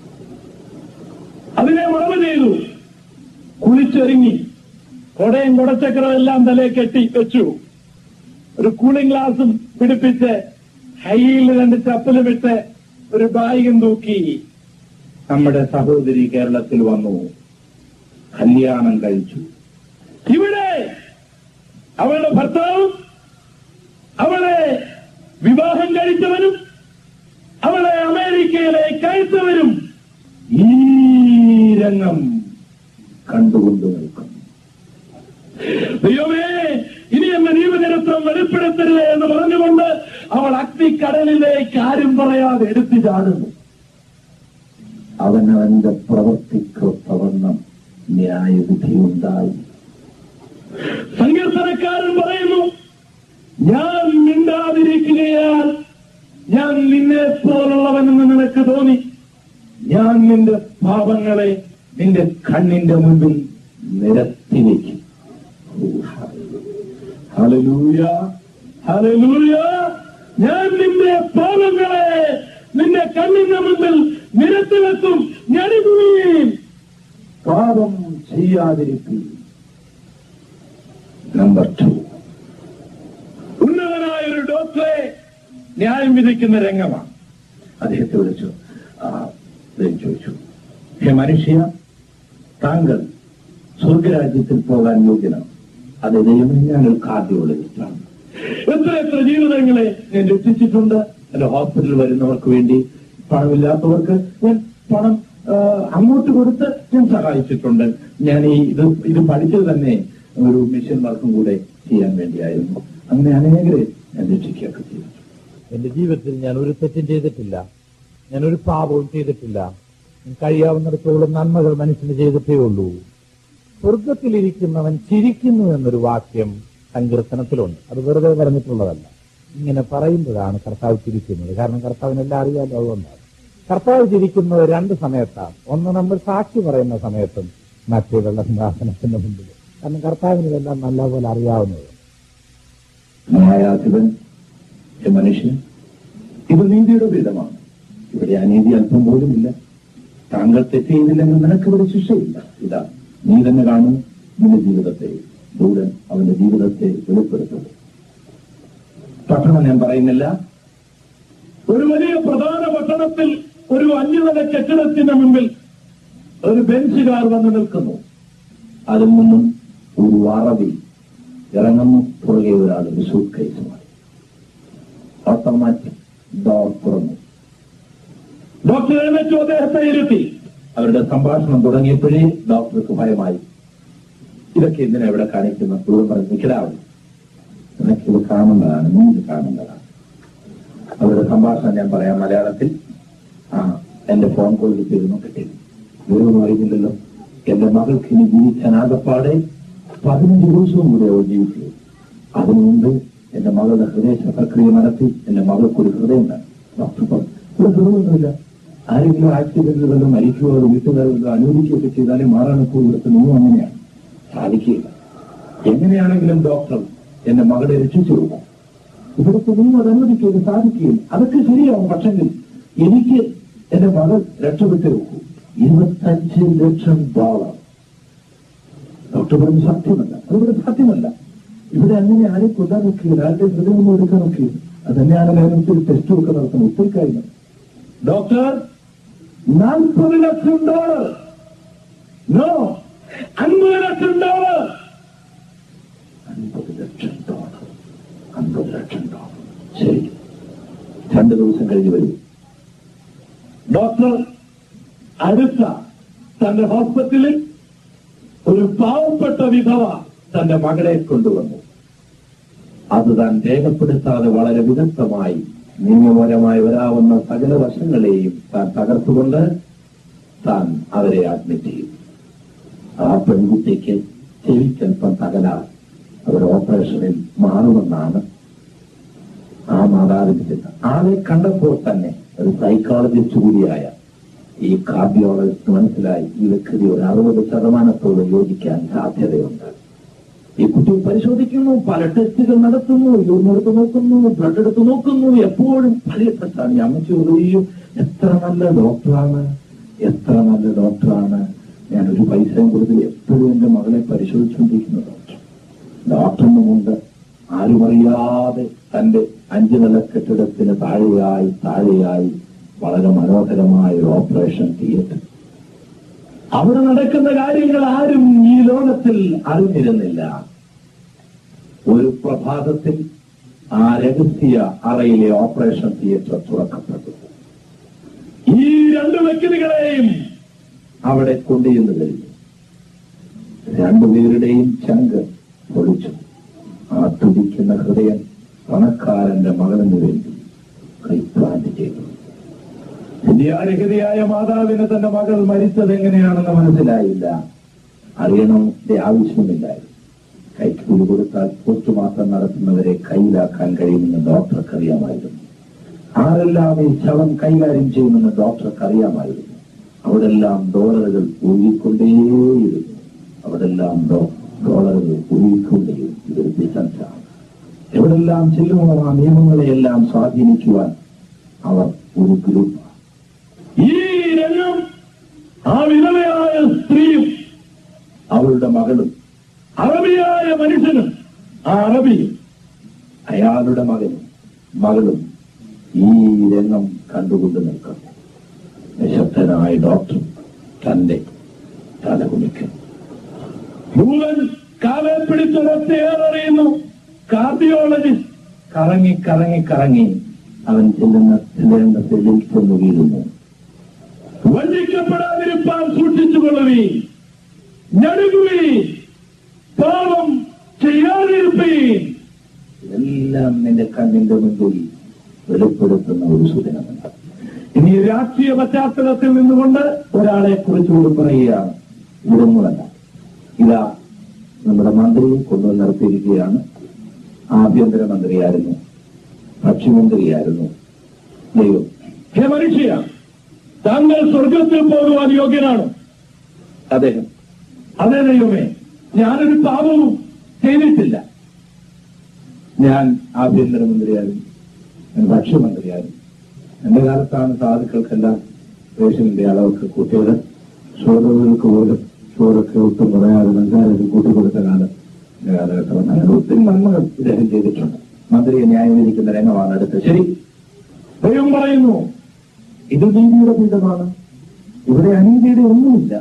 അതിനെ മറവ് ചെയ്തു കുളിച്ചൊരുങ്ങി കൊടയും കൊടച്ചക്രവും എല്ലാം തലയെ കെട്ടി വെച്ചു ഒരു കൂളിംഗ് ഗ്ലാസും പിടിപ്പിച്ച് ഹൈയിൽ രണ്ട് ചപ്പലും ഇട്ട് ഒരു ബാഗും തൂക്കി നമ്മുടെ സഹോദരി കേരളത്തിൽ വന്നു കല്യാണം കഴിച്ചു ഇവിടെ അവളുടെ ഭർത്താവും അവളെ വിവാഹം കഴിച്ചവനും അവളെ അമേരിക്കയിലേക്ക് അയച്ചവരും ഈ രംഗം കണ്ടുകൊണ്ട് നിൽക്കും ദൈവമേ ഇനി എന്ന ജീവചരിത്രം വെളിപ്പെടുത്തരുത് എന്ന് പറഞ്ഞുകൊണ്ട് അവൾ അഗ്നിക്കടലിലേക്ക് ആരും പറയാതെ എടുത്തു ചാടുന്നു അവനവന്റെ പ്രവർത്തിക്കൊത്തവണ്ണം ന്യായവിധിയുണ്ടായി സങ്കീർത്തനക്കാരൻ പറയുന്നു ഞാൻ മിണ്ടാതിരിക്കുകയാൽ ഞാൻ നിന്നെ പോലുള്ളവനെന്ന് നിനക്ക് തോന്നി ഞാൻ നിന്റെ പാപങ്ങളെ നിന്റെ കണ്ണിന്റെ മുൻപിൽ നിരത്തി വയ്ക്കും ഹലലൂയ ഹലലൂയ ഞാൻ നിന്റെ പാപങ്ങളെ നിന്റെ കണ്ണിന്റെ മുൻപിൽ നിരത്തി വെക്കും ഞെടുക്കുകയും പാപം ചെയ്യാതിരിക്കുകയും നമ്പർ ടു ഉന്നതനായ ഒരു ഡോക്ടറെ ന്യായം വിധിക്കുന്ന രംഗമാണ് അദ്ദേഹത്തെ വിളിച്ചു ആ, അദ്ദേഹം ചോദിച്ചു ഹേ മനുഷ്യ താങ്കൾ സ്വർഗരാജ്യത്തിൽ പോകാൻ യോഗ്യനാണ് അത് ദൈവം ഞാനൊരു കാർഡിയോളജിസ്റ്റാണ് എത്ര എത്ര ജീവിതങ്ങളെ ഞാൻ രക്ഷിച്ചിട്ടുണ്ട് എന്റെ ഹോസ്പിറ്റലിൽ വരുന്നവർക്ക് വേണ്ടി പണമില്ലാത്തവർക്ക് ഞാൻ പണം ആ, അങ്ങോട്ട് കൊടുത്ത് ഞാൻ സഹായിച്ചിട്ടുണ്ട് ഞാൻ ഈ ഇത് ഇത് പഠിച്ചത് തന്നെ ഒരു മിഷൻ വർക്കും കൂടെ ചെയ്യാൻ വേണ്ടിയായിരുന്നു അങ്ങനെ അനേകരെ ഞാൻ രക്ഷിക്കുകയൊക്കെ ചെയ്തു എന്റെ ജീവിതത്തിൽ ഞാൻ ഒരു തെറ്റും ചെയ്തിട്ടില്ല ഞാൻ ഒരു പാപവും ചെയ്തിട്ടില്ല കഴിയാവുന്നിടത്തോളം നന്മകൾ മനുഷ്യന് ചെയ്തിട്ടേ ഉള്ളൂ സ്വർഗത്തിലിരിക്കുന്നവൻ ചിരിക്കുന്നു എന്നൊരു വാക്യം സങ്കീർത്തനത്തിലുണ്ട് അത് വെറുതെ പറഞ്ഞിട്ടുള്ളതല്ല ഇങ്ങനെ പറയുമ്പോഴാണ് കർത്താവ് ചിരിക്കുന്നത് കാരണം കർത്താവിനെല്ലാം അറിയാലോ അതുകൊണ്ടാണ് കർത്താവ് ചിരിക്കുന്നത് രണ്ട് സമയത്താണ് ഒന്ന് നമ്മൾ സാക്ഷി പറയുന്ന സമയത്തും മറ്റൊരു സിംഹാസനത്തിന്റെ മുമ്പിൽ കാരണം കർത്താവിന് ഇതെല്ലാം നല്ലപോലെ അറിയാവുന്നത് ന്യായാധിപൻ ഹേ മനുഷ്യൻ ഇത് നീതിയുടെ ഭേദമാണ് ഇവിടെ അനീതി അല്പം പോലുമില്ല താങ്കൾ തെറ്റ് ചെയ്തില്ലെങ്കിൽ നിനക്ക് ഇവിടെ ശിക്ഷയില്ല ഇതാ നീ തന്നെ കാണൂ നിന്റെ ജീവിതത്തെ ദൂരൻ അവന്റെ ജീവിതത്തെ വെളിപ്പെടുത്തുന്നു പട്ടണം ഞാൻ പറയുന്നില്ല ഒരു വലിയ പ്രധാന പട്ടണത്തിൽ ഒരു അന്യതല കെട്ടിടത്തിന്റെ മുമ്പിൽ ഒരു ബെഞ്ചുകാർ വന്ന് നിൽക്കുന്നു അതിൽ നിന്നും ഒരു അറബി ഇറങ്ങുന്നു പുറകെ ഒരാൾ ഒരു സൂട്ട് കേസുമായി ഓട്ടോമാറ്റിക് ഡോർ തുറന്നു ഡോക്ടർ എഴുന്നേറ്റു അദ്ദേഹത്തെ ഇരുത്തി അവരുടെ സംഭാഷണം തുടങ്ങിയപ്പോഴേ ഡോക്ടർക്ക് ഭയമായി ഇതൊക്കെ എന്തിനാ ഇവിടെ കാണിക്കുന്ന ദൂരം പറഞ്ഞ് നിൽക്കലാവും നിനക്കിത് കാണേണ്ടതാണ് നീ ഇത് കാണേണ്ടതാണ് അവരുടെ സംഭാഷണം ഞാൻ പറയാം മലയാളത്തിൽ ആ എന്റെ ഫോൺ കോൾ കിട്ടിയിരുന്നു കിട്ടി വേറൊന്നും അറിയില്ലല്ലോ എന്റെ മകൾക്ക് ഇനി ജീവിക്കാൻ ആകപ്പാടെ പതിനഞ്ച് ദിവസവും കൂടെ അവൾ ജീവിച്ചു അതിനുമുമ്പ് എന്റെ മകളുടെ ഹൃദയ ശസ്ത്രക്രിയ നടത്തി എന്റെ മകൾക്കൊരു ഹൃദയം വേണം ഡോക്ടർ പറഞ്ഞു ഒരു ഹൃദയമൊന്നുമില്ല ആരെങ്കിലും ആക്സിഡന്റുകളിലോ മരിക്കുകയോ വീട്ടുകാരിലോ അനുവദിക്കുകയൊക്കെ ചെയ്താലേ മാറാനൊക്കെ ഇവിടുത്തെ നിയമം അങ്ങനെയാണ് സാധിക്കില്ല എങ്ങനെയാണെങ്കിലും ഡോക്ടർ എന്റെ മകളെ രക്ഷിച്ചു കൊടുക്കും ഇവിടുത്തെ നിയമം അത് അനുവദിക്കുകയും സാധിക്കുകയും അതൊക്കെ ശരിയാവും പക്ഷെങ്കിൽ എനിക്ക് എന്റെ മകൾ രക്ഷപ്പെട്ടു നോക്കൂ ഇരുപത്തഞ്ച് ലക്ഷം ഡോളർ ഡോക്ടർ പറഞ്ഞു സാധ്യമല്ല അതിവിടെ സാധ്യമല്ല ഇവിടെ അങ്ങനെ ആരെ കൊല്ലാൻ നോക്കിയില്ല ആരുടെ ഹൃദയം എടുക്കാൻ നോക്കിയില്ല അത് തന്നെയാണ് ലേഖനത്തിൽ ടെസ്റ്റ് ഒക്കെ നടത്തുന്നത് ഒത്തിരി കാര്യങ്ങൾ ഡോക്ടർ നാൽപ്പത് ലക്ഷം ഡോളർ നോ അൻപത് ലക്ഷം ഡോളർ അൻപത് ലക്ഷം ഡോളർ അൻപത് ലക്ഷം ഡോളർ ശരി രണ്ടു ദിവസം കഴിഞ്ഞ് വരും ഡോക്ടർ അടുത്ത തന്റെ ഹോസ്പിറ്റലിൽ ഒരു പാവപ്പെട്ട വിധവ തന്റെ മകളെ കൊണ്ടുവന്നു അത് താൻ രേഖപ്പെടുത്താതെ വളരെ വിദഗ്ധമായി നിയമപരമായി വരാവുന്ന സകല വശങ്ങളെയും താൻ തകർത്തുകൊണ്ട് താൻ അവരെ അഡ്മിറ്റ് ചെയ്തു ആ പെൺകുട്ടിക്ക് ചെവിക്കൽപ്പം തകരാർ അവർ ഓപ്പറേഷനിൽ മാറുമെന്നാണ് ആ മാതാവിന്റെ ചിന്ത ആളെ കണ്ടപ്പോൾ തന്നെ ഒരു സൈക്കോളജിസ്റ്റ് കൂടിയായ ഈ കാർഡിയോളജിസ്റ്റ് മനസ്സിലായി ഈ വ്യക്തി ഒരു അറുപത് ശതമാനത്തോട് യോജിക്കാൻ സാധ്യതയുണ്ട് ഈ കുട്ടി പരിശോധിക്കുന്നു പല ടെസ്റ്റുകൾ നടത്തുന്നു യൂറിനെടുത്ത് നോക്കുന്നു ബ്ലഡ് എടുത്ത് നോക്കുന്നു എപ്പോഴും പല ടെസ്റ്റാണ് ഈ അമ്മച്ചി ചോദിക്കും എത്ര നല്ല ഡോക്ടറാണ് എത്ര നല്ല ഡോക്ടറാണ് ഞാൻ ഒരു പൈസയും കൊടുത്ത് എപ്പോഴും എന്റെ മകളെ പരിശോധിച്ചുകൊണ്ടിരിക്കുന്ന ഡോക്ടർ ഡോക്ടറിനുമുണ്ട് ആരും അറിയാതെ തന്റെ അഞ്ചു നില കെട്ടിടത്തിന് താഴെയായി താഴെയായി വളരെ മനോഹരമായ ഒരു ഓപ്പറേഷൻ തിയേറ്റർ അവിടെ നടക്കുന്ന കാര്യങ്ങൾ ആരും ഈ ലോകത്തിൽ അറിഞ്ഞിരുന്നില്ല ഒരു പ്രഭാതത്തിൽ ആ രഹസ്യ അറയിലെ ഓപ്പറേഷൻ തിയേറ്റർ തുറക്കപ്പെട്ടു ഈ രണ്ട് വ്യക്തികളെയും അവിടെ കൊണ്ടുചെന്ന് കഴിഞ്ഞു രണ്ടുപേരുടെയും ചങ്ക് പൊളിച്ചു ആ തുടിക്കുന്ന ഹൃദയം പണക്കാരന്റെ മകനിന് വേണ്ടി കൈപ്ലാന്റ് ചെയ്തു വിദ്യാരഹിതയായ മാതാവിന് തന്റെ മകൾ മരിച്ചത് എങ്ങനെയാണെന്ന് മനസ്സിലായില്ല അറിയണമെന്റെ ആവശ്യമില്ലായിരുന്നു കൈക്കൂലി കൊടുത്താൽ പോസ്റ്റ്മോർട്ടം നടത്തുന്നവരെ കയ്യിലാക്കാൻ കഴിയുമെന്ന് ഡോക്ടർക്ക് അറിയാമായിരുന്നു ആരെല്ലാം ഈ ശവം കൈകാര്യം ചെയ്യുമെന്ന് ഡോക്ടർക്ക് അറിയാമായിരുന്നു അവിടെല്ലാം ഡോളറുകൾ ഒഴുകിക്കൊണ്ടേയിരുന്നു അവിടെല്ലാം ഡോ- ഡോളറുകൾ ഒഴുകിക്കൊണ്ടേയിരുന്നു ഇതൊരു ബിസിനസ്സാണ് എവിടെല്ലാം ചെല്ലുമോ ആ നിയമങ്ങളെയെല്ലാം സ്വാധീനിക്കുവാൻ അവർ ഒരു ഗ്രൂപ്പ് ഈ രംഗം ആ വിധവയായ സ്ത്രീയും അവളുടെ മകളും അറബിയായ മനുഷ്യനും ആ അറബിയും അയാളുടെ മകനും മകളും ഈ രംഗം കണ്ടുകൊണ്ട് നിൽക്കുന്നു നിശബ്ദനായ ഡോക്ടർ തന്റെ തല കുണിക്കുന്നു മുഴുവൻ കാവൽ പിടിച്ചൊരൊറ്റയേററിയുന്നു കാർഡിയോളജിസ്റ്റ് കറങ്ങി കറങ്ങി കറങ്ങി അവൻ ചെല്ലുന്ന ചെല്ലേണ്ട സെല്ലിൽ ചെന്ന് വീഴുന്നു വഞ്ചിക്കപ്പെടാതിരിപ്പാൻ സൂക്ഷിച്ചുകൊള്ളുവീ ഞടുകുവീ പാപം ചെയ്യാതിരുപ്പീൻ ഇതെല്ലാം നിന്റെ കണ്ണിന്റെ മുൻപിൽ വെളിപ്പെടുത്തുന്ന ഒരു സൂചനമുണ്ട് ഇനി രാഷ്ട്രീയ പശ്ചാത്തലത്തിൽ നിന്നുകൊണ്ട് ഒരാളെ കുറിച്ച് കൂടി പറയുകയാണ് ഇതൊന്നുമല്ല ഇതാ നമ്മുടെ മന്ത്രിയെ കൊണ്ടുവന്ന് നിർത്തിയിരിക്കുകയാണ് ആഭ്യന്തരമന്ത്രിയായിരുന്നു ഭക്ഷ്യമന്ത്രിയായിരുന്നു ദൈവം ഹേ മനുഷ്യ താങ്കൾ സ്വർഗത്തിൽ പോകുവാൻ യോഗ്യനാണ് അദ്ദേഹം അതേ ദൈവമേ ഞാനൊരു പാപവും ചെയ്തിട്ടില്ല ഞാൻ ആഭ്യന്തരമന്ത്രിയായിരുന്നു ഞാൻ ഭക്ഷ്യമന്ത്രിയായിരുന്നു എന്റെ കാലത്താണ് സാധുക്കൾക്കെല്ലാം റേഷനിന്റെ അളവൊക്കെ കൂട്ടിയത് ഷോറുകൾക്ക് പോലും ഷോറൊക്കെ ഒട്ടും പറയാതെ മഞ്ചാരൊക്കെ കൂട്ടിക്കൊടുത്ത കാലം എന്റെ കാലഘട്ടമാണ് അങ്ങനെ ഒത്തിരി നന്മകൾ ഇദ്ദേഹം ചെയ്തിട്ടുണ്ട് മന്ത്രിയെ ന്യായീകരിക്കുന്ന രംഗമാണ് അടുത്ത് ശരി ദൈവം പറയുന്നു ഇത് നീതിയുടെ പീഠമാണ് ഇവിടെ അനീതിയുടെ ഒന്നുമില്ല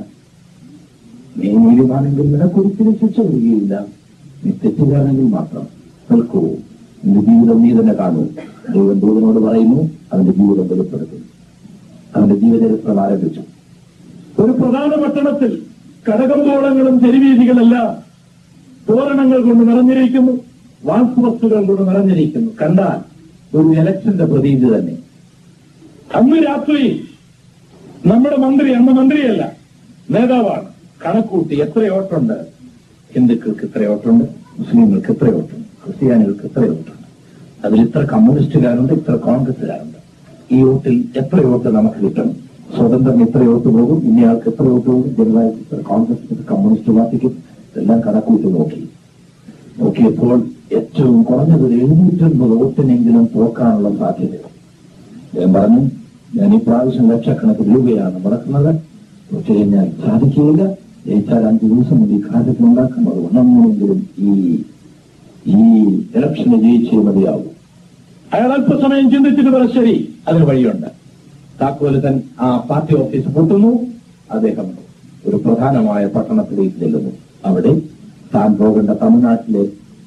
നീ നീതിമാണെങ്കിൽ നിനക്കൊരിക്കലും ശിക്ഷ വരികയില്ല നീ തെറ്റുകാരാണെങ്കിൽ മാത്രം നിൽക്കൂ നിന്റെ ജീവിതം നീ തന്നെ കാണൂ ദൈവം ദൂതനോട് പറയുന്നു അവന്റെ ജീവിതം വെളിപ്പെടുത്തുന്നു അവന്റെ ജീവചരിത്രം ആരംഭിച്ചു ഒരു പ്രധാന പട്ടണത്തിൽ കടകമ്പോളങ്ങളും തെരുവീതികളെല്ലാം തോരണങ്ങൾ കൊണ്ട് നിറഞ്ഞിരിക്കുന്നു വാസ്തുവസ്തുക്കൾ കൊണ്ട് നിറഞ്ഞിരിക്കുന്നു കണ്ടാൽ ഒരു ഇലക്ഷന്റെ പ്രതീതി തന്നെ അന്ന് രാത്രി നമ്മുടെ മന്ത്രി അന്ന് മന്ത്രിയല്ല നേതാവാണ് കണക്കൂട്ടി എത്ര ഓട്ടുണ്ട് ഹിന്ദുക്കൾക്ക് ഇത്ര ഓട്ടുണ്ട് മുസ്ലിങ്ങൾക്ക് ഇത്ര ഓട്ടുണ്ട് ക്രിസ്ത്യാനികൾക്ക് ഇത്ര ഓട്ടുണ്ട് അതിൽ ഇത്ര കമ്മ്യൂണിസ്റ്റുകാരുണ്ട് ഇത്ര കോൺഗ്രസുകാരുണ്ട് ഈ വോട്ടിൽ എത്ര വോട്ട് നമുക്ക് കിട്ടും സ്വതന്ത്രം ഇത്ര വോട്ട് പോകും ഇന്നയാൾക്ക് എത്ര വോട്ട് പോകും ജനതായ്ക്ക് ഇത്ര കോൺഗ്രസ് ഇത്ര കമ്മ്യൂണിസ്റ്റ് പാർട്ടിക്ക് ഇതെല്ലാം കണക്കൂട്ടി നോക്കി നോക്കിയപ്പോൾ ഏറ്റവും കുറഞ്ഞത് ഒരു എഴുന്നൂറ്റൊൻപത് വോട്ടിനെങ്കിലും തോക്കാനുള്ള സാധ്യതയുണ്ട് ഞാൻ പറഞ്ഞു ഞാൻ ഈ പ്രാവശ്യം ലക്ഷക്കണക്കിന് രൂപയാണ് മുടക്കുന്നത് പക്ഷേ കഴിഞ്ഞാൽ സാധിക്കുകയില്ല ജയിച്ചാൽ അഞ്ചു ദിവസം കൊണ്ട് ഈ കാര്യത്തിൽ ഉണ്ടാക്കും അത് ഒന്നെങ്കിലും ഈ ഈ ഇലക്ഷന് ജയിച്ചേ മതിയാവും അയാൾ അല്പസമയം ചിന്തിച്ചിട്ട് പറ ശരി അതിന് വഴിയുണ്ട് താക്കോലത്തൻ ആ പാർട്ടി ഓഫീസ് പൂട്ടുന്നു അദ്ദേഹം ഒരു പ്രധാനമായ പട്ടണത്തിലേക്ക് ചെല്ലുന്നു അവിടെ താൻ പോകേണ്ട തമിഴ്നാട്ടിലെ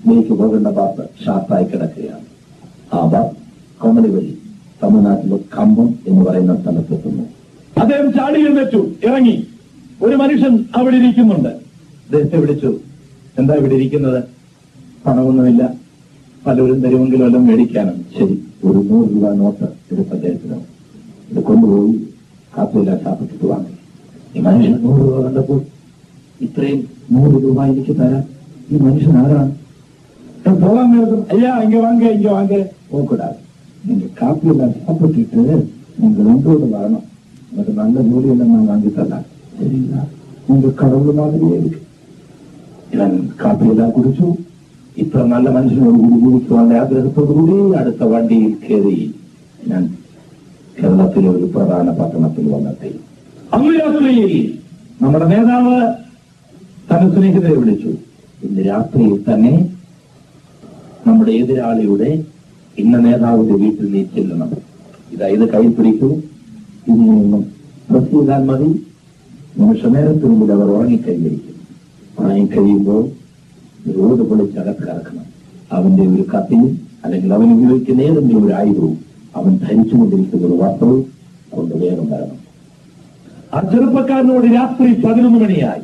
ഇതിലേക്ക് പോകേണ്ട ബസ് ഷാർട്ടായി കിടക്കുകയാണ് ആ ബസ് കോമഡി വഴി തമിഴ്നാട്ടിലെ കമ്പം എന്ന് പറയുന്ന സ്ഥലത്തെത്തുന്നു അദ്ദേഹം ചാടി എഴുന്നേറ്റു ഇറങ്ങി ഒരു മനുഷ്യൻ അവിടെ ഇരിക്കുന്നുണ്ട് അദ്ദേഹത്തെ വിളിച്ചു എന്താ ഇവിടെ ഇരിക്കുന്നത് പണമൊന്നുമില്ല പലരും തരുമെങ്കിലും എല്ലാം മേടിക്കാനും ശരി ഒരു നൂറ് രൂപ നോട്ട് എടുത്ത് അദ്ദേഹത്തിന് ഇത് കൊണ്ടുപോയി കാപ്പിയില്ല ഷാപ്പിട്ടിട്ട് വാങ്ങി ഈ മനുഷ്യൻ നൂറ് രൂപ കണ്ടപ്പോൾ ഇത്രയും നൂറ് രൂപ എനിക്ക് തരാൻ ഈ മനുഷ്യൻ ആരാണ് ഞാൻ പോകാൻ നേരത്തും അയ്യാ ഇങ്ങ വാങ്ങ ഇങ്ങ വാങ്ങ പോക്കൂടാതെ നിങ്ങൾ കാപ്പിയെല്ലാം ഷാപ്പിട്ടിട്ട് നിങ്ങൾ എന്തോട് വരണം എന്നിട്ട് നല്ല ജോലിയെല്ലാം ഞാൻ വാങ്ങിത്തരാം ശരിയില്ല നിങ്ങൾ കടവുള്ള മാതിരിയായിരിക്കും ഞാൻ കാപ്പിയെല്ലാം കുടിച്ചു ഇത്ര നല്ല മനുഷ്യനോട് കൂടി ജീവിക്കുവാനുള്ള ആഗ്രഹത്തോടു കൂടി അടുത്ത വണ്ടിയിൽ കയറി ഞാൻ കേരളത്തിലെ ഒരു പ്രധാന പട്ടണത്തിൽ വന്നെത്തി അന്ന് രാത്രിയിൽ നമ്മുടെ നേതാവ് തന്റെ സ്നേഹിതരെ വിളിച്ചു ഇന്ന് രാത്രിയിൽ തന്നെ നമ്മുടെ എതിരാളിയുടെ ഇന്ന നേതാവിന്റെ വീട്ടിൽ നീ ചെല്ലണം ഇതാ ഇത് കൈ പിടിക്കൂ ഇതിൽ നിന്നും പ്രസ് ചെയ്താൽ മതി നിമിഷനേരത്തിനുള്ളിൽ അവർ ഉറങ്ങിക്കഴിഞ്ഞിരിക്കും ഉറങ്ങിക്കഴിയുമ്പോൾ റോഡ് പൊളിച്ചകത്ത് കിടക്കണം അവന്റെ ഒരു കത്തിയും അല്ലെങ്കിൽ അവൻ ഉപയോഗിക്കുന്ന ഏതെങ്കിലും ഒരു ആയുധവും അവൻ ധരിച്ചുകൊണ്ടിരിക്കുന്ന ഒരു വസ്ത്രവും കൊണ്ട് വേഗം വരണം ആ ചെറുപ്പക്കാരനോട് രാത്രി പതിനൊന്ന് മണിയായി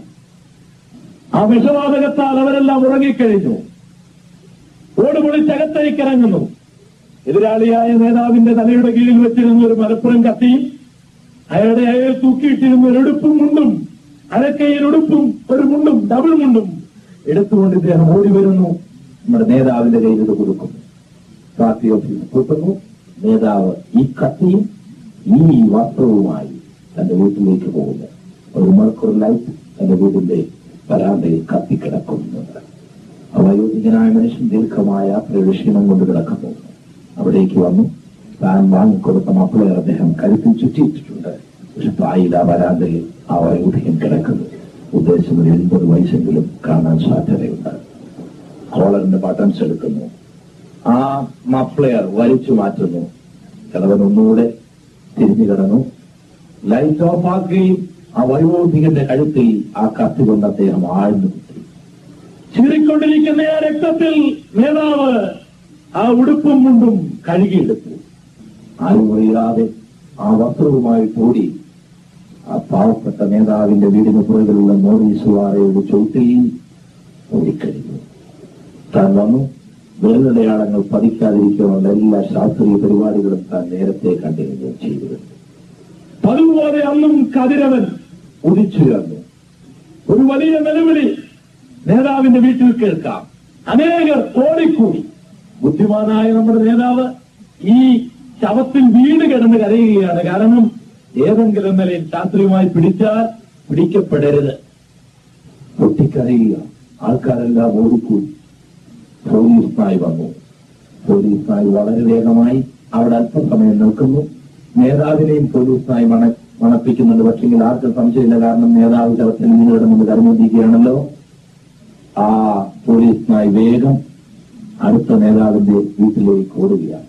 ആ വിഷവാതകത്താൽ അവരെല്ലാം ഉറങ്ങിക്കഴിഞ്ഞു ഓട് പൊളിച്ചകത്തേക്ക് ഇറങ്ങുന്നു എതിരാളിയായ നേതാവിന്റെ തലയുടെ കീഴിൽ വെച്ചിരുന്ന ഒരു മലപ്പുറം കത്തിയും അയാളുടെ അയാൾ തൂക്കിയിട്ടിരുന്ന ഒരു ഉടുപ്പും മുണ്ടും അരക്കയിൽ ഉടുപ്പും ഒരു മുണ്ടും ഡബിൾ മുണ്ടും എടുത്തുകൊണ്ട് ഇദ്ദേഹം ഓടി വരുന്നു നമ്മുടെ നേതാവിന്റെ കയ്യിൽ ഇത് കൊടുക്കുന്നു പാർട്ടി ഓഫീസ് കൂട്ടുന്നു നേതാവ് ഈ കത്തിയും ഈ വസ്ത്രവുമായി തന്റെ വീട്ടിലേക്ക് പോകുന്നു ഒരു മണിക്കൂർ ലൈറ്റ് തന്റെ വീടിന്റെ വരാന്തയിൽ കത്തിക്കിടക്കുന്നുണ്ട് വയോധികനായ മനുഷ്യൻ ദീർഘമായ യാത്രയുടെ ക്ഷീണം കൊണ്ട് കിടക്കുന്നു അവിടേക്ക് വന്നു താൻ വാങ്ങിക്കൊടുത്ത മക്കളെ അദ്ദേഹം കരുത്തിൽ ചുറ്റിയിട്ടിട്ടുണ്ട് പക്ഷെ പായില വരാന്തയിൽ ആ വയോധികൻ കിടക്കുന്നു ഉദ്ദേശം ഒരു എൺപത് വയസ്സെങ്കിലും കാണാൻ സാധ്യതയുണ്ട് കോളറിന്റെ ബട്ടൺസ് എടുക്കുന്നു ആ മഫ്ലെയർ വലിച്ചു മാറ്റുന്നു കിളവൻ ഒന്നുകൂടെ തിരിഞ്ഞു കിടന്നു ലൈറ്റ് ഓഫ് ആക്കുകയും ആ വയോധികന്റെ കഴുത്തിൽ ആ കത്തി കൊണ്ട് അദ്ദേഹം ആഴ്ന്നു കുത്തി ചീറിക്കൊണ്ടിരിക്കുന്ന ആ രക്തത്തിൽ നേതാവ് ആ ഉടുപ്പും മുണ്ടും കഴുകിയെടുത്തു ആരും അറിയാതെ ആ വസ്ത്രവുമായി കൂടി ആ പാവപ്പെട്ട നേതാവിന്റെ വീടിന് പുറകിലുള്ള മോറീസുവാറയുടെ ചുവട്ടിൽ ഓടിക്കഴിഞ്ഞു താൻ വന്നു വിരലടയാളങ്ങൾ പതിക്കാതിരിക്കാനുള്ള എല്ലാ ശാസ്ത്രീയ പരിപാടികളും താൻ നേരത്തെ കണ്ടിരുന്നു ചെയ്തിരുന്നു പതിവുപോലെ അന്നും കതിരവൻ ഉദിച്ചുയർന്നു ഒരു വലിയ നിലവിളി നേതാവിന്റെ വീട്ടിൽ കേൾക്കാം അനേകർ ഓടിക്കൂടി ബുദ്ധിമാനായ നമ്മുടെ നേതാവ് ഈ ശവത്തിൽ വീണ് കിടന്ന് കരയുകയാണ് കാരണം ഏതെങ്കിലും നിലയിൽ ശാസ്ത്രീയമായി പിടിച്ചാൽ പിടിക്കപ്പെടരുത് പൊട്ടിക്കരയുക ആൾക്കാരെല്ലാം ഓടിക്കൂടി പോലീസ് നായി വന്നു പോലീസ് നായി വളരെ വേഗമായി അവിടെ അല്പസമയം നിൽക്കുന്നു നേതാവിനെയും പോലീസ് നായി മണ മണപ്പിക്കുന്നുണ്ട് പക്ഷെങ്കിൽ ആർക്കും സംശയമില്ല കാരണം നേതാവ് ശവത്തിൽ നിന്ന് കിടന്നത് കരഞ്ഞിരിക്കുകയാണല്ലോ ആ പോലീസ് നായി വേഗം അടുത്ത നേതാവിന്റെ വീട്ടിലേക്ക് ഓടുകയാണ്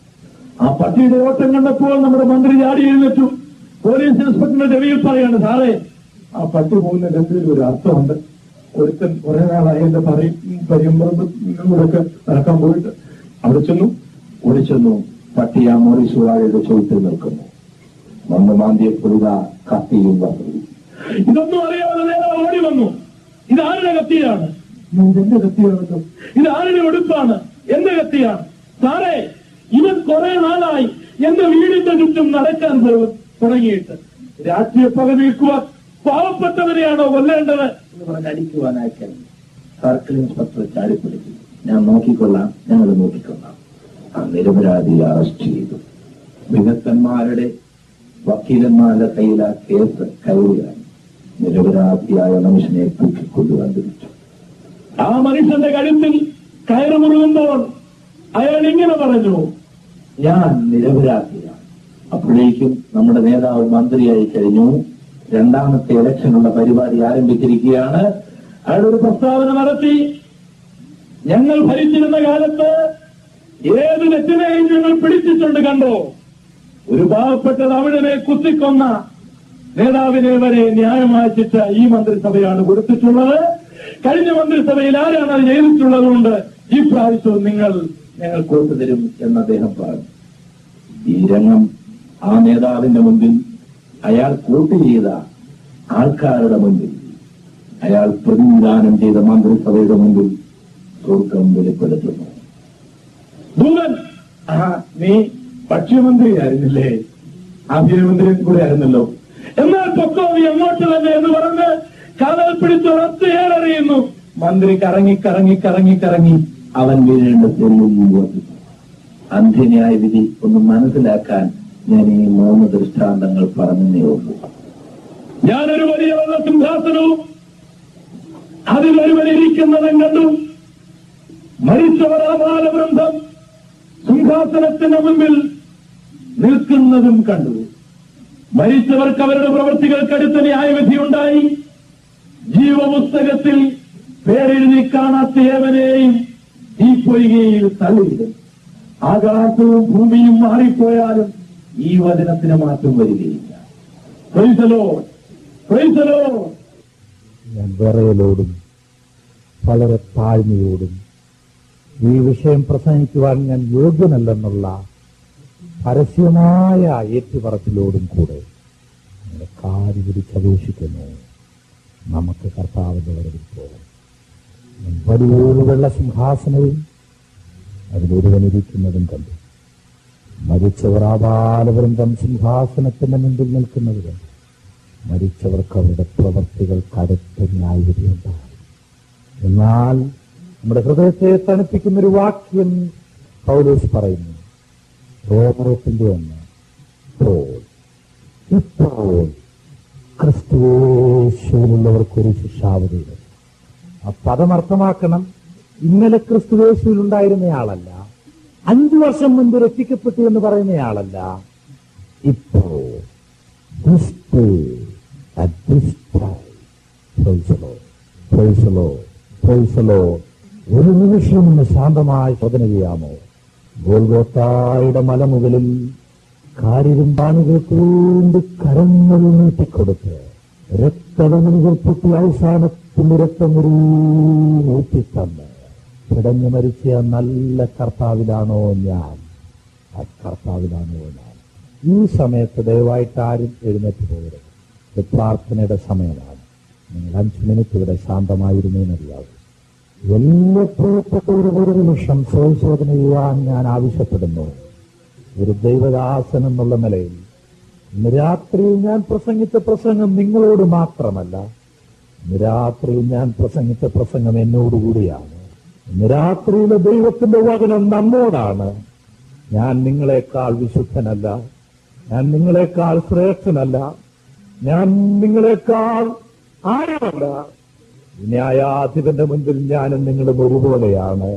ആ പട്ടിയുടെ ഓട്ടം കണ്ടപ്പോൾ നമ്മുടെ മന്ത്രി ചാടി എഴുന്നേറ്റു പോലീസ് ഇൻസ്പെക്ടറുടെ ചെവിയിൽ പറയാണ് സാറേ ആ പട്ടി പോകുന്ന രണ്ടിലും ഒരു അർത്ഥമുണ്ട് ഒരുത്തൻ കുറെ നാളായി എന്റെ പറയും പരിമ്പറമ്പൂടൊക്കെ നടക്കാൻ പോയിട്ട് അവിടെ ചെന്നു ഓടി ചെന്നു പട്ടി ആ മോറിസ് വാഴയുടെ ചോദ്യത്തിൽ നിൽക്കുന്നു വന്ന് മാന്തിയ പുഴുക കത്തിയും വന്നു ഇതൊന്നും അറിയാതെ നേതാവ് ഓടി വന്നു ഇത് ആരുടെ കത്തിയാണ് എന്റെ കത്തിയാണല്ലോ ഇത് ആരുടെ ഉടുപ്പാണ് എന്റെ കത്തിയാണ് സാറേ ഇവൻ കുറെ നാളായി എന്റെ വീടിന്റെ ചുറ്റും നടക്കാൻ പോകും തുടങ്ങിയിട്ട് രാഷ്ട്രീയ പക നീക്കുവാൻ പാവപ്പെട്ടവരെയാണോ കൊല്ലേണ്ടത് എന്ന് പറഞ്ഞ് അടിക്കുവാനായി കഴിഞ്ഞു സർക്കിൾ ഇൻസ്പെക്ടർ ചാടിപ്പിടിച്ചു ഞാൻ നോക്കിക്കൊള്ളാം ഞങ്ങൾ നോക്കിക്കൊള്ളാം ആ നിരപരാധിയെ അറസ്റ്റ് ചെയ്തു വിദഗ്ധന്മാരുടെ വക്കീലന്മാരുടെ കയ്യിൽ ആ കേസ് കയറുകയാണ് നിരപരാധിയായ മനുഷ്യനെ തൂക്കിക്കൊണ്ടുവാൻ തിരിച്ചു ആ മനുഷ്യന്റെ കഴുത്തിൽ കയറ് മുറുകുമ്പോൾ അയാൾ ഇങ്ങനെ പറഞ്ഞു ഞാൻ നിരപരാധിയാണ് അപ്പോഴേക്കും നമ്മുടെ നേതാവ് മന്ത്രിയായി കഴിഞ്ഞു രണ്ടാമത്തെ ഇലക്ഷനുള്ള പരിപാടി ആരംഭിച്ചിരിക്കുകയാണ് അയാൾ ഒരു പ്രസ്താവന നടത്തി ഞങ്ങൾ ഭരിച്ചിരുന്ന കാലത്ത് ഏത് നെറ്റിനെയും ഞങ്ങൾ പിടിച്ചിട്ടുണ്ട് കണ്ടോ ഒരു പാവപ്പെട്ട തമിഴനെ കുത്തിക്കൊന്ന നേതാവിനെ വരെ ന്യായമായ ശിക്ഷ ഈ മന്ത്രിസഭയാണ് കൊടുത്തിട്ടുള്ളത് കഴിഞ്ഞ മന്ത്രിസഭയിൽ ആരാണ് അത് ചെയ്തിട്ടുള്ളതുകൊണ്ട് ഈ പ്രാവശ്യവും നിങ്ങൾ ഞങ്ങൾ വോട്ട് തരും എന്ന് അദ്ദേഹം പറഞ്ഞു ഈ രംഗം ആ നേതാവിന്റെ മുൻപിൽ അയാൾ വോട്ട് ചെയ്ത ആൾക്കാരുടെ മുൻപിൽ അയാൾ പ്രതിനിധാനം ചെയ്ത മന്ത്രിസഭയുടെ മുൻപിൽ സ്വർഗം വെളിപ്പെടുത്തുന്നു ദൂതൻ ആ നീ ഭക്ഷ്യമന്ത്രിയായിരുന്നില്ലേ ആഭ്യന്തരമന്ത്രിയും കൂടെ ആയിരുന്നല്ലോ എന്നാൽ പൊക്കോ നീ അങ്ങോട്ട് തന്നെ എന്ന് പറഞ്ഞ് കടൽ പിടിച്ച് ഒറ്റയേറെറിയുന്നു മന്ത്രി കറങ്ങി കറങ്ങി കറങ്ങി കറങ്ങി അവൻ വീഴേണ്ട തെല്ലിൽ വസിച്ചു അന്ത്യന്യായ വിധി ഒന്ന് മനസ്സിലാക്കാൻ ഞാൻ ഈ മൂന്ന് ദൃഷ്ടാന്തങ്ങൾ പറഞ്ഞേ ഉള്ളൂ ഞാനൊരു വലിയ വെള്ള സിംഹാസനവും അതിലൊരുവൻ ഇരിക്കുന്നതും കണ്ടു മരിച്ചവർ ആപാലവൃന്ദം സിംഹാസനത്തിന് മുമ്പിൽ നിൽക്കുന്നതും കണ്ടു മരിച്ചവർക്ക് അവരുടെ പ്രവൃത്തികൾക്കടുത്ത ന്യായവിധിയുണ്ടായി ജീവപുസ്തകത്തിൽ പേരെഴുതി കാണാത്ത ഏവനെയും ഈ പൊയ്കയിൽ തള്ളിയിടും ആകാശവും ഭൂമിയും മാറിപ്പോയാലും ഈ വചനത്തിന് മാറ്റം വരികയില്ല പ്രൈസലോ പ്രൈസലോ ഞാൻ വിറയലോടും വളരെ താഴ്മയോടും ഈ വിഷയം പ്രസംഗിക്കുവാൻ ഞാൻ യോഗ്യനല്ലെന്നുള്ള പരസ്യമായ ഏറ്റുപറച്ചിലോടും കൂടെ നിങ്ങളുടെ കാല് പിടിച്ചപേക്ഷിക്കുന്നു നമുക്ക് കർത്താവിന്റെ വരവിൽ പോകാം ഞാൻ വലിയൊരു വെള്ള സിംഹാസനവും അതിലൊരുവനിരിക്കുന്നതും കണ്ടു മരിച്ചവർ ആപാലവൃന്ദം സിംഹാസനത്തിന്റെ മുമ്പിൽ നിൽക്കുന്നത് കണ്ടു മരിച്ചവർക്ക് അവരുടെ പ്രവർത്തികൾക്ക് അടുത്ത ന്യായവിധിയുണ്ടാകും എന്നാൽ നമ്മുടെ ഹൃദയത്തെ തണുപ്പിക്കുന്ന ഒരു വാക്യം പൗലോസ് പറയുന്നു റോമറത്തിന്റെ ഒന്ന് ഇപ്പോൾ ഇപ്പോൾ ക്രിസ്തുവേശുവിലുള്ളവർക്കൊരു ശിക്ഷാവധിയുണ്ട് ആ പദം അർത്ഥമാക്കണം ഇന്നലെ ക്രിസ്തുവേശുവിലുണ്ടായിരുന്നയാളല്ല അഞ്ചു വർഷം മുൻപ് രക്ഷിക്കപ്പെട്ടു എന്ന് പറയുന്നയാളല്ല ഇപ്പോൾ this day, at this time. Praise the Lord. Praise the Lord. Praise the Lord. ഒരു നിമിഷം ഒന്ന് ശാന്തമായി ശോധന ചെയ്യാമോ ഗോൽഗോത്തായുടെ മലമുകളിൽ കാരിരുമ്പാണികൾ കൊണ്ട് കരങ്ങൾ നീട്ടിക്കൊടുത്ത് രക്തവനുകൾ പൊട്ടി അവസാനത്തിന്റെ രക്തം ഒരു ഊറ്റിത്തന്ന് പിടഞ്ഞു മരിച്ച ആ നല്ല കർത്താവിലാണോ ഞാൻ ആ കർത്താവിലാണോ ഞാൻ ഈ സമയത്ത് ദയവായിട്ട് ആരും എഴുന്നേറ്റ് പോകരുത് ഇത് പ്രാർത്ഥനയുടെ സമയമാണ് നിങ്ങൾ അഞ്ച് മിനിറ്റ് ഇവിടെ ശാന്തമായിരുന്നേനറിയാവും എല്ലാ പ്രിയപ്പെട്ടവരും ഒരു നിമിഷം സ്വയശോധന ചെയ്യുവാൻ ഞാൻ ആവശ്യപ്പെടുന്നു ഒരു ദൈവദാസൻ എന്നുള്ള നിലയിൽ ഇന്ന് രാത്രിയിൽ ഞാൻ പ്രസംഗിച്ച പ്രസംഗം നിങ്ങളോട് മാത്രമല്ല ഇന്ന് രാത്രിയിൽ ഞാൻ പ്രസംഗിച്ച പ്രസംഗം എന്നോടുകൂടിയാണ് ഇന്ന് രാത്രിയിലെ ദൈവത്തിന്റെ വചനം നമ്മോടാണ് ഞാൻ നിങ്ങളെക്കാൾ വിശുദ്ധനല്ല ഞാൻ നിങ്ങളെക്കാൾ ശ്രേഷ്ഠനല്ല ഞാൻ നിങ്ങളെക്കാൾ ആരുമല്ല ന്യായാധിപന്റെ മുൻപിൽ ഞാനും നിങ്ങളും ഒരുപോലെയാണ്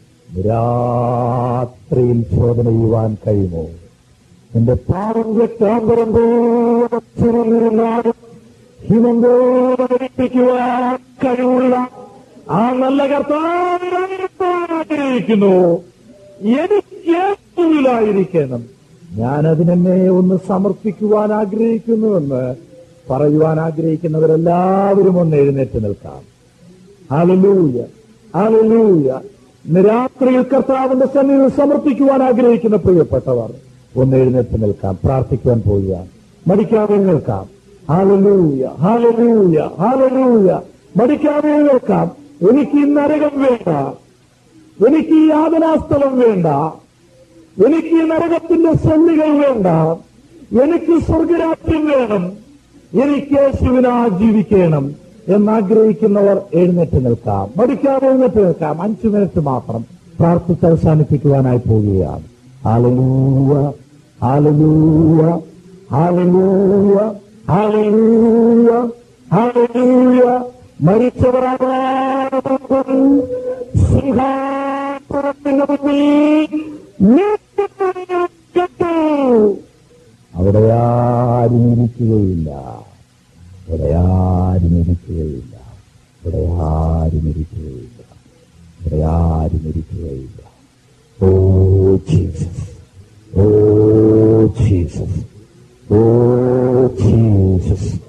രാത്രിയിൽ ശോധന ചെയ്യുവാൻ കഴിയുമോ എന്റെ പാവം രക്താന്തരം ിരുന്നാലും ഹിമം പോലെ കഴിവുള്ള ആ നല്ല കർത്താവിനായിരിക്കുന്നു എനിക്ക് യേശുവിലായിരിക്കണം ഞാൻ അതിനെന്നെ ഒന്ന് സമർപ്പിക്കുവാൻ ആഗ്രഹിക്കുന്നുവെന്ന് പറയുവാൻ ആഗ്രഹിക്കുന്നവരെല്ലാവരും ഒന്ന് എഴുന്നേറ്റ് നിൽക്കാം ആലലൂയ ആലലൂയ ഇന്ന് രാത്രിയിൽ കർത്താവിന്റെ സന്നിധിയിൽ സമർപ്പിക്കുവാൻ ആഗ്രഹിക്കുന്ന പ്രിയപ്പെട്ടവർ ഒന്ന് എഴുന്നേറ്റ് നിൽക്കാം പ്രാർത്ഥിക്കുവാൻ പോവുക മടിക്കാതെ നിൽക്കാം ഹാലലൂയ ഹാലലൂയ ഹാലലൂയ മടിക്കാതെ നിൽക്കാം എനിക്ക് ഈ നരകം വേണ്ട എനിക്ക് ഈ യാതനാസ്ഥലം വേണ്ട എനിക്ക് ഈ നരകത്തിന്റെ സന്നികൾ വേണ്ട എനിക്ക് സ്വർഗരാജ്യം വേണം എനിക്ക് യേശുവിനാ ജീവിക്കണം എന്നാഗ്രഹിക്കുന്നവർ എഴുന്നേറ്റ് നിൽക്കാം മടിക്കാതെ എഴുന്നേറ്റ് നിൽക്കാം അഞ്ചു മിനിറ്റ് മാത്രം പ്രാർത്ഥിച്ച് അവസാനിപ്പിക്കുവാനായി പോവുകയാണ് hallelujah hallelujah hallelujah hallelujah hallelujah മരിച്ചവരാകും സിംഹാസനത്തിന്റെ മുന്നിൽ നിൽക്കട്ടെ. അവിടെ ആരും ഇരിക്കുകയില്ല ഇവിടെ ആരും ഇരിക്കുകയില്ല ഇവിടെ ആരും ഇരിക്കുകയില്ല ഇവിടെ ആരും ഇരിക്കുകയില്ല oh Jesus oh Jesus oh Jesus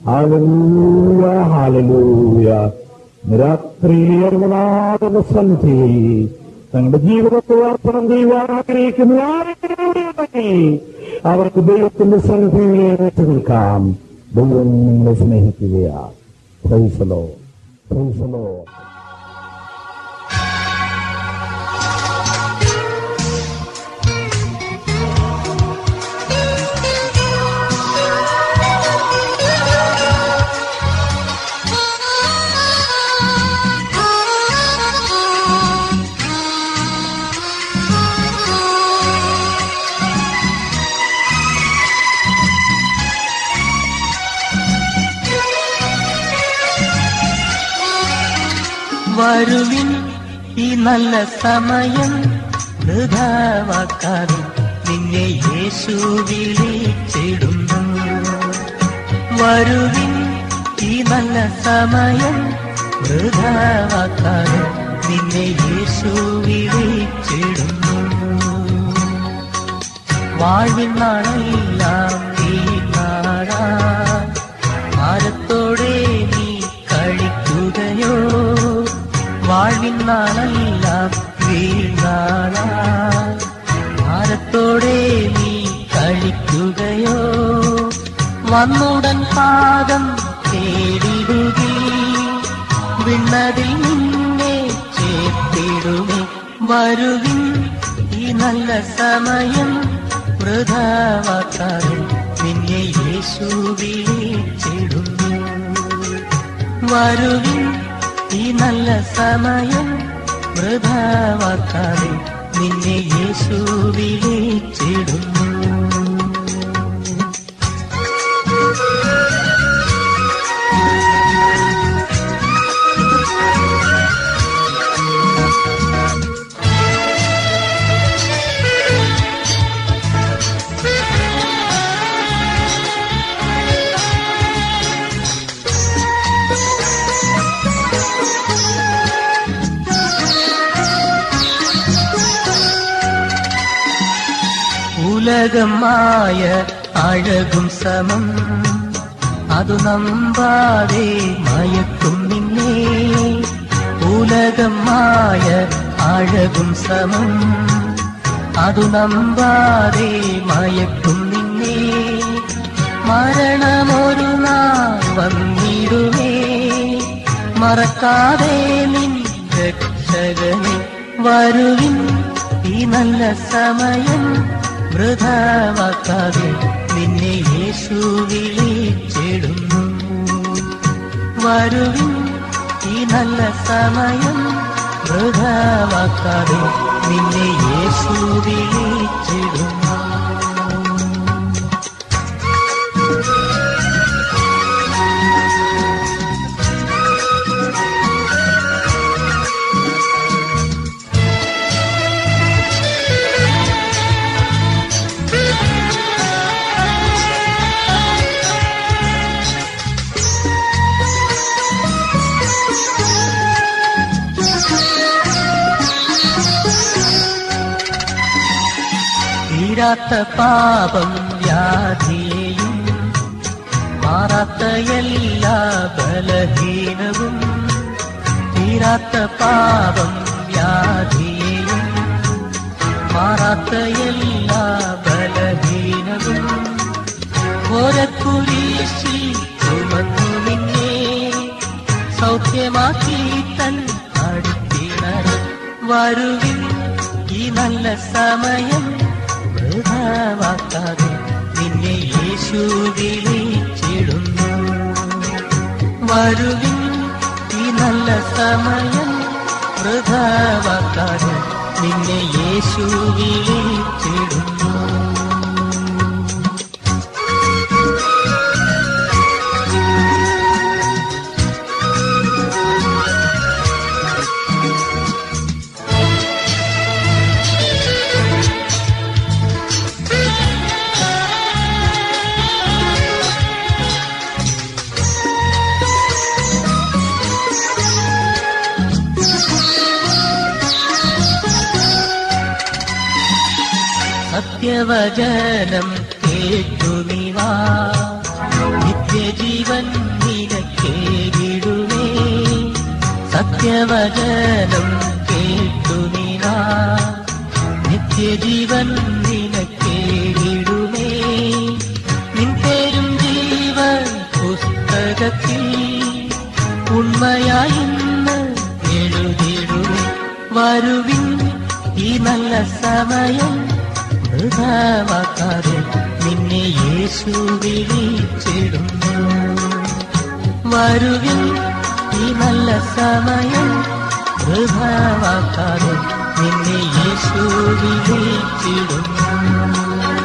hallelujah hallelujah രാത്രിയുടെ സന്നിധിയിൽ തങ്ങളുടെ ജീവിതത്തെ അർപ്പണം ചെയ്യുവാൻ ആഗ്രഹിക്കുന്ന ആരെങ്കിലും ഉണ്ടെങ്കിൽ അവർക്ക് ദൈവത്തിന്റെ സന്നിധിയിലേക്ക് നിൽക്കാം ദൈവം നിങ്ങളെ സ്നേഹിക്കുകയാണ് പ്രൈസലോ പ്രൈസലോ വരുവിൻ ഈ നല്ല സമയം വൃഥാവാക്കാതെ നിന്നെ യേശു വിളിച്ചിടുന്നു വരുവിൻ ഈ നല്ല സമയം വൃഥാവാക്കാതെ നിന്നെ യേശു വിളിച്ചിടുന്നു വാഴ്വിൻ നാളെല്ലാം ഈ നാടാ ഭാരത്തോടെ നീ കഴിക്കുകയോ വാഴ്വിൻ നാളെല്ലാം വീണാള ഭാരത്തോടെ നീ കഴിക്കുകയോ വന്നുടൻ പാദം തേടിടുകി വിണ്ണതിൽ നിന്നെ ചേർത്തിടുമേ വരുവിൻ ഈ നല്ല സമയം വൃഥാവാക്കാതെ നിന്നെ യേശു വിളിച്ചിടുന്നു വരുവിൻ ഈ നല്ല സമയം വൃഥാവാക്കാതെ നിന്നെ യേശു വിളിച്ചിടുന്നു ഉലകമായ അഴകും സമം അതു നമ്പാതെ മയക്കും നിന്നെ ഉലകമായ അഴകും സമം അതു നമ്പാതെ മയക്കും നിന്നെ മരണമൊരു നാൾ വന്നിടുമേ മറക്കാതെ നിൻ രക്ഷകനെ വരുവിൻ ഈ നല്ല സമയം വൃഥാവാക്കാതെ നിന്നെ യേശു വിളിച്ചിടുന്നു വരുവിൻ ഈ നല്ല സമയം വൃഥാവാക്കാതെ നിന്നെ യേശു വിളിച്ചിടുന്നു തീരാത്ത പാപം വ്യാധിയെയും മാറാത്ത എല്ലാ ബലഹീനവും തീരാത്ത പാപം വ്യാധിയെയും മാറാത്ത എല്ലാ ബലഹീനവും ഓരക്കുരീശി ചുമന്നു നിന്നെ സൗഖ്യമാക്കി തൻ അടുത്തിണർ വരുവിൻ ഈ നല്ല സമയം വൃഥാവാക്കാതെ നിന്നെ യേശു വിളിച്ചിടുന്നു വരുവിൻ ഈ നല്ല സമയം വൃഥാവാക്കാതെ നിന്നെ യേശു വിളിച്ചിടുന്നു സത്യവചനം കേട്ടുനിവാ നിത്യജീവൻ നിനക്കേകിടുമേ സത്യവചനം കേട്ടു നീനാ നിത്യജീവൻ നിനക്കേകിടുമേ നിൻ പേരും ജീവൻ പുസ്തകത്തിൽ ഉണ്മയായി ഇന്ന് എഴുതിടുമേ വരുവിൻ ഈ നല്ല സമയം വൃഥാവാക്കാതെ നിന്നെ യേശു വിളിച്ചിടുന്നു വരുവിൻ ഈ നല്ല സമയം വൃഥാവാക്കാതെ നിന്നെ യേശു വിളിച്ചിടുന്നു